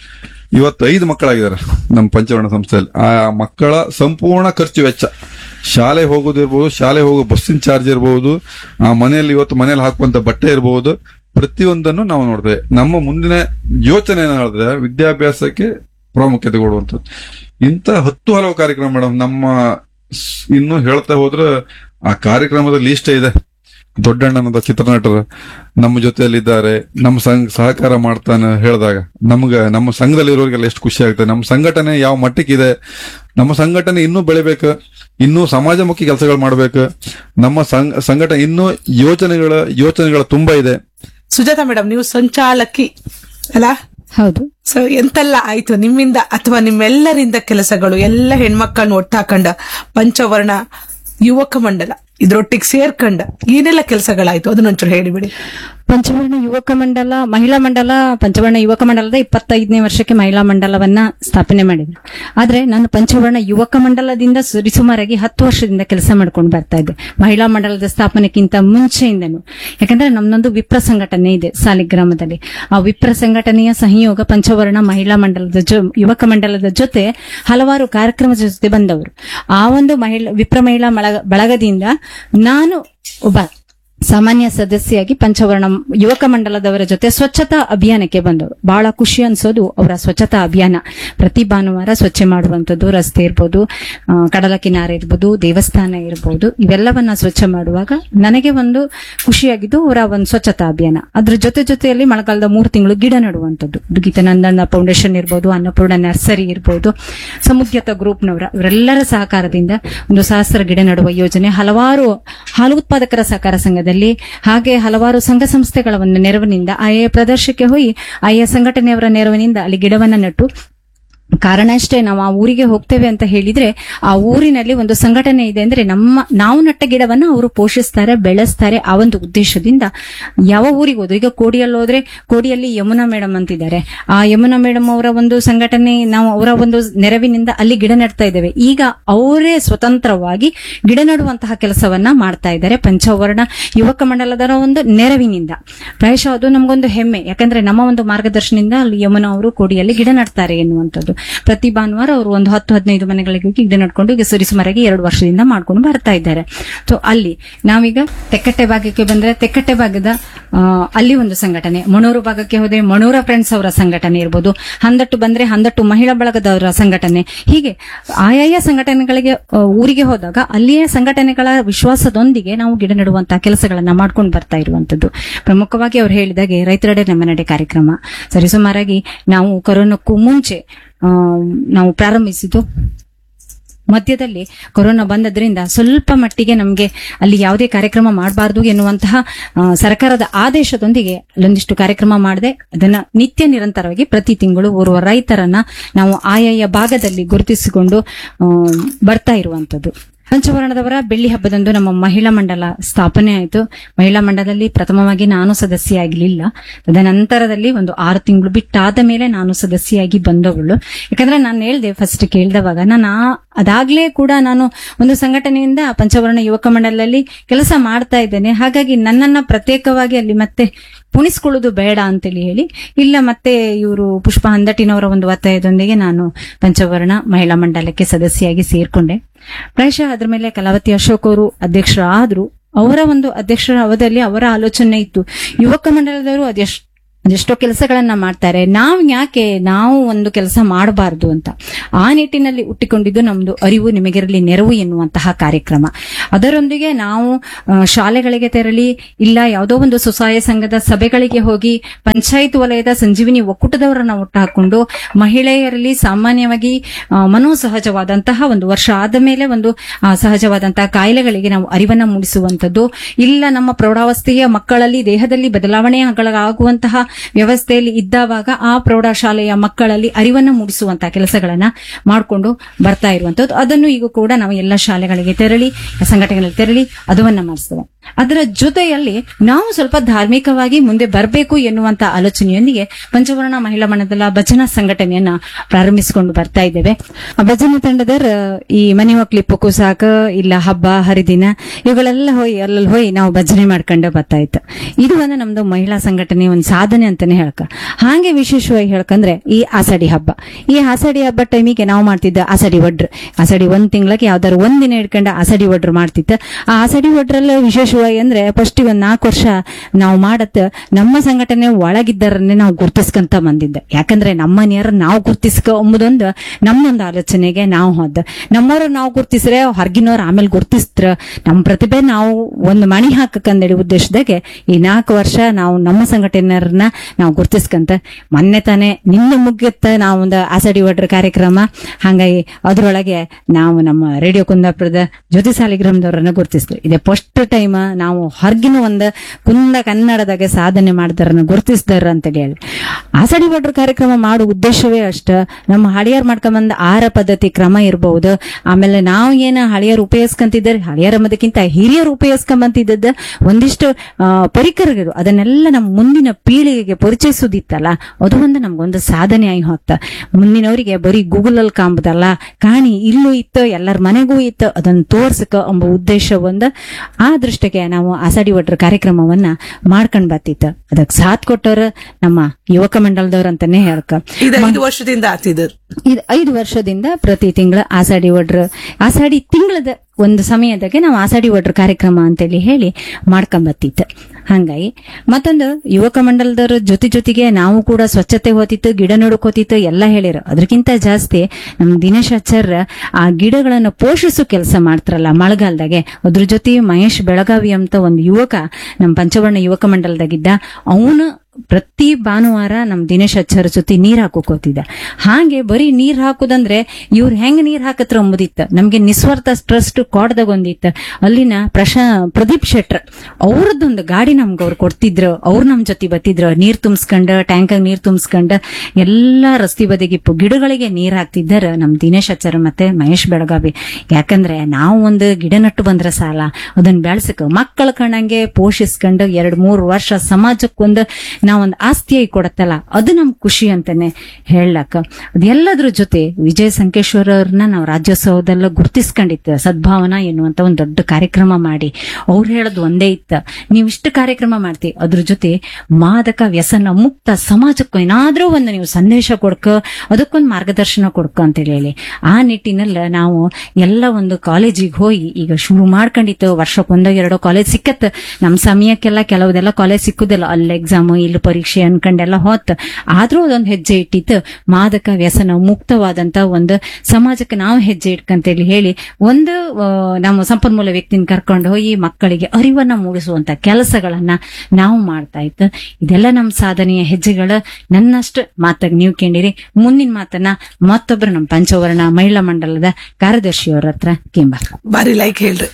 ಇವತ್ತು ಐದು ಮಕ್ಕಳಾಗಿದ್ದಾರೆ ನಮ್ಮ ಪಂಚವರ್ಣ ಸಂಸ್ಥೆಯಲ್ಲಿ ಆ ಮಕ್ಕಳ ಸಂಪೂರ್ಣ ಖರ್ಚು ವೆಚ್ಚ ಶಾಲೆ ಹೋಗೋದಿರ್ಬೋದು ಶಾಲೆ ಹೋಗೋ ಬಸ್ಸಿನ ಚಾರ್ಜ್ ಇರಬಹುದು ಆ ಮನೆಯಲ್ಲಿ ಇವತ್ತು ಮನೆಯಲ್ಲಿ ಹಾಕುವಂತ ಬಟ್ಟೆ ಇರಬಹುದು ಪ್ರತಿಯೊಂದನ್ನು ನಾವು ನೋಡ್ತೇವೆ ನಮ್ಮ ಮುಂದಿನ ಯೋಚನೆ ಏನು ಹೇಳಿದ್ರೆ ವಿದ್ಯಾಭ್ಯಾಸಕ್ಕೆ ಪ್ರಾಮುಖ್ಯತೆ ಕೊಡುವಂಥದ್ದು ಇಂಥ ಹತ್ತು ಹಲವು ಕಾರ್ಯಕ್ರಮ ಮೇಡಮ್ ನಮ್ಮ ಸ್- ಇನ್ನು ಹೇಳ್ತಾ ಹೋದ್ರೆ ಆ ಕಾರ್ಯಕ್ರಮದ ಲೀಸ್ಟೇ ಇದೆ ದೊಡ್ಡಣ್ಣನದ ಚಿತ್ರನಟರು ನಮ್ಮ ಜೊತೆಯಲ್ಲಿದ್ದಾರೆ ನಮ್ಮ ಸಂಘ ಸಹಕಾರ ಮಾಡ್ತಾನೆ ಹೇಳಿದಾಗ ನಮ್ಗ ನಮ್ಮ ಸಂಘದಲ್ಲಿರೋರಿಗೆಲ್ಲ ಎಷ್ಟು ಖುಷಿ ಆಗುತ್ತೆ ನಮ್ಮ ಸಂಘಟನೆ ಯಾವ ಮಟ್ಟಕ್ಕಿದೆ ನಮ್ಮ ಸಂಘಟನೆ ಇನ್ನೂ ಬೆಳಿಬೇಕು ಇನ್ನೂ ಸಮಾಜಮುಖಿ ಕೆಲಸಗಳು ಮಾಡ್ಬೇಕು ನಮ್ಮ ಸಂಘ ಸಂಘಟನೆ ಇನ್ನೂ ಯೋಚನೆಗಳ ಯೋಚನೆಗಳ ತುಂಬಾ ಇದೆ ಸುಜಾತ ಮೇಡಮ್ ನೀವು ಸಂಚಾಲಕಿ ಅಲ್ಲ ಹೌದು ಸೊ ಎಂತೆಲ್ಲ ಆಯ್ತು ನಿಮ್ಮಿಂದ ಅಥವಾ ನಿಮ್ಮೆಲ್ಲರಿಂದ ಕೆಲಸಗಳು ಎಲ್ಲ ಹೆಣ್ಮಕ್ಕಳನ್ನ ಒಟ್ಟಾಕಂಡ ಪಂಚವರ್ಣ ಯುವಕ ಮಂಡಲ ಇದ್ರೊಟ್ಟಿಗೆ ಸೇರ್ಕಂಡ ಏನೆಲ್ಲ ಕೆಲಸಗಳಾಯ್ತು ಅದನ್ನೊಂಚೂರು ಹೇಳಿಬಿಡಿ ಪಂಚವರ್ಣ ಯುವಕ ಮಂಡಲ ಮಹಿಳಾ ಮಂಡಲ ಪಂಚವರ್ಣ ಯುವಕ ಮಂಡಲದ ಇಪ್ಪತ್ತೈದನೇ ವರ್ಷಕ್ಕೆ ಮಹಿಳಾ ಮಂಡಲವನ್ನ ಸ್ಥಾಪನೆ ಮಾಡಿದ್ರು ಆದ್ರೆ ನಾನು ಪಂಚವರ್ಣ ಯುವಕ ಮಂಡಲದಿಂದ ಸರಿಸುಮಾರಾಗಿ ಹತ್ತು ವರ್ಷದಿಂದ ಕೆಲಸ ಮಾಡ್ಕೊಂಡು ಬರ್ತಾ ಇದ್ದೆ ಮಹಿಳಾ ಮಂಡಲದ ಸ್ಥಾಪನೆಗಿಂತ ಮುಂಚೆಯಿಂದನು ಯಾಕಂದ್ರೆ ನಮ್ದೊಂದು ವಿಪ್ರ ಸಂಘಟನೆ ಇದೆ ಸಾಲಿಗ್ರಾಮದಲ್ಲಿ ಆ ವಿಪ್ರ ಸಂಘಟನೆಯ ಸಹಯೋಗ ಪಂಚವರ್ಣ ಮಹಿಳಾ ಮಂಡಲದ ಜೊ ಯುವಕ ಮಂಡಲದ ಜೊತೆ ಹಲವಾರು ಕಾರ್ಯಕ್ರಮದ ಜೊತೆ ಬಂದವರು ಆ ಒಂದು ಮಹಿಳಾ ವಿಪ್ರ ಮಹಿಳಾ ಬಳಗ- ಬಳಗದಿಂದ ನಾನು ಒಬ್ಬ ಸಾಮಾನ್ಯ ಸದಸ್ಯಾಗಿ ಪಂಚವರ್ಣ ಯುವಕ ಮಂಡಲದವರ ಜೊತೆ ಸ್ವಚ್ಛತಾ ಅಭಿಯಾನಕ್ಕೆ ಬಂದವರು ಬಹಳ ಖುಷಿ ಅನ್ಸೋದು ಅವರ ಸ್ವಚ್ಛತಾ ಅಭಿಯಾನ ಪ್ರತಿ ಭಾನುವಾರ ಸ್ವಚ್ಛ ಮಾಡುವಂಥದ್ದು ರಸ್ತೆ ಇರ್ಬೋದು ಆ, ಕಡಲ ಕಿನಾರೆ ಇರ್ಬೋದು ದೇವಸ್ಥಾನ ಇರ್ಬೋದು ಇವೆಲ್ಲವನ್ನ ಸ್ವಚ್ಛ ಮಾಡುವಾಗ ನನಗೆ ಒಂದು ಖುಷಿಯಾಗಿದ್ದು ಅವರ ಒಂದು ಸ್ವಚ್ಛತಾ ಅಭಿಯಾನ ಅದ್ರ ಜೊತೆ ಜೊತೆಯಲ್ಲಿ ಮಳೆಗಾಲದ ಮೂರು ತಿಂಗಳು ಗಿಡ ನೆಡುವಂಥದ್ದು ಇದು ಗೀತಾನಂದನ ಫೌಂಡೇಶನ್ ಇರ್ಬೋದು ಅನ್ನಪೂರ್ಣ ನರ್ಸರಿ ಇರ್ಬೋದು ಸಮುದ್ಯತ ಗ್ರೂಪ್ನವರ ಇವರೆಲ್ಲರ ಸಹಕಾರದಿಂದ ಒಂದು ಸಹಸ್ರ ಗಿಡ ನೆಡುವ ಯೋಜನೆ ಹಲವಾರು ಹಾಲು ಉತ್ಪಾದಕರ ಸಹಕಾರ ಸಂಘದಲ್ಲಿ ಹಾಗೆ ಹಲವಾರು ಸಂಘ ಸಂಸ್ಥೆಗಳ ಒಂದು ನೆರವಿನಿಂದ ಆಯಾ ಪ್ರದರ್ಶಕ್ಕೆ ಹೋಗಿ ಆಯಾ ಸಂಘಟನೆಯವರ ನೆರವಿನಿಂದ ಅಲ್ಲಿ ಗಿಡವನ್ನ ನೆಟ್ಟು ಕಾರಣ ಅಷ್ಟೇ ನಾವು ಆ ಊರಿಗೆ ಹೋಗ್ತೇವೆ ಅಂತ ಹೇಳಿದ್ರೆ ಆ ಊರಿನಲ್ಲಿ ಒಂದು ಸಂಘಟನೆ ಇದೆ ಅಂದ್ರೆ ನಮ್ಮ ನಾವು ನಟ್ಟ ಗಿಡವನ್ನ ಅವರು ಪೋಷಿಸ್ತಾರೆ ಬೆಳೆಸ್ತಾರೆ ಆ ಒಂದು ಉದ್ದೇಶದಿಂದ ಯಾವ ಊರಿಗೆ ಹೋದ್ರು ಈಗ ಕೋಡಿಯಲ್ಲಿ ಹೋದ್ರೆ ಕೋಡಿಯಲ್ಲಿ ಯಮುನಾ ಮೇಡಮ್ ಅಂತಿದ್ದಾರೆ ಆ ಯಮುನಾ ಮೇಡಮ್ ಅವರ ಒಂದು ಸಂಘಟನೆ ನಾವು ಅವರ ಒಂದು ನೆರವಿನಿಂದ ಅಲ್ಲಿ ಗಿಡ ನೆಡ್ತಾ ಇದ್ದೇವೆ ಈಗ ಅವರೇ ಸ್ವತಂತ್ರವಾಗಿ ಗಿಡ ನೆಡುವಂತಹ ಕೆಲಸವನ್ನ ಮಾಡ್ತಾ ಇದ್ದಾರೆ ಪಂಚವರ್ಣ ಯುವಕ ಮಂಡಲದರ ಒಂದು ನೆರವಿನಿಂದ ಪ್ರಾಯಶಃ ಅದು ನಮಗೊಂದು ಹೆಮ್ಮೆ ಯಾಕಂದ್ರೆ ನಮ್ಮ ಒಂದು ಮಾರ್ಗದರ್ಶನದಿಂದ ಅಲ್ಲಿ ಯಮುನಾ ಅವರು ಕೋಡಿಯಲ್ಲಿ ಗಿಡ ನೆಡ್ತಾರೆ ಎನ್ನುವಂಥದ್ದು ಪ್ರತಿ ಭಾನುವಾರ ಅವರು ಒಂದು ಹತ್ತು ಹದಿನೈದು ಮನೆಗಳಿಗೆ ಹೋಗಿ ಗಿಡ ನಡ್ಕೊಂಡು ಈಗ ಸುರಿಸುಮಾರಾಗಿ ಎರಡು ವರ್ಷದಿಂದ ಮಾಡ್ಕೊಂಡು ಬರ್ತಾ ಇದ್ದಾರೆ ಸೊ ಅಲ್ಲಿ ನಾವೀಗ ತೆಕ್ಕಟ್ಟೆ ಭಾಗಕ್ಕೆ ಬಂದ್ರೆ ತೆಕ್ಕಟ್ಟೆ ಭಾಗದ ಆ, ಅಲ್ಲಿ ಒಂದು ಸಂಘಟನೆ ಮಣೂರು ಭಾಗಕ್ಕೆ ಹೋದ್ರೆ ಮಣೂರ ಫ್ರೆಂಡ್ಸ್ ಅವರ ಸಂಘಟನೆ ಇರ್ಬೋದು ಹಂದಟ್ಟು ಬಂದ್ರೆ ಹಂದಟ್ಟು ಮಹಿಳಾ ಬಳಗದವರ ಸಂಘಟನೆ ಹೀಗೆ ಆಯಾಯ ಸಂಘಟನೆಗಳಿಗೆ ಆ, ಊರಿಗೆ ಹೋದಾಗ ಅಲ್ಲಿಯ ಸಂಘಟನೆಗಳ ವಿಶ್ವಾಸದೊಂದಿಗೆ ನಾವು ಗಿಡ ನೆಡುವಂತಹ ಕೆಲಸಗಳನ್ನ ಮಾಡ್ಕೊಂಡು ಬರ್ತಾ ಇರುವಂತದ್ದು ಪ್ರಮುಖವಾಗಿ ಅವ್ರು ಹೇಳಿದಾಗೆ ರೈತರೆಡೆ ನಮ್ಮ ನಡೆ ಕಾರ್ಯಕ್ರಮ ಸರಿಸುಮಾರಾಗಿ ನಾವು ಕೊರೋನಾಕ್ಕೂ ಮುಂಚೆ ಆ, ನಾವು ಪ್ರಾರಂಭಿಸಿದ್ದು ಮಧ್ಯದಲ್ಲಿ ಕೊರೋನಾ ಬಂದದ್ರಿಂದ ಸ್ವಲ್ಪ ಮಟ್ಟಿಗೆ ನಮಗೆ ಅಲ್ಲಿ ಯಾವುದೇ ಕಾರ್ಯಕ್ರಮ ಮಾಡಬಾರ್ದು ಎನ್ನುವಂತಹ ಆ, ಸರ್ಕಾರದ ಆದೇಶದೊಂದಿಗೆ ಅಲ್ಲೊಂದಿಷ್ಟು ಕಾರ್ಯಕ್ರಮ ಮಾಡದೆ ಅದನ್ನ ನಿತ್ಯ ನಿರಂತರವಾಗಿ ಪ್ರತಿ ತಿಂಗಳು ಓರ್ವ ರೈತರನ್ನ ನಾವು ಆಯಾಯ ಭಾಗದಲ್ಲಿ ಗುರುತಿಸಿಕೊಂಡು ಆ, ಬರ್ತಾ ಇರುವಂತದ್ದು ಪಂಚವರ್ಣದವರ ಬೆಳ್ಳಿ ಹಬ್ಬದಂದು ನಮ್ಮ ಮಹಿಳಾ ಮಂಡಲ ಸ್ಥಾಪನೆ ಆಯಿತು ಮಹಿಳಾ ಮಂಡಲದಲ್ಲಿ ಪ್ರಥಮವಾಗಿ ನಾನು ಸದಸ್ಯೆಯಾಗಲಿಲ್ಲ ತದನಂತರದಲ್ಲಿ ಒಂದು ಆರು ತಿಂಗಳು ಬಿಟ್ಟಾದ ಮೇಲೆ ನಾನು ಸದಸ್ಯೆಯಾಗಿ ಬಂದವಳು ಯಾಕಂದ್ರೆ ನಾನು ಹೇಳ್ದೆ ಫಸ್ಟ್ ಕೇಳಿದವಾಗ ನಾನು ಆ- ಅದಾಗ್ಲೇ ಕೂಡ ನಾನು ಒಂದು ಸಂಘಟನೆಯಿಂದ ಪಂಚವರ್ಣ ಯುವಕ ಮಂಡಲದಲ್ಲಿ ಕೆಲಸ ಮಾಡ್ತಾ ಇದ್ದೇನೆ ಹಾಗಾಗಿ ನನ್ನನ್ನ ಪ್ರತ್ಯೇಕವಾಗಿ ಅಲ್ಲಿ ಮತ್ತೆ ಪುಣಿಸ್ಕೊಳ್ಳೋದು ಬೇಡ ಅಂತೇಳಿ ಹೇಳಿ ಇಲ್ಲ ಮತ್ತೆ ಇವರು ಪುಷ್ಪ ಹಂದಟಿನವರ ಒಂದು ಒತ್ತಾಯದೊಂದಿಗೆ ನಾನು ಪಂಚವರ್ಣ ಮಹಿಳಾ ಮಂಡಲಕ್ಕೆ ಸದಸ್ಯೆಯಾಗಿ ಸೇರ್ಕೊಂಡೆ ಪ್ರಾಯಶಃ ಅದ್ರ ಮೇಲೆ ಕಲಾವತಿ ಅಶೋಕ್ ಅವರು ಅಧ್ಯಕ್ಷರಾದ್ರು ಅವರ ಒಂದು ಅಧ್ಯಕ್ಷರ ಅವಧಿಯಲ್ಲಿ ಅವರ ಆಲೋಚನೆ ಇತ್ತು ಯುವಕ ಮಂಡಲದವರು ಅದೆಷ್ಟು ಅದೆಷ್ಟೋ ಕೆಲಸಗಳನ್ನ ಮಾಡ್ತಾರೆ ನಾವ್ ಯಾಕೆ ನಾವು ಒಂದು ಕೆಲಸ ಮಾಡಬಾರ್ದು ಅಂತ ಆ ನಿಟ್ಟಿನಲ್ಲಿ ಹುಟ್ಟಿಕೊಂಡಿದ್ದು ನಮ್ದು ಅರಿವು ನಿಮಗಿರಲಿ ನೆರವು ಎನ್ನುವಂತಹ ಕಾರ್ಯಕ್ರಮ ಅದರೊಂದಿಗೆ ನಾವು ಆ, ಶಾಲೆಗಳಿಗೆ ತೆರಳಿ ಇಲ್ಲ ಯಾವುದೋ ಒಂದು ಸ್ವಸಹಾಯ ಸಂಘದ ಸಭೆಗಳಿಗೆ ಹೋಗಿ ಪಂಚಾಯತ್ ವಲಯದ ಸಂಜೀವಿನಿ ಒಕ್ಕೂಟದವರನ್ನ ಒಟ್ಟಾಕೊಂಡು ಮಹಿಳೆಯರಲ್ಲಿ ಸಾಮಾನ್ಯವಾಗಿ ಆ, ಮನೋಸಹಜವಾದಂತಹ ಒಂದು ವರ್ಷ ಆದ ಮೇಲೆ ಒಂದು ಆ, ಸಹಜವಾದಂತಹ ಕಾಯಿಲೆಗಳಿಗೆ ನಾವು ಅರಿವನ್ನ ಮೂಡಿಸುವಂತದ್ದು ಇಲ್ಲ ನಮ್ಮ ಪ್ರೌಢಾವಸ್ಥೆಯ ಮಕ್ಕಳಲ್ಲಿ ದೇಹದಲ್ಲಿ ಬದಲಾವಣೆ ಆಗುವಂತಹ ವ್ಯವಸ್ಥೆಯಲ್ಲಿ ಇದ್ದಾವಾಗ ಆ ಪ್ರೌಢಶಾಲೆಯ ಮಕ್ಕಳಲ್ಲಿ ಅರಿವನ್ನ ಮೂಡಿಸುವಂತಹ ಕೆಲಸಗಳನ್ನ ಮಾಡಿಕೊಂಡು ಬರ್ತಾ ಇರುವಂತದ್ದು ಅದನ್ನು ಈಗ ಕೂಡ ನಾವು ಎಲ್ಲ ಶಾಲೆಗಳಿಗೆ ತೆರಳಿ ಸಂಘಟನೆಗಳಿಗೆ ತೆರಳಿ ಅದವನ್ನ ಮಾಡಿಸ್ತೇವೆ ಅದರ ಜೊತೆಯಲ್ಲಿ ನಾವು ಸ್ವಲ್ಪ ಧಾರ್ಮಿಕವಾಗಿ ಮುಂದೆ ಬರಬೇಕು ಎನ್ನುವಂತ ಆಲೋಚನೆಯೊಂದಿಗೆ ಪಂಚವರ್ಣ ಮಹಿಳಾ ಮಂಡಲ ಭಜನಾ ಸಂಘಟನೆಯನ್ನ ಪ್ರಾರಂಭಿಸಿಕೊಂಡು ಬರ್ತಾ ಇದ್ದೇವೆ ಆ ಭಜನಾ ತಂಡದರ ಈ ಮನೆ ಮಕ್ಳಿಪ್ಪಕ್ಕೂ ಸಾಕ ಇಲ್ಲ ಹಬ್ಬ ಹರಿದಿನ ಇವುಗಳೆಲ್ಲ ಹೋಗಿ ಅಲ್ಲಲ್ಲಿ ಹೋಗಿ ನಾವು ಭಜನೆ ಮಾಡ್ಕೊಂಡು ಬರ್ತಾ ಇತ್ತು ಇದು ಒಂದು ನಮ್ದು ಮಹಿಳಾ ಸಂಘಟನೆ ಒಂದು ಸಾಧನೆ ಅಂತಾನೆ ಹೇಳ್ಕ ಹಾಗೆ ವಿಶೇಷವಾಗಿ ಹೇಳ್ಕಂದ್ರೆ ಈ ಆಸಡಿ ಹಬ್ಬ ಈ ಆಸಡಿ ಹಬ್ಬ ಟೈಮಿಗೆ ನಾವು ಮಾಡ್ತಿದ್ದ ಆಸಡಿ ಒಡ್ರು ಆಸಡಿ ಒಂದ್ ತಿಂಗಳಿಗೆ ಯಾವ್ದಾದ್ರು ಒಂದ್ ದಿನ ಇಟ್ಕೊಂಡು ಆಸಡಿ ಒಡ್ರು ಮಾಡ್ತಿದ್ದ ಆ ಆಸಡಿ ಒಡ್ರಲ್ಲಿ ವಿಶೇಷವಾಗಿ ಅಂದ್ರೆ ಫಸ್ಟ್ ಒಂದ್ ನಾಲ್ಕು ವರ್ಷ ನಾವು ಮಾಡತ್ ನಮ್ಮ ಸಂಘಟನೆ ಒಳಗಿದ್ದರನ್ನೇ ನಾವು ಗುರ್ತಿಸ್ಕೊಂತ ಬಂದಿದ್ದ ಯಾಕಂದ್ರೆ ನಮ್ಮ ಮನೆಯವ್ರ ನಾವು ಗುರ್ತಿಸ್ಕ ಎಂಬುದೊಂದು ನಮ್ಮೊಂದು ಆಲೋಚನೆಗೆ ನಾವು ಹೋದ ನಮ್ಮವ್ರ ನಾವು ಗುರ್ತಿಸ್ರೆ ಹೊರಗಿನವ್ರು ಆಮೇಲೆ ಗುರ್ತಿಸ್ತ್ರ ನಮ್ಮ ಪ್ರತಿಭೆ ನಾವು ಒಂದು ಮಣಿ ಹಾಕಕ್ಕಂದೇಳಿ ಉದ್ದೇಶದಾಗೆ ಈ ನಾಲ್ಕು ವರ್ಷ ನಾವು ನಮ್ಮ ಸಂಘಟನೆಯವ್ರನ್ನ ನಾವು ಗುರ್ತಿಸ್ಕಂತ ಮೊನ್ನೆ ತಾನೇ ನಿನ್ನೆ ಮುಗಿಯುತ್ತ ನಾವು ಒಂದು ಆಸಡಿ ಒಡ್ರ ಕಾರ್ಯಕ್ರಮ ಹಂಗಾಗಿ ಅದ್ರೊಳಗೆ ನಾವು ನಮ್ಮ ರೇಡಿಯೋ ಕುಂದಾಪುರದ ಜ್ಯೋತಿ ಸಾಲಿಗ್ರಾಮದವ್ರನ್ನ ಗುರ್ತಿಸ್ತೀವಿ ಇದೇ ಫಸ್ಟ್ ಟೈಮ್ ನಾವು ಹೊರಗಿನ ಒಂದು ಕುಂದ ಕನ್ನಡದಾಗೆ ಸಾಧನೆ ಮಾಡಿದಾರನ್ನ ಗುರ್ತಿಸ್ದಾರ ಅಂತ ಹೇಳಿ ಆಸಡಿ ಒಡ್ರ ಕಾರ್ಯಕ್ರಮ ಮಾಡೋ ಉದ್ದೇಶವೇ ಅಷ್ಟ ನಮ್ಮ ಹಳಿಯರ್ ಮಾಡ್ಕೊಂಬಂದ ಆಹಾರ ಪದ್ಧತಿ ಕ್ರಮ ಇರಬಹುದು ಆಮೇಲೆ ನಾವು ಏನ ಹಳಿಯರು ಉಪಯೋಗಿಸ್ಕೊಂತಿದ್ದಾರೆ ಹಳಿಯರ ಮದಕ್ಕಿಂತ ಹಿರಿಯರು ಉಪಯೋಗಿಸ್ಕೊಂಬಂತಿದ್ದದ್ದು ಒಂದಿಷ್ಟು ಆ, ಪರಿಕರಗಳು ಅದನ್ನೆಲ್ಲ ನಮ್ಮ ಮುಂದಿನ ಪೀಳಿಗೆಗೆ ಪರಿಚಯಿಸೋದಿತ್ತಲ್ಲ ಅದು ಒಂದು ನಮ್ಗೊಂದು ಸಾಧನೆ ಆಗಿ ಹೋಗ್ತ ಮುಂದಿನವರಿಗೆ ಬರೀ ಗೂಗಲ್ ಅಲ್ಲಿ ಕಾಂಬುದಲ್ಲ ಕಾಣಿ ಇಲ್ಲೂ ಇತ್ತು ಎಲ್ಲರ ಮನೆಗೂ ಇತ್ತು ಅದನ್ನ ತೋರ್ಸಕ ಎಂಬ ಉದ್ದೇಶ ಒಂದು ಆ ದೃಷ್ಟಿಗೆ ನಾವು ಆಸಾಡಿ ಒಟ್ರ ಕಾರ್ಯಕ್ರಮವನ್ನ ಮಾಡ್ಕೊಂಡ್ ಬರ್ತಿತ್ತು ಅದಕ್ಕೆ ಸಾಥ್ ಕೊಟ್ಟವ್ರು ನಮ್ಮ ಯುವಕ ಮಂಡಲದವ್ರು ಅಂತಾನೆ ಹೇಳ್ಕ ಇದು ಐದು ವರ್ಷದಿಂದ ಆತಿದ್ದು ಇದು ಐದು ವರ್ಷದಿಂದ ಪ್ರತಿ ತಿಂಗಳ ಆಸಾಡಿ ಒಡ್ರ ಆಸಾಡಿ ತಿಂಗಳದ ಒಂದು ಸಮಯದಾಗೆ ನಾವು ಆಸಾಡಿ ಒಡ್ರ ಕಾರ್ಯಕ್ರಮ ಅಂತೇಳಿ ಹೇಳಿ ಮಾಡ್ಕೊಂಬತ್ತಿತ್ತು ಹಂಗಾಗಿ ಮತ್ತೊಂದು ಯುವಕ ಮಂಡಲದವ್ರ ಜೊತೆ ಜೊತೆಗೆ ನಾವು ಕೂಡ ಸ್ವಚ್ಛತೆ ಹೋತಿತ್ತು ಗಿಡ ನೋಡ್ಕೋತಿತ್ತು ಎಲ್ಲ ಹೇಳಿರು ಅದಕ್ಕಿಂತ ಜಾಸ್ತಿ ನಮ್ ದಿನೇಶ್ ಆಚಾರ್ಯ ಆ ಗಿಡಗಳನ್ನು ಪೋಷಿಸೋ ಕೆಲಸ ಮಾಡ್ತಾರಲ್ಲ ಮಳೆಗಾಲದಾಗೆ ಅದ್ರ ಜೊತೆ ಮಹೇಶ್ ಬೆಳಗಾವಿ ಅಂತ ಒಂದು ಯುವಕ ನಮ್ಮ ಪಂಚವರ್ಣ ಯುವಕ ಮಂಡಲದಾಗಿದ್ದ ಅವನು ಪ್ರತಿ ಭಾನುವಾರ ನಮ್ ದಿನೇಶ್ ಅಚ್ಚರ ಜೊತೆ ನೀರ್ ಹಾಕೋಕೋತಿದ್ದ ಹಾಗೆ ಬರೀ ನೀರ್ ಹಾಕುದಂದ್ರೆ ಇವ್ರು ಹೆಂಗ್ ನೀರ್ ಹಾಕತ್ರ ಅಂಬುದಿತ್ತ ನಮ್ಗೆ ನಿಸ್ವಾರ್ಥ ಟ್ರಸ್ಟ್ ಕೋಡ್ದಾಗ ಒಂದಿತ್ತ ಅಲ್ಲಿನ ಪ್ರಶ ಪ್ರದೀಪ್ ಶೆಟ್ರ್ ಅವ್ರದ್ದೊಂದು ಗಾಡಿ ನಮ್ಗೆ ಅವ್ರು ಕೊಡ್ತಿದ್ರು ಅವ್ರು ನಮ್ ಜೊತೆ ಬತ್ತಿದ್ರು ನೀರ್ ತುಂಬಿಸ್ಕೊಂಡ ಟ್ಯಾಂಕಾಗ ನೀರ್ ತುಂಬಿಸ್ಕೊಂಡ ಎಲ್ಲಾ ರಸ್ತೆ ಬದಿಗೆ ಪು- ಗಿಡಗಳಿಗೆ ನೀರ್ ಹಾಕ್ತಿದ್ದಾರ ನಮ್ ದಿನೇಶ್ ಅಚ್ಚರ ಮತ್ತೆ ಮಹೇಶ್ ಬೆಳಗಾವಿ ಯಾಕಂದ್ರೆ ನಾವು ಒಂದು ಗಿಡ ನಟ್ಟು ಬಂದ್ರೆ ಸಾಲ ಅದನ್ನ ಬೆಳೆಸಕ ಮಕ್ಕಳ ಕಣಂಗೆ ಪೋಷಿಸ್ಕೊಂಡು ಎರಡ್ ಮೂರು ವರ್ಷ ಸಮಾಜಕ್ಕೊಂದು ನಾವೊಂದು ಆಸ್ತಿಯಾಗಿ ಕೊಡತ್ತಲ್ಲ ಅದು ನಮ್ ಖುಷಿ ಅಂತಾನೆ ಹೇಳಕ್ಕ ಅದೆಲ್ಲದ್ರ ಜೊತೆ ವಿಜಯ ಸಂಕೇಶ್ವರ ಅವ್ರನ್ನ ನಾವು ರಾಜ್ಯೋತ್ಸವದಲ್ಲ ಗುರ್ತಿಸ್ಕೊಂಡಿತ್ತು ಸದ್ಭಾವನಾ ಎನ್ನುವಂತ ಒಂದು ದೊಡ್ಡ ಕಾರ್ಯಕ್ರಮ ಮಾಡಿ ಅವ್ರು ಹೇಳೋದು ಒಂದೇ ಇತ್ತ ನೀವು ಇಷ್ಟು ಕಾರ್ಯಕ್ರಮ ಮಾಡ್ತಿ ಅದ್ರ ಜೊತೆ ಮಾದಕ ವ್ಯಸನ ಮುಕ್ತ ಸಮಾಜಕ್ಕೂ ಏನಾದ್ರೂ ಒಂದು ನೀವು ಸಂದೇಶ ಕೊಡ್ಕ ಅದಕ್ಕೊಂದು ಮಾರ್ಗದರ್ಶನ ಕೊಡ್ಕ ಅಂತ ಹೇಳಿ ಆ ನಿಟ್ಟಿನಲ್ಲಿ ನಾವು ಎಲ್ಲ ಒಂದು ಕಾಲೇಜಿಗೆ ಹೋಗಿ ಈಗ ಶುರು ಮಾಡ್ಕೊಂಡಿತ್ತು ವರ್ಷಕ್ಕೊಂದೋ ಎರಡೋ ಕಾಲೇಜ್ ಸಿಕ್ಕತ್ತ ನಮ್ ಸಮಯಕ್ಕೆಲ್ಲ ಕೆಲವುದೆಲ್ಲ ಕಾಲೇಜ್ ಸಿಕ್ಕುದಿಲ್ಲ ಅಲ್ಲಿ ಎಕ್ಸಾಮ್ ಇಲ್ಲಿ ಫೈಲ್ ಪರೀಕ್ಷೆ ಅನ್ಕೊಂಡೆಲ್ಲ ಹೊತ್ತು ಆದ್ರೂ ಅದೊಂದು ಹೆಜ್ಜೆ ಇಟ್ಟಿತ್ತು ಮಾದಕ ವ್ಯಸನ ಮುಕ್ತವಾದಂತ ಒಂದು ಸಮಾಜಕ್ಕೆ ನಾವು ಹೆಜ್ಜೆ ಇಟ್ಕಂತೇಳಿ ಹೇಳಿ ಒಂದು ಆ, ನಮ್ಮ ಸಂಪನ್ಮೂಲ ವ್ಯಕ್ತಿನ ಕರ್ಕೊಂಡು ಹೋಗಿ ಮಕ್ಕಳಿಗೆ ಅರಿವನ್ನ ಮೂಡಿಸುವಂತ ಕೆಲಸಗಳನ್ನ ನಾವು ಮಾಡ್ತಾ ಇತ್ತು ಇದೆಲ್ಲ ನಮ್ಮ ಸಾಧನೆಯ ಹೆಜ್ಜೆಗಳು ನನ್ನಷ್ಟು ಮಾತಾಗ ನೀವು ಕೇಳಿರಿ ಮುಂದಿನ ಮಾತನ್ನ ಮತ್ತೊಬ್ರು ನಮ್ಮ ಪಂಚವರ್ಣ ಮಹಿಳಾ ಮಂಡಲದ ಕಾರ್ಯದರ್ಶಿಯವರ ಹತ್ರ ಕೇಂಬ ಬಾರಿ ಲೈಕ್ ಹೇಳ್ರಿ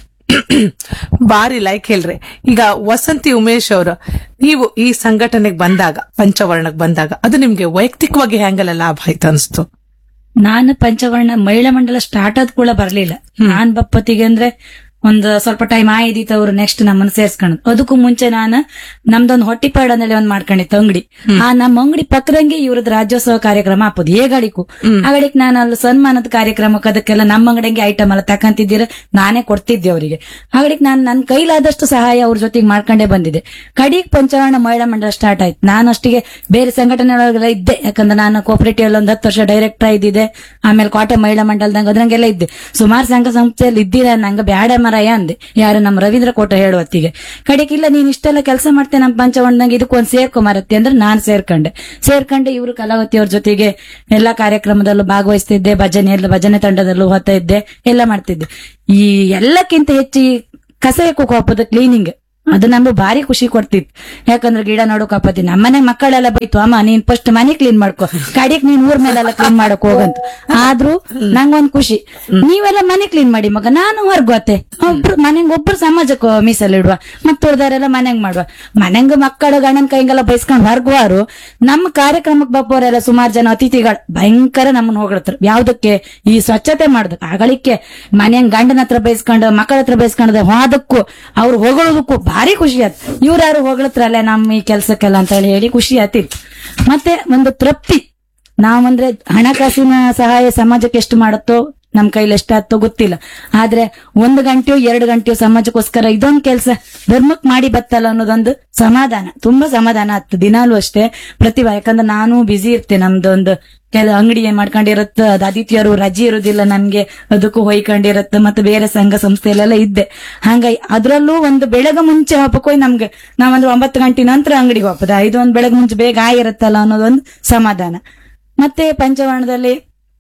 ಬಾರಿ ಲೈಕ್ ಹೇಳ್ರಿ ಈಗ ವಸಂತಿ ಉಮೇಶ್ ಅವರು ನೀವು ಈ ಸಂಘಟನೆಗೆ ಬಂದಾಗ ಪಂಚವರ್ಣಕ್ ಬಂದಾಗ ಅದು ನಿಮ್ಗೆ ವೈಯಕ್ತಿಕವಾಗಿ ಹೆಂಗೆಲ್ಲ ಲಾಭ ಆಯ್ತು ಅನ್ಸ್ತು ನಾನು ಪಂಚವರ್ಣ ಮಹಿಳಾ ಮಂಡಲ ಸ್ಟಾರ್ಟ್ ಆದ್ ಕೂಡ ಬರ್ಲಿಲ್ಲ ನಾನ್ ಬಪ್ಪತ್ತಿಗೆ ಅಂದ್ರೆ ಒಂದ್ ಸ್ವಲ್ಪ ಟೈಮ್ ಆಯ್ದಿತ್ತು ಅವ್ರು ನೆಕ್ಸ್ಟ್ ನಮ್ಮನ್ನ ಸೇರ್ಸ್ಕೊಂಡ್ ಅದಕ್ಕೂ ಮುಂಚೆ ನಾನು ನಮ್ದೊಂದು ಹೊಟ್ಟಿಪಾಡನಲ್ಲಿ ಒಂದ್ ಮಾಡ್ಕೊಂಡಿತ್ತು ಅಂಗಡಿ ಆ ನಮ್ಮ ಅಂಗಡಿ ಪಕ್ಕದಂಗೆ ಇವ್ರದ್ ರಾಜ್ಯೋತ್ಸವ ಕಾರ್ಯಕ್ರಮ ಹಾಪುದು ಏಗಾಡಿಕು ಆಗಳಿಕ್ ನಾನು ಅಲ್ಲಿ ಸನ್ಮಾನದ ಕಾರ್ಯಕ್ರಮಕ್ಕೆ ಅದಕ್ಕೆಲ್ಲ ನಮ್ಮ ಅಂಗಡಿಗೆ ಐಟಮ್ ಎಲ್ಲ ತಕಂತಿದ್ದೀರ ನಾನೇ ಕೊಡ್ತಿದ್ದೆ ಅವರಿಗೆ ಆಗಳಿಕ್ ನಾನು ನನ್ನ ಕೈಲಾದಷ್ಟು ಸಹಾಯ ಅವ್ರ ಜೊತೆಗೆ ಮಾಡ್ಕೊಂಡೇ ಬಂದಿದೆ ಕಡಿಗ್ ಪಂಚವರ್ಣ ಮಹಿಳಾ ಮಂಡಲ ಸ್ಟಾರ್ಟ್ ಆಯ್ತು ನಾನು ಅಷ್ಟಿಗೆ ಬೇರೆ ಸಂಘಟನೆಗಳಿಗೆಲ್ಲ ಇದ್ದೆ ಯಾಕಂದ್ರೆ ನಾನು ಕೋಪರೇಟಿವ್ ಅಲ್ಲಿ ಒಂದ್ ಹತ್ತು ವರ್ಷ ಡೈರೆಕ್ಟರ್ ಇದ್ದಿದ್ದೆ ಆಮೇಲೆ ಕೋಟೆ ಮಹಿಳಾ ಮಂಡಲದಂಗ ಅದ್ರಂಗೆಲ್ಲ ಇದ್ದೆ ಸುಮಾರು ಸಂಘ ಸಂಸ್ಥೆಯಲ್ಲಿ ಇದ್ದೀರ ನಂಗೆ ಬ್ಯಾಡ ಮರಯ ಅಂದೆ ಯಾರು ನಮ್ಮ ರವೀಂದ್ರ ಕೋಟ ಹೇಳುವತ್ತಿಗೆ ಕಡೆಗೆ ಇಲ್ಲ ನೀನ್ ಇಷ್ಟೆಲ್ಲ ಕೆಲಸ ಮಾಡ್ತೇನೆ ನಮ್ಮ ಪಂಚವಣ್ಣಂಗೆ ಇದಕ್ಕೊಂದ್ ಸೇರ್ಕೊ ಮರತ್ತಿ ಅಂದ್ರೆ ನಾನ್ ಸೇರ್ಕೊಂಡೆ ಸೇರ್ಕೊಂಡೆ ಇವರು ಕಲಾವತಿ ಅವ್ರ ಜೊತೆಗೆ ಎಲ್ಲಾ ಕಾರ್ಯಕ್ರಮದಲ್ಲೂ ಭಾಗವಹಿಸ್ತಿದ್ದೆ ಭಜನೆ ಎಲ್ಲ ಭಜನೆ ತಂಡದಲ್ಲೂ ಹೋಗ್ತಾ ಇದ್ದೆ ಎಲ್ಲ ಮಾಡ್ತಿದ್ದೆ ಈ ಎಲ್ಲಕ್ಕಿಂತ ಹೆಚ್ಚು ಈ ಕಸ ಎಕ್ಕೋಕ್ ಹೋಗ್ಬೋದು ಕ್ಲೀನಿಂಗ್ ಅದು ನಮ್ಗೆ ಭಾರಿ ಖುಷಿ ಕೊಡ್ತಿತ್ತು ಯಾಕಂದ್ರೆ ಗಿಡ ನೋಡೋಕ್ ಆಪತ್ತಿ ನಮ್ಮನೆ ಮಕ್ಕಳೆಲ್ಲ ಬೈತು ಅಮ್ಮ ನೀನ್ ಫಸ್ಟ್ ಮನೆ ಕ್ಲೀನ್ ಮಾಡ್ಕೊ ಕಡಿಕ್ ನೀನ್ ಊರ್ ಮೇಲೆಲ್ಲ ಕ್ಲೀನ್ ಮಾಡಕ್ ಹೋಗಂತ ಆದ್ರೂ ನಂಗೊಂದ್ ಖುಷಿ ನೀವೆಲ್ಲ ಮನೆ ಕ್ಲೀನ್ ಮಾಡಿ ಮಗ ನಾನು ಹೊರ್ಗೋತೆ ಒಬ್ರು ಮನೆಗ್ ಒಬ್ರು ಸಮಾಜಕ್ಕೆ ಮೀಸಲಿಡುವ ಮತ್ತ ಉಳ್ದಾರೆಲ್ಲ ಮನೆಗ್ ಮಾಡುವ ಮನೆಂಗ್ ಮಕ್ಕಳು ಗಂಡನ ಕೈಗೆಲ್ಲ ಬೈಸ್ಕೊಂಡ್ ಹೊರ್ಗುವಾರು ನಮ್ಮ ಕಾರ್ಯಕ್ರಮಕ್ಕೆ ಬಪ್ಪವರೆಲ್ಲ ಸುಮಾರು ಜನ ಅತಿಥಿಗಳು ಭಯಂಕರ ನಮ್ಮನ್ನ ಹೊಗಳ್ತಾರೆ ಯಾವ್ದಕ್ಕೆ ಈ ಸ್ವಚ್ಛತೆ ಮಾಡುದಕ್ಕೆ ಆಗಳಿಕೆ ಮನೆಯಂಗ್ ಗಂಡನ ಹತ್ರ ಬೈಸ್ಕೊಂಡು ಮಕ್ಕಳ ಹತ್ರ ಬೈಸ್ಕೊಂಡ್ ಹೋದಕ್ಕೂ ಅವ್ರು ಹೊಗಳೋದಕ್ಕೂ ಭಾರಿ ಖುಷಿ ಆಯ್ತು ಇವ್ರು ಯಾರು ಹೊಗಳತ್ರಲ್ಲ ನಮ್ಮ ಈ ಕೆಲ್ಸಕ್ಕೆಲ್ಲ ಅಂತ ಹೇಳಿ ಹೇಳಿ ಖುಷಿ ಆತಿತ್ತು ಮತ್ತೆ ಒಂದು ತೃಪ್ತಿ ನಾವಂದ್ರೆ ಹಣಕಾಸಿನ ಸಹಾಯ ಸಮಾಜಕ್ಕೆ ಎಷ್ಟು ಮಾಡುತ್ತೋ ನಮ್ ಕೈಲಿ ಎಷ್ಟಾಗ್ತೋ ಗೊತ್ತಿಲ್ಲ ಆದ್ರೆ ಒಂದು ಗಂಟೆಯೋ ಎರಡು ಗಂಟೆಯೋ ಸಮಾಜಕ್ಕೋಸ್ಕರ ಇದೊಂದು ಕೆಲಸ ಧರ್ಮಕ್ ಮಾಡಿ ಬತ್ತಲ್ಲ ಅನ್ನೋದೊಂದು ಸಮಾಧಾನ ತುಂಬಾ ಸಮಾಧಾನ ಆಗ್ತದೆ ದಿನಾಲು ಅಷ್ಟೇ ಪ್ರತಿಭಾ ಯಾಕಂದ್ರೆ ನಾನು ಬಿಸಿ ಇರ್ತೇನೆ ನಮ್ದೊಂದು ಕೆಲ ಅಂಗಡಿ ಮಾಡ್ಕೊಂಡಿರತ್ತ ಅದು ಆದಿತ್ಯರು ರಜೆ ಇರುದಿಲ್ಲ ನಮ್ಗೆ ಅದಕ್ಕೂ ಹೊಯ್ಕೊಂಡಿರತ್ತ ಮತ್ತೆ ಬೇರೆ ಸಂಘ ಸಂಸ್ಥೆಯಲ್ಲೆಲ್ಲ ಇದ್ದೆ ಹಂಗಾಗಿ ಅದ್ರಲ್ಲೂ ಒಂದು ಬೆಳಗ್ಗೆ ಮುಂಚೆ ಹಬ್ಬಕ್ಕೆ ಹೋಗಿ ನಮ್ಗೆ ನಾವಂದ್ರೆ ಒಂಬತ್ತು ಗಂಟೆ ನಂತರ ಅಂಗಡಿಗೆ ಹೋಗ್ತದೆ ಐದು ಒಂದು ಬೆಳಗ್ಗೆ ಮುಂಚೆ ಬೇಗ ಆಗಿರತ್ತಲ್ಲ ಅನ್ನೋದೊಂದು ಸಮಾಧಾನ ಮತ್ತೆ ಪಂಚವರ್ಣದಲ್ಲಿ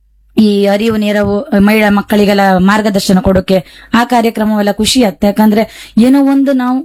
ಈ ಅರಿವು ನೆರವು ಮಹಿಳಾ ಮಕ್ಕಳಿಗೆಲ್ಲ ಮಾರ್ಗದರ್ಶನ ಕೊಡೋಕೆ ಆ ಕಾರ್ಯಕ್ರಮವೆಲ್ಲ ಖುಷಿ ಆಗುತ್ತೆ ಯಾಕಂದ್ರೆ ಏನೋ ಒಂದು ನಾವು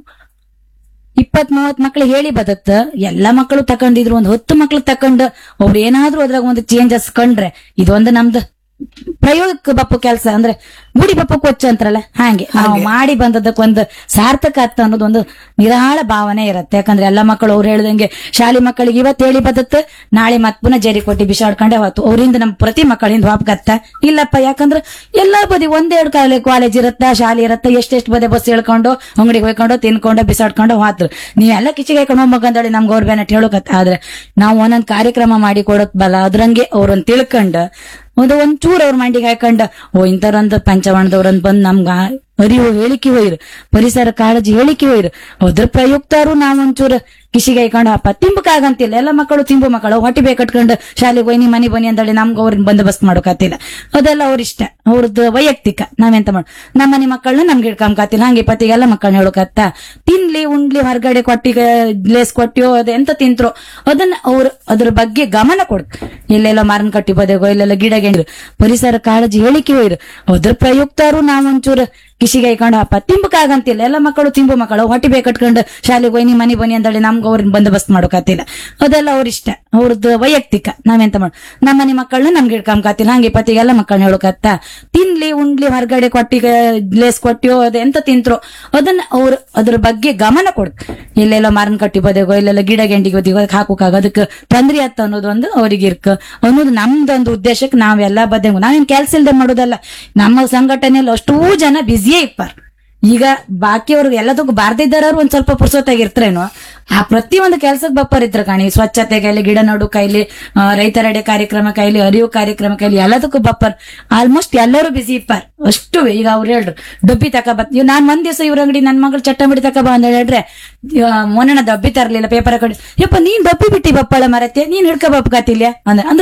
ಇಪ್ಪತ್ ಮೂವತ್ ಮಕ್ಳು ಹೇಳಿ ಬದತ್ತ ಎಲ್ಲಾ ಮಕ್ಕಳು ತಕೊಂಡಿದ್ರು ಒಂದು ಹತ್ತು ಮಕ್ಳು ತಕೊಂಡು ಒಬ್ರು ಏನಾದ್ರೂ ಅದ್ರಾಗ ಒಂದು ಚೇಂಜಸ್ ಕಂಡ್ರೆ ಇದೊಂದು ನಮ್ದು ಪ್ರಯೋಗಕ್ಕೆ ಬಪ್ಪು ಕೆಲಸ ಅಂದ್ರೆ ಗುಡಿ ಬಪ್ಪು ಕೊಚ್ಚ ಅಂತಾರಲ್ಲ ಹಾಗೆ ನಾವು ಮಾಡಿ ಬಂದದಕ್ಕೊಂದು ಸಾರ್ಥಕ ಅರ್ಥ ಅನ್ನೋದು ಒಂದು ನಿರಾಳ ಭಾವನೆ ಇರುತ್ತೆ ಯಾಕಂದ್ರೆ ಎಲ್ಲ ಮಕ್ಕಳು ಅವ್ರು ಹೇಳ್ದಂಗೆ ಶಾಲೆ ಮಕ್ಕಳಿಗೆ ಇವತ್ತು ಹೇಳಿ ಬದತ್ತ ನಾಳೆ ಮತ್ ಪುನಃ ಜೇರಿ ಕೊಟ್ಟಿ ಬಿಸಾಡ್ಕೊಂಡೆ ಹೋತು ಅವರಿಂದ ನಮ್ಮ ಪ್ರತಿ ಮಕ್ಕಳಿಂದ ವಾಪಕತ್ತ ಇಲ್ಲಪ್ಪ ಯಾಕಂದ್ರೆ ಎಲ್ಲಾ ಬದಿ ಒಂದೆರಡು ಕಾಲೇ ಕಾಲೇಜ್ ಇರತ್ತ ಶಾಲೆ ಇರತ್ತ ಎಷ್ಟೆಷ್ಟು ಬದಿ ಬಸ್ ಹೇಳ್ಕೊಂಡು ಅಂಗಡಿಗೆ ಹೋಯ್ಕೊಂಡು ತಿನ್ಕೊಂಡು ಬಿಸಾಡ್ಕೊಂಡು ಹೋದ್ರು ನೀವೆಲ್ಲ ಕಿಚಿಗೆ ಹಾಕೊಂಡು ಹೋಗ್ಬೇಕಂತೇಳಿ ನಮ್ಗೆ ಅವ್ರ ಬೇನೆ ಹೇಳೋಕತ್ತ ಆದ್ರೆ ನಾವು ಒಂದೊಂದ್ ಕಾರ್ಯಕ್ರಮ ಮಾಡಿ ಕೊಡೋಕ್ ಬಲ್ಲ ಅದ್ರಂಗೆ ಅವ್ರನ್ನ ತಿಳ್ಕೊಂಡ್ ಒಂದು ಒಂಚೂರು ಅವ್ರ ಮಂಡಿಗೆ ಹಾಕೊಂಡ ಓ ಇಂಥವ್ರಂತ ಪಂಚವರ್ಣದವ್ರಂತ ಬಂದ್ ನಮ್ಗ ಅರಿವು ಹೇಳಿಕೆ ಹೋಯ್ರು ಪರಿಸರ ಕಾಳಜಿ ಹೇಳಿಕೆ ಹೋಯ್ರು ಅದ್ರ ಪ್ರಯುಕ್ತರು ನಾವ್ ಒಂಚೂರು ಕಿಶಿಗೆ ಹಾಕೊಂಡು ಅಪ್ಪ ತಿಂಬಕ್ಕಾಗಂತಿಲ್ಲ ಎಲ್ಲ ಮಕ್ಕಳು ತಿಂಬು ಮಕ್ಕಳು ಹೊಟ್ಟಿ ಬೇಕು ಕಟ್ಕೊಂಡು ಶಾಲೆಗೆ ಹೋಗಿ ಮನೆ ಬನ್ನಿ ಅಂತೇಳಿ ನಮ್ಗೆ ಅವ್ರನ್ನ ಬಂದೋಬಸ್ತ್ ಮಾಡೋಕತ್ತಿಲ್ಲ ಅದೆಲ್ಲ ಅವ್ರ ಇಷ್ಟ ಅವ್ರದ್ದು ವೈಯಕ್ತಿಕ ನಾವೆಂತ ಮಾಡ ನಮ್ಮ ಮನೆ ಮಕ್ಕಳನ್ನ ನಮ್ಗೆ ಇಟ್ಕೊಂಬಕತ್ತಿಲ್ಲ ಹಂಗೆ ಪತಿಗೆಲ್ಲ ಮಕ್ಕಳನ್ನ ಹೇಳೋಕತ್ತ ತಿನ್ಲಿ ಉಂಡ್ಲಿ ಹೊರಗಡೆ ಕೊಟ್ಟಿಗೆ ಲೇಸ್ ಕೊಟ್ಟಿಯೋ ಅದ ಎಂತ ತಿಂತ್ರೋ ಅದನ್ನ ಅವ್ರು ಅದ್ರ ಬಗ್ಗೆ ಗಮನ ಕೊಡ್ ಎಲ್ಲೆಲ್ಲ ಮಾರನ್ ಕಟ್ಟಿ ಬದೆಗೋ ಇಲ್ಲೆಲ್ಲ ಗಿಡ ಗೆಂಡ್ರು ಪರಿಸರ ಕಾಳಜಿ ಹೇಳಿಕೆ ಹೋಯ್ರು ಅದ್ರ ಪ್ರಯುಕ್ತರು ನಾವೊಂಚೂರು ಕಿಶಿಗೆ ಹಾಕೊಂಡು ಅಪ್ಪ ತಿಂಬಕ್ಕಾಗಂತಿಲ್ಲ ಎಲ್ಲ ಮಕ್ಕಳು ತಿಂಬು ಮಕ್ಕಳು ಹೊಟ್ಟಿ ಬೇಕು ಕಟ್ಕೊಂಡು ಶಾಲೆಗೆ ಹೋಗಿ ನೀ ಮನೆ ಬನ್ನಿ ಅಂತೇಳಿ ನಮ್ಗೆ ಅವ್ರನ್ನ ಬಂದೋಬಸ್ತ್ ಮಾಡೋಕತ್ತಿಲ್ಲ ಅದೆಲ್ಲ ಅವ್ರ ಇಷ್ಟ ಅವ್ರದ್ದು ವೈಯಕ್ತಿಕ ನಾವೆಂತ ಮಾಡ ನಮ್ಮ ಮನೆ ಮಕ್ಕಳನ್ನ ನಮ್ಗೆ ಇಟ್ಕೊಂಬಕತ್ತಿಲ್ಲ ಹಂಗೆ ಪತಿಗೆಲ್ಲ ಮಕ್ಕಳನ್ನ ಹೇಳೋಕತ್ತ ತಿನ್ಲಿ ಉಂಡ್ಲಿ ಹೊರಗಡೆ ಕೊಟ್ಟಿಗೆ ಲೇಸ್ ಕೊಟ್ಟಿಯೋ ಅದ ಎಂತ ತಿಂತ್ರೋ ಅದನ್ನ ಅವ್ರು ಅದ್ರ ಬಗ್ಗೆ ಗಮನ ಕೊಡ್ ಎಲ್ಲೆಲ್ಲ ಮಾರನ್ ಕಟ್ಟಿ ಬದೆಗೋ ಇಲ್ಲೆಲ್ಲ ಗಿಡ ಗೆಂಡಿಗೆ ಬದಿಗೋ ಅದಕ್ಕೆ ಹಾಕೋಕಾಗ ಅದಕ್ಕೆ ತೊಂದ್ರೆ ಆತ ಅನ್ನೋದು ಒಂದು ಅವ್ರಿಗೆ ಇರ್ಕ ಅನ್ನೋದು ನಮ್ದೊಂದು ಉದ್ದೇಶಕ್ಕೆ ನಾವೆಲ್ಲ ಬದೆಗು ನಾವೇನ್ ಕೆಲ್ಸ ಇಲ್ದೆ ಮಾಡೋದಲ್ಲ ನಮ್ಮ ಸಂಘಟನೆಯಲ್ಲಿ ಅಷ್ಟೂ ಜನ ಬ್ಯುಸಿಯೇ ಇಪ್ಪಾರ ಈಗ ಬಾಕಿಯವ್ರಿಗೆ ಎಲ್ಲದಕ್ಕೂ ಬಾರ್ದಿದ್ದಾರು ಒಂದ್ ಸ್ವಲ್ಪ ಪುರ್ಸೊತ್ತಾಗಿರ್ತಾರೇನೋ ಆ ಪ್ರತಿಯೊಂದು ಕೆಲ್ಸಕ್ಕೆ ಬಪ್ಪರ್ ಇದ್ರ ಕಾಣಿ ಸ್ವಚ್ಛತೆ ಕೈಲಿ ಗಿಡ ನಡು ಕೈಲಿ ಆ, ರೈತರಡೆ ಕಾರ್ಯಕ್ರಮ ಕೈಲಿ ಅರಿವು ಕಾರ್ಯಕ್ರಮ ಕೈಲಿ ಎಲ್ಲದಕ್ಕೂ ಬಪ್ಪರ್ ಆಲ್ಮೋಸ್ಟ್ ಎಲ್ಲರೂ ಬಿಸಿ ಇಪ್ಪಾರ್ ಅಷ್ಟು ಈಗ ಅವ್ರು ಹೇಳ್ರು ಡಬ್ಬಿ ತಕ ಬತ್ ಇವ್ ನಾನ್ ಒಂದ್ ದಿವಸ ಇವ್ರ ಅಂಗಡಿ ನನ್ ಮಗಳು ಚಟ್ಟಂಬಿಡಿ ತಕ ಬಾ ಅಂತ ಹೇಳ್ರೆ ಮೊನ್ನ ಡಬ್ಬಿ ತರ್ಲಿಲ್ಲ ಪೇಪರ್ ಕಡೆ ಯಪ್ಪ ನೀನ್ ಡಬ್ಬಿ ಬಿಟ್ಟಿ ಬಪ್ಪಳ ಮರತ್ತೆ ನೀನ್ ಹಿಡ್ಕ ಬಪ್ಪಕಾತಿಲ್ಯ ಅಂದ್ರೆ ಅಂದ್ರೆ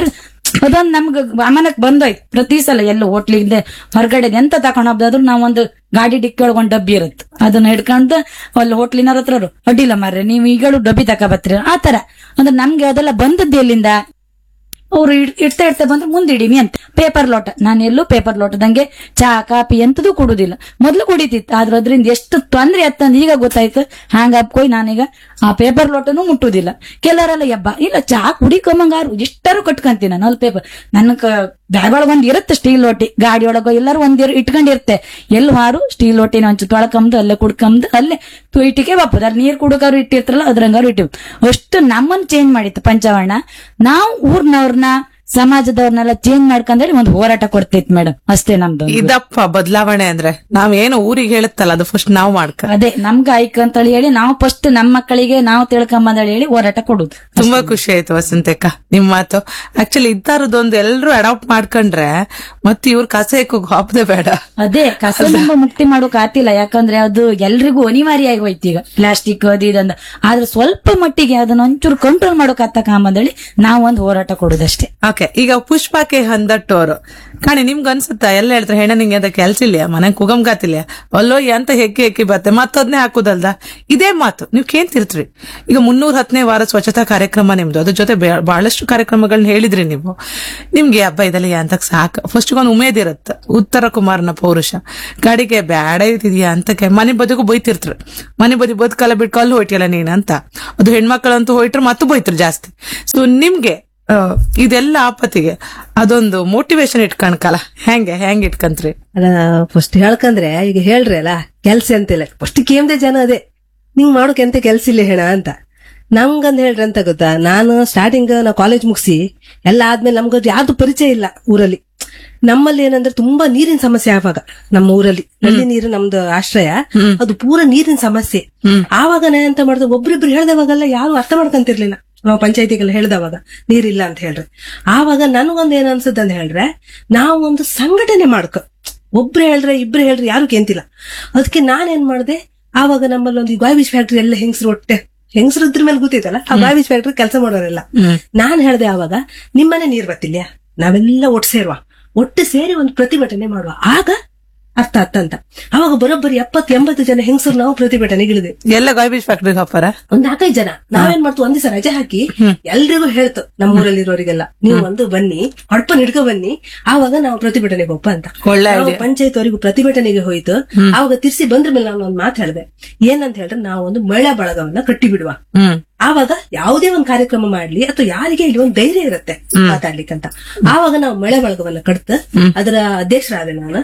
ಅದೊಂದ್ ನಮ್ಗ ಗಮನಕ್ ಬಂದೋಯ್ತು ಪ್ರತಿ ಸಲ ಎಲ್ಲ ಹೋಟ್ಲಿಂದ ಹೊರಗಡೆ ಎಂತ ತಕೊಂಡ್ ಹೋಗ್ದಾದ್ರು ನಾವೊಂದು ಗಾಡಿ ಡಿಕ್ಕಿ ಒಳಗೊಂದ್ ಡಬ್ಬಿ ಇರುತ್ತೆ ಅದನ್ನ ಹಿಡ್ಕೊಂಡು ಅಲ್ಲಿ ಹೋಟ್ಲಿನವ್ರ ಹತ್ರ ಅವ್ರು, ಅಡ್ಡಿಲ್ಲ ಮಾರ್ರೆ ನೀವು ಈಗಳು ಡಬ್ಬಿ ತಕೊಬತ್ರಿ ಆ ತರ ಅಂದ್ರೆ ನಮ್ಗೆ ಅದೆಲ್ಲ ಬಂದದ್ದು ಎಲ್ಲಿಂದ ಅವ್ರು ಇಡ್- ಇಡ್ತಾ ಇಡ್ತಾ ಬಂದ್ರೆ ಮುಂದಿಡೀನಿ ಅಂತ ಪೇಪರ್ ಲೋಟ ನಾನು ಎಲ್ಲೂ ಪೇಪರ್ ಲೋಟದಂಗೆ ಚಾ ಕಾಫಿ ಎಂತದೂ ಕುಡುದಿಲ್ಲ ಮೊದ್ಲು ಕುಡಿತಿತ್ತು ಆದ್ರೆ ಅದ್ರಿಂದ ಎಷ್ಟು ತೊಂದ್ರೆ ಆತ್ತಂದ್ ಈಗ ಗೊತ್ತಾಯ್ತು ಹ್ಯಾಂಗ ಅಪ್ಕೋಯ್ ನಾನೀಗ ಆ ಪೇಪರ್ ಲೋಟನೂ ಮುಟ್ಟುದಿಲ್ಲ ಕೆಲವರೆಲ್ಲ ಯಬ್ಬ ಇಲ್ಲ ಚಾ ಕುಡಿಕೊಂಬಂಗಾರು ಎಷ್ಟಾರು ಕಟ್ಕೊಂತೀನಿ ನಾನು ಅಲ್ಲಿ ಪೇಪರ್ ನನ್ನ ಬ್ಯಾಗ್ ಒಳಗೆ ಒಂದ್ ಇರುತ್ತೆ ಸ್ಟೀಲ್ ಲೋಟಿ ಗಾಡಿ ಒಳಗ ಎಲ್ಲರೂ ಒಂದ್ ಇರ್- ಇಟ್ಕೊಂಡಿರುತ್ತೆ ಎಲ್ಲಿ ಹಾರು ಸ್ಟೀಲ್ ಲೋಟಿನ ಒಂಚು ತೊಳ್ಕಂದು ಅಲ್ಲೇ ಕುಡ್ಕಂದು ಅಲ್ಲೇ ತು- ಇಟ್ಟಿಗೆ ಬಾಪದ ಅಲ್ಲಿ ನೀರ್ ಕುಡುಕಾರು ಇಟ್ಟಿರ್ತಾರಲ್ಲ ಅದ್ರಂಗಾರು ಇಟ್ಟಿವ್ ಅಷ್ಟು ನಮ್ಮನ್ನ ಚೇಂಜ್ ಮಾಡಿತ್ತು ಪಂಚವರ್ಣ ನಾವು ಊರ್ನವ್ರನ್ನ ಸಮಾಜದವ್ರನ್ನೆಲ್ಲ ಚೇಂಜ್ ಮಾಡ್ಕೊಂಡೇಳಿ ಒಂದು ಹೋರಾಟ ಕೊಡ್ತೈತ್ ಮೇಡಮ್ ಅಷ್ಟೇ ನಮ್ದು ಒಂದು. ಇದಪ್ಪ ಬದಲಾವಣೆ ಅಂದ್ರೆ ನಾವೇನು ಊರಿಗೆ ಹೇಳುತ್ತಲ್ಲ ಅದು ಫಸ್ಟ್ ನಾವು ಮಾಡ್ಕ ಅದೇ ನಮ್ಗೆ ಆಯ್ಕೆ ಅಂತೇಳಿ ಹೇಳಿ ನಾವು ಫಸ್ಟ್ ನಮ್ಮ ಮಕ್ಕಳಿಗೆ ನಾವು ತಿಳ್ಕೊಂಬಂದೇಳಿ ಹೇಳಿ ಹೋರಾಟ ಕೊಡುದು ತುಂಬಾ ಖುಷಿ ಆಯ್ತು ವಸಂತಕ್ಕ ನಿಮ್ ಮಾತು ಆಕ್ಚುಲಿ ಇದ್ದಾರದೊಂದು ಎಲ್ರು ಅಡಾಪ್ಟ್ ಮಾಡ್ಕೊಂಡ್ರೆ ಮತ್ತೆ ಇವ್ರ ಕಸ ಎಕ್ಕೋಗ್ ಹಾಪದೆ ಬೇಡ ಅದೇ ಕಸದಿಂದ ಮುಕ್ತಿ ಮಾಡೋಕ್ ಆತಿಲ್ಲ ಯಾಕಂದ್ರೆ ಅದು ಎಲ್ರಿಗೂ ಅನಿವಾರ್ಯ ಆಗಿ ಹೋಯ್ತು ಈಗ ಪ್ಲಾಸ್ಟಿಕ್ ಅದು ಇದಂದ ಆದ್ರೆ ಸ್ವಲ್ಪ ಮಟ್ಟಿಗೆ ಅದನ್ನ ಒಂಚೂರು ಕಂಟ್ರೋಲ್ ಮಾಡೋಕ್ ಆತ ಕಾಂಬಂದೇಳಿ ನಾವು ಒಂದು ಹೋರಾಟ ಕೊಡುದಷ್ಟೇ ಓಕೆ ಈಗ ಪುಷ್ಪಕ್ಕೆ ಹಂದಟ್ಟೋರು ಕಾಣಿ ನಿಮ್ಗೆ ಅನ್ಸುತ್ತಾ ಎಲ್ಲ ಹೇಳ್ತಾರೆ ಹೆಣ್ಣ ನಿಂಗೆ ಅದ ಕೆಲ್ಸ ಇಲ್ಲ ಮನೆ ಕುಗಮ್ಗಾತಿಲ್ಲ ಅಲ್ಲೋ ಅಂತ ಹೆಕ್ಕಿ ಹೆಕ್ಕಿ ಬತ್ತೆ ಮತ್ತದ್ನೇ ಹಾಕುದಲ್ದ ಇದೇ ಮಾತು ನೀವು ಕೇಳ್ತಿರ್ತ್ರಿ ಈಗ ಮುನ್ನೂರ ಹತ್ತನೇ ವಾರ ಸ್ವಚ್ಛತಾ ಕಾರ್ಯಕ್ರಮ ನಿಮ್ದು ಅದ್ರ ಜೊತೆ ಬೆ- ಬಹಳಷ್ಟು ಕಾರ್ಯಕ್ರಮಗಳನ್ನ ಹೇಳಿದ್ರಿ ನೀವು ನಿಮ್ಗೆ ಹಬ್ಬ ಇದೆಲ್ಲ ಅಂತ ಸಾಕು ಫಸ್ಟ್ ಒಂದು ಉಮೇದ್ ಇರುತ್ತೆ ಉತ್ತರ ಕುಮಾರನ ಪೌರುಷ ಗಾಡಿಗೆ ಬ್ಯಾಡ ಇದ್ದಿದ್ಯಾ ಅಂತಕ್ಕೆ ಮನೆ ಬದಿಗೂ ಬೈತಿರ್ತ್ರು ಮನೆ ಬದಿ ಬದುಕಲ್ಲ ಬಿಟ್ಟು ಕಲ್ಲು ಹೋಯ್ತಿಯಲ್ಲ ನೀನ್ ಅಂತ ಅದು ಹೆಣ್ಮಕ್ಳಂತೂ ಹೋಯ್ಟ್ರೆ ಮತ್ತು ಬೈತ್ರು ಜಾಸ್ತಿ ಸೊ ನಿಮ್ಗೆ ಆ, ಇದೆಲ್ಲ ಆಪತ್ತಿಗೆ ಅದೊಂದು ಮೋಟಿವೇಶನ್ ಇಟ್ಕಣ್ಕಲ್ಲ ಹೆಂಗೆ ಹೆಂಗ್ ಇಟ್ಕಂತ್ರಿ ಅದ ಫಸ್ಟ್ ಹೇಳ್ಕಂದ್ರೆ ಈಗ ಹೇಳ್ರಿ ಅಲ್ಲ ಕೆಲ್ಸ ಅಂತಿಲ್ಲ ಫಸ್ಟ್ ಕೇಮ್ದೆ ಜನ ಅದೇ ನಿಂಗ್ ಮಾಡೋಕೆ ಎಂತ ಕೆಲ್ಸ ಇಲ್ಲ ಹೇಳ ಅಂತ ನಮ್ಗಂದ್ ಹೇಳ್ರಿ ಅಂತ ಗೊತ್ತಾ ನಾನು ಸ್ಟಾರ್ಟಿಂಗ್ ನಾ ಕಾಲೇಜ್ ಮುಗಿಸಿ ಎಲ್ಲ ಆದ್ಮೇಲೆ ನಮ್ಗೆ ಯಾವ್ದು ಪರಿಚಯ ಇಲ್ಲ ಊರಲ್ಲಿ ನಮ್ಮಲ್ಲಿ ಏನಂದ್ರೆ ತುಂಬಾ ನೀರಿನ ಸಮಸ್ಯೆ ಆವಾಗ ನಮ್ಮ ಊರಲ್ಲಿ ನಲ್ಲಿ ನೀರು ನಮ್ದು ಆಶ್ರಯ ಅದು ಪೂರ ನೀರಿನ ಸಮಸ್ಯೆ ಆವಾಗ ನಾ ಎಂತ ಮಾಡ್ದೆ ಒಬ್ರಿಬ್ರು ಹೇಳ್ದವಾಗೆಲ್ಲ ಯಾರು ಅರ್ಥ ಮಾಡ್ಕೊಂತಿರ್ಲಿಲ್ಲ ನಾವು ಪಂಚಾಯತಿಗೆಲ್ಲ ಹೇಳ್ದವಾಗ ನೀರಿಲ್ಲ ಅಂತ ಹೇಳ್ರಿ ಆವಾಗ ನನಗೊಂದು ಏನ್ ಅನ್ಸುತ್ತೆ ಅಂತ ಹೇಳ್ರೆ ನಾವು ಒಂದು ಸಂಘಟನೆ ಮಾಡ್ಕೊ ಒಬ್ರು ಹೇಳ್ರೆ ಇಬ್ರು ಹೇಳ್ರಿ ಯಾರು ಕೇಂತಿಲ್ಲ ಅದಕ್ಕೆ ನಾನೇನ್ ಮಾಡ್ದೆ ಆವಾಗ ನಮ್ಮಲ್ಲಿ ಒಂದು ಗಾಯ್ಬೀಜ್ ಫ್ಯಾಕ್ಟ್ರಿ ಎಲ್ಲ ಹೆಂಗಸರು ಒಟ್ಟೆ ಹೆಂಗಸರು ಇದ್ರ ಮೇಲೆ ಗೊತ್ತಿತ್ತಲ್ಲ ಆ ಗಾಯ್ಬೀಜ್ ಫ್ಯಾಕ್ಟ್ರಿ ಕೆಲಸ ಮಾಡೋರೆಲ್ಲ ನಾನ್ ಹೇಳ್ದೆ ಆವಾಗ ನಿಮ್ಮನೆ ನೀರ್ ಬರ್ತಿಲ್ಯಾ ನಾವೆಲ್ಲ ಒಟ್ಟು ಸೇರುವ ಒಟ್ಟು ಸೇರಿ ಒಂದು ಪ್ರತಿಭಟನೆ ಮಾಡುವ ಆಗ ಅರ್ಥ ಅರ್ಥ ಅಂತ ಅವಾಗ ಬರೋಬ್ಬರಿ ಎಪ್ಪತ್ತು ಎಂಬತ್ತು ಜನ ಹೆಂಗಸರು ನಾವು ಪ್ರತಿಭಟನೆಗೆ ಇಳಿದೆ ಎಲ್ಲ ಗಾಯ್ಬೀಜ್ ಫ್ಯಾಕ್ಟ್ರಿಗೆ ಹಾಪಾರ ಒಂದ್ ನಾಲ್ಕೈದು ಜನ ನಾವೇನ್ ಮಾಡ್ತು ಒಂದ್ ದಿವಸ ರಜೆ ಹಾಕಿ ಎಲ್ರಿಗೂ ಹೇಳ್ತು ನಮ್ಮ ಊರಲ್ಲಿರೋರಿಗೆಲ್ಲ ನೀವು ಒಂದು ಬನ್ನಿ ಹೊಡ್ಪ ಹಿಡ್ಕೊ ಬನ್ನಿ ಆವಾಗ ನಾವು ಪ್ರತಿಭಟನೆಗೆ ಹೋಗ್ಪ ಅಂತ ಒಳ್ಳೆ ನಾವು idea. ಪಂಚಾಯತ್ ಅವರಿಗೂ ಪ್ರತಿಭಟನೆಗೆ ಹೋಯ್ತು ಆವಾಗ ತಿರ್ಸಿ ಬಂದ್ರ ಮೇಲೆ ನಾನು ಒಂದ್ ಮಾತು ಹೇಳಿದೆ ಏನಂತ ಹೇಳಿದ್ರೆ ನಾವು ಒಂದು ಮಹಿಳಾ ಬಳಗವನ್ನ ಕಟ್ಟಿ ಬಿಡುವ ಹ್ಮ್ ಆವಾಗ ಯಾವುದೇ ಒಂದು ಕಾರ್ಯಕ್ರಮ ಮಾಡ್ಲಿ ಅಥವಾ ಯಾರಿಗೆ ಇಲ್ಲಿ ಒಂದು ಧೈರ್ಯ ಇರುತ್ತೆ ಮಾತಾಡ್ಲಿಕ್ಕಂತ ಆವಾಗ ನಾವು ಮಹಿಳಾ ಬಳಗವನ್ನ ಕಡ್ತು ಅದರ ಅಧ್ಯಕ್ಷರಾದೆ ನಾನು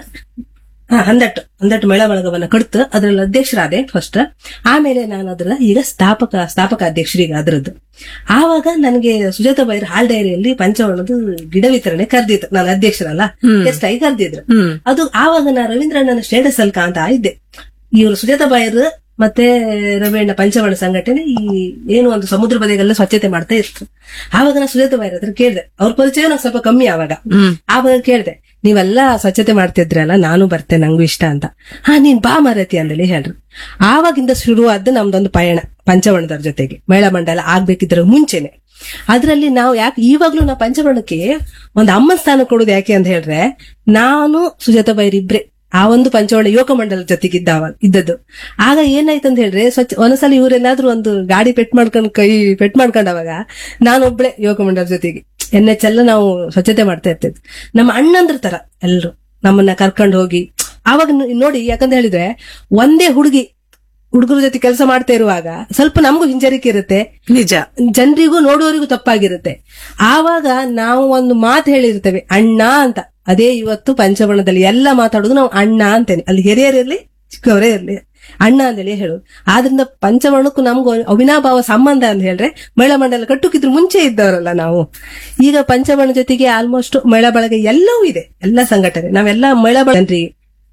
ಹಾ ಹಂದಟ್ಟು ಹಂದಟ್ಟು ಮಹಿಳಾ ಬಳಗವನ್ನ ಕಡ್ತು ಅದ್ರಲ್ಲಿ ಅಧ್ಯಕ್ಷರಾದೆ ಫಸ್ಟ್ ಆಮೇಲೆ ನಾನು ಅದ್ರ ಈಗ ಸ್ಥಾಪಕ ಸ್ಥಾಪಕ ಅಧ್ಯಕ್ಷರೀಗ ಅದ್ರದ್ದು ಆವಾಗ ನನಗೆ ಸುಜಾತ ಬೈರ್ ಹಾಲ್ ಡೈರಿಯಲ್ಲಿ ಪಂಚವರ್ಣದ ಗಿಡ ವಿತರಣೆ ಕರ್ದಿತ್ತು ನಾನು ಅಧ್ಯಕ್ಷರಲ್ಲ ಗೆಸ್ಟ್ ಆಗಿ ಕರ್ದಿದ್ರು ಅದು ಆವಾಗ ನಾ ರವೀಂದ್ರಣ್ಣನ ಸ್ಟೇಟಸ್ ಅಲ್ಲಿ ಕಾಣ್ತಾ ಇದ್ದೆ ಇವರು ಸುಜಾತ ಬಾಯರ್ ಮತ್ತೆ ರವಿಯಣ್ಣ ಪಂಚವರ್ಣ ಸಂಘಟನೆ ಈ ಏನು ಒಂದು ಸಮುದ್ರ ಬದಿಗೆಲ್ಲ ಸ್ವಚ್ಛತೆ ಮಾಡ್ತಾ ಇತ್ತು ಆವಾಗ ನಾ ಸುಜಾತ ಬಾಯರ್ ಹತ್ರ ಕೇಳಿದೆ ಅವ್ರ ಪರಿಚಯ ನಂಗೆ ಸ್ವಲ್ಪ ಕಮ್ಮಿ ಆವಾಗ ಆವಾಗ ಕೇಳಿದೆ ನೀವೆಲ್ಲ ಸ್ವಚ್ಛತೆ ಮಾಡ್ತಿದ್ರಲ್ಲ ನಾನು ಬರ್ತೇನೆ ನಂಗೂ ಇಷ್ಟ ಅಂತ ಹಾ ನೀನ್ ಬಾ ಮರತಿ ಅಂದೇಳಿ ಹೇಳ್ರು ಆವಾಗಿಂದ ಶುರುವಾದ ನಮ್ದೊಂದು ಪಯಣ ಪಂಚವರ್ಣದವ್ರ ಜೊತೆಗೆ ಮಹಿಳಾ ಮಂಡಲ ಆಗ್ಬೇಕಿದ್ರ ಮುಂಚೆನೆ ಅದ್ರಲ್ಲಿ ನಾವು ಯಾಕೆ ಇವಾಗ್ಲೂ ನಾವು ಪಂಚವರ್ಣಕ್ಕೆ ಒಂದು ಅಮ್ಮನ ಸ್ಥಾನ ಕೊಡೋದು ಯಾಕೆ ಅಂತ ಹೇಳ್ರೆ ನಾನು ಸುಜಾತ ಬೈರ್ ಇಬ್ರೆ ಆ ಒಂದು ಪಂಚವರ್ಣ ಯುವಕ ಮಂಡಲ ಜೊತೆಗಿದ್ದ ಅವಾಗ ಇದ್ದದ್ದು ಆಗ ಏನಾಯ್ತು ಅಂತ ಹೇಳ್ರೆ ಸ್ವಚ್ಛ ಒಂದ್ಸಲ ಇವರೆಲ್ಲಾದ್ರೂ ಒಂದು ಗಾಡಿ ಪೆಟ್ ಮಾಡ್ಕೊಂಡ್ ಕೈ ಪೆಟ್ ಮಾಡ್ಕೊಂಡವಾಗ ನಾನೊಬ್ಳೆ ಯುವಕ ಮಂಡಲ ಜೊತೆಗೆ ಎನ್ ಎಚ್ ಎಲ್ಲ ನಾವು ಸ್ವಚ್ಛತೆ ಮಾಡ್ತಾ ಇರ್ತಿದ್ವಿ ನಮ್ಮ ಅಣ್ಣಂದ್ರ ತರ ಎಲ್ರು ನಮ್ಮನ್ನ ಕರ್ಕೊಂಡು ಹೋಗಿ ಆವಾಗ ನ- ನೋಡಿ ಯಾಕಂತ ಹೇಳಿದ್ರೆ ಒಂದೇ ಹುಡುಗಿ ಹುಡುಗರ ಜೊತೆ ಕೆಲಸ ಮಾಡ್ತಾ ಇರುವಾಗ ಸ್ವಲ್ಪ ನಮಗೂ ಹಿಂಜರಿಕೆ ಇರುತ್ತೆ ನಿಜ ಜನರಿಗೂ ನೋಡುವವರಿಗೂ ತಪ್ಪಾಗಿರುತ್ತೆ ಆವಾಗ ನಾವು ಒಂದು ಮಾತು ಹೇಳಿರ್ತೇವೆ ಅಣ್ಣ ಅಂತ ಅದೇ ಇವತ್ತು ಪಂಚಬಣ್ಣದಲ್ಲಿ ಎಲ್ಲ ಮಾತಾಡೋದು ನಾವು ಅಣ್ಣ ಅಂತೇನೆ ಅಲ್ಲಿ ಹಿರಿಯರಿರ್ಲಿ ಚಿಕ್ಕವರೇ ಇರ್ಲಿ ಅಣ್ಣ ಅಂತೇಳಿ ಹೇಳೋದು ಆದ್ರಿಂದ ಪಂಚವರ್ಣಕ್ಕೂ ನಮಗೂ ಅವಿನಾಭಾವ ಸಂಬಂಧ ಅಂತ ಹೇಳ್ರೆ ಮಹಿಳಾ ಮಂಡಲ ಕಟ್ಟುಕಿದ್ರು ಮುಂಚೆ ಇದ್ದವರಲ್ಲ ನಾವು ಈಗ ಪಂಚವರ್ಣ ಜೊತೆಗೆ ಆಲ್ಮೋಸ್ಟ್ ಮಹಿಳಾ ಬಳಗ ಎಲ್ಲವೂ ಇದೆ ಎಲ್ಲ ಸಂಘಟನೆ ನಾವೆಲ್ಲ ಮಹಿಳಾ ಬಳ ಜನರಿಗೆ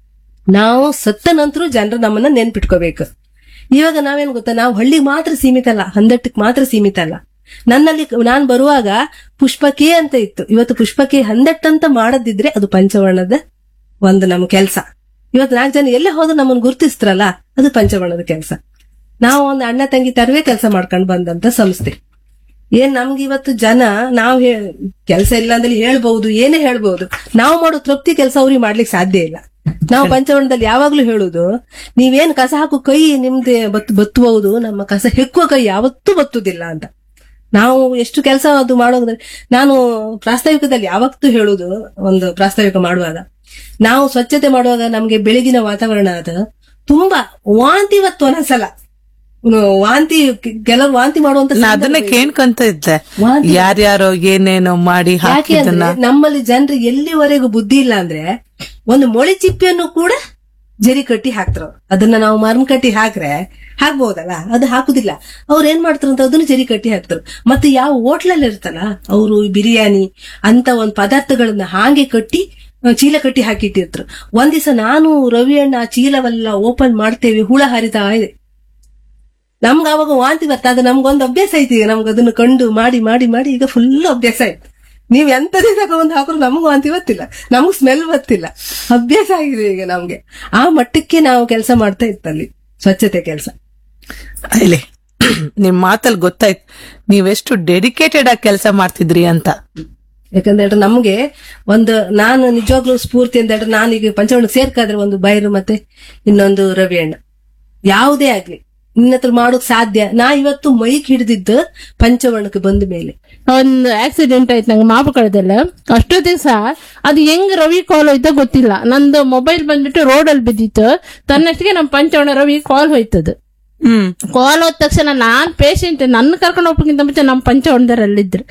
ನಾವು ಸತ್ತ ನಂತರ ಜನರು ನಮ್ಮನ್ನ ನೆನ್ಪಿಟ್ಕೋಬೇಕು ಇವಾಗ ನಾವೇನ್ ಗೊತ್ತಾ ನಾವು ಹಳ್ಳಿಗೆ ಮಾತ್ರ ಸೀಮಿತ ಅಲ್ಲ ಹಂದಟ್ಟಕ್ಕೆ ಮಾತ್ರ ಸೀಮಿತ ಅಲ್ಲ ನನ್ನಲ್ಲಿ ನಾನ್ ಬರುವಾಗ ಪುಷ್ಪಕೆ ಅಂತ ಇತ್ತು ಇವತ್ತು ಪುಷ್ಪಕೆ ಹಂದಟ್ ಅಂತ ಮಾಡದಿದ್ರೆ ಅದು ಪಂಚವರ್ಣದ ಒಂದು ನಮ್ಮ ಕೆಲಸ ಇವತ್ತು ನಾಲ್ಕು ಜನ ಎಲ್ಲೇ ಹೋದ್ರು ನಮ್ಮನ್ನ ಗುರ್ತಿಸ್ತಾರಲ್ಲ ಅದು ಪಂಚವರ್ಣದ ಕೆಲಸ ನಾವು ಒಂದು ಅಣ್ಣ ತಂಗಿ ತರವೇ ಕೆಲಸ ಮಾಡ್ಕೊಂಡು ಬಂದಂತ ಸಂಸ್ಥೆ ಏನ್ ನಮ್ಗೆ ಇವತ್ತು ಜನ ನಾವ್ ಕೆಲಸ ಇಲ್ಲ ಅಂದ್ರೆ ಹೇಳ್ಬಹುದು ಏನೇ ಹೇಳ್ಬಹುದು ನಾವು ಮಾಡೋ ತೃಪ್ತಿ ಕೆಲಸ ಅವ್ರಿಗೆ ಮಾಡ್ಲಿಕ್ಕೆ ಸಾಧ್ಯ ಇಲ್ಲ ನಾವು ಪಂಚವರ್ಣದಲ್ಲಿ ಯಾವಾಗ್ಲೂ ಹೇಳುದು ನೀವೇನ್ ಕಸ ಹಾಕು ಕೈ ನಿಮ್ದೆ ಬತ್ ಬತ್ತಬಹುದು ನಮ್ಮ ಕಸ ಹೆಕ್ಕುವ ಕೈ ಯಾವತ್ತೂ ಬತ್ತುದಿಲ್ಲ ಅಂತ ನಾವು ಎಷ್ಟು ಕೆಲಸ ಅದು ಮಾಡೋದ್ರೆ ನಾನು ಪ್ರಾಸ್ತಾವಿಕದಲ್ಲಿ ಯಾವತ್ತೂ ಹೇಳುದು ಒಂದು ಪ್ರಾಸ್ತಾವಿಕ ಮಾಡುವಾಗ ನಾವು ಸ್ವಚ್ಛತೆ ಮಾಡುವಾಗ ನಮ್ಗೆ ಬೆಳಗಿನ ವಾತಾವರಣ ಅದ ತುಂಬಾ ವಾಂತಿ ಇವತ್ತು ಒಂದೊಂದ್ಸಲ ಹ್ಮ್, ವಾಂತಿ ಕೆಲವರು ವಾಂತಿ ಮಾಡುವಂತ ನಾ ಅದನ್ನ ಸಂದರ್ಭ ಇದೆ. ಕೇಳ್ಕೊಂತ ಇದ್ದೆ ವಾಂತಿ ಯಾರ್ಯಾರೋ ಏನೇನೋ ಮಾಡಿ ಯಾಕೆ ಹಾಕಿದನ್ನ ಅಂದ್ರೆ ನಮ್ಮಲ್ಲಿ ಜನರಿಗೆ ಎಲ್ಲಿವರೆಗೂ ಬುದ್ಧಿ ಇಲ್ಲ ಅಂದ್ರೆ ಒಂದು ಮೊಳೆ ಚಿಪ್ಪೆಯನ್ನು ಕೂಡ ಜರಿ ಕಟ್ಟಿ ಹಾಕ್ತಾರ ಅದನ್ನ ನಾವು ಮರಂ ಕಟ್ಟಿ ಹಾಕ್ರೆ ಹಾಕ್ಬಹುದಲ್ಲ ಅದು ಹಾಕುದಿಲ್ಲ ಅವ್ರು ಏನ್ ಮಾಡ್ತಾರ ಅಂತ ಅದನ್ನ ಜರಿ ಕಟ್ಟಿ ಹಾಕ್ತಾರ ಮತ್ತೆ ಯಾವ ಹೋಟ್ಲಲ್ಲಿ ಇರ್ತಲ್ಲ ಅವರು ಬಿರಿಯಾನಿ ಅಂತ ಒಂದ್ ಪದಾರ್ಥಗಳನ್ನ ಹಾಗೆ ಕಟ್ಟಿ ಆ, ಚೀಲ ಕಟ್ಟಿ ಹಾಕಿಟ್ಟಿರ್ತಾರೆ ಒಂದ್ ದಿವಸ ನಾನು ರವಿ ಅಣ್ಣ ಆ ಚೀಲವೆಲ್ಲ ಓಪನ್ ಮಾಡ್ತೇವೆ ಹುಳ ಹರಿತಾ ಇದೆ ನಮ್ಗೆ ಅವಾಗ ವಾಂತಿ ಬರ್ತಾ ಅದು ನಮ್ಗೊಂದು ಅಭ್ಯಾಸ ಐತಿ ಈಗ ನಮ್ಗೆ ಅದನ್ನ ಕಂಡು ಮಾಡಿ ಮಾಡಿ ಮಾಡಿ ಈಗ ಫುಲ್ ಅಭ್ಯಾಸ ಆಯ್ತು ನೀವ್ ಎಂತದೇ ತಗೊಂಡ್ ಹಾಕಿದ್ರು ನಮಗೂ ವಾಂತಿ ಗೊತ್ತಿಲ್ಲ ನಮಗ್ ಸ್ಮೆಲ್ ಗೊತ್ತಿಲ್ಲ ಅಭ್ಯಾಸ ಆಗಿದೆ ಈಗ ನಮ್ಗೆ ಆ ಮಟ್ಟಕ್ಕೆ ನಾವು ಕೆಲಸ ಮಾಡ್ತಾ ಇತ್ತಲ್ಲಿ ಸ್ವಚ್ಛತೆ ಕೆಲಸ ಇಲ್ಲಿ ನಿಮ್ ಮಾತಲ್ಲಿ ಗೊತ್ತಾಯ್ತು ನೀವೆಷ್ಟು ಡೆಡಿಕೇಟೆಡ್ ಆಗಿ ಕೆಲಸ ಮಾಡ್ತಿದ್ರಿ ಅಂತ ಯಾಕಂದ್ರೆ ನಮ್ಗೆ ಒಂದು ನಾನು ನಿಜವಾಗ್ಲೂ ಸ್ಫೂರ್ತಿ ಅಂತ ಹೇಳಿದ್ರೆ ನಾನೀಗ ಪಂಚವರ್ಣ ಸೇರ್ಕಾದ್ರೆ ಒಂದು ಬೈರು ಮತ್ತೆ ಇನ್ನೊಂದು ರವಿ ಅಣ್ಣ ಯಾವುದೇ ಆಗ್ಲಿ ನಿನ್ನ ಹತ್ರ ಮಾಡೋಕ್ ಸಾಧ್ಯ ನಾ ಇವತ್ತು ಮೈಕ್ ಹಿಡಿದಿದ್ದು ಪಂಚವರ್ಣಕ್ಕೆ ಬಂದ ಮೇಲೆ ಒಂದು ಆಕ್ಸಿಡೆಂಟ್ ಆಯ್ತು ನಂಗೆ ಮಾಪು ಕಳೆದಲ್ಲ ಅಷ್ಟೊತ್ತಿಗೆ ಸಹ ಅದು ಹೆಂಗ್ ರವಿ ಕಾಲ್ ಹೋಯ್ತ ಗೊತ್ತಿಲ್ಲ ನಂದು ಮೊಬೈಲ್ ಬಂದ್ಬಿಟ್ಟು ರೋಡಲ್ಲಿ ಬಿದ್ದಿತ್ತು ತನ್ನಷ್ಟಿಗೆ ನಮ್ಮ ಪಂಚವಣ ರವಿ ಕಾಲ್ ಹೋಯ್ತದು ಹ್ಮ್ ಕಾಲ್ ಹೋದ ತಕ್ಷಣ ನಾನ್ ಪೇಷಂಟ್ ನನ್ನ ಕರ್ಕೊಂಡು ಹೋಗ್ಬೇಕಿಂತ ಮುಂಚೆ ನಮ್ಮ ಪಂಚವಣದರಲ್ಲಿದ್ರು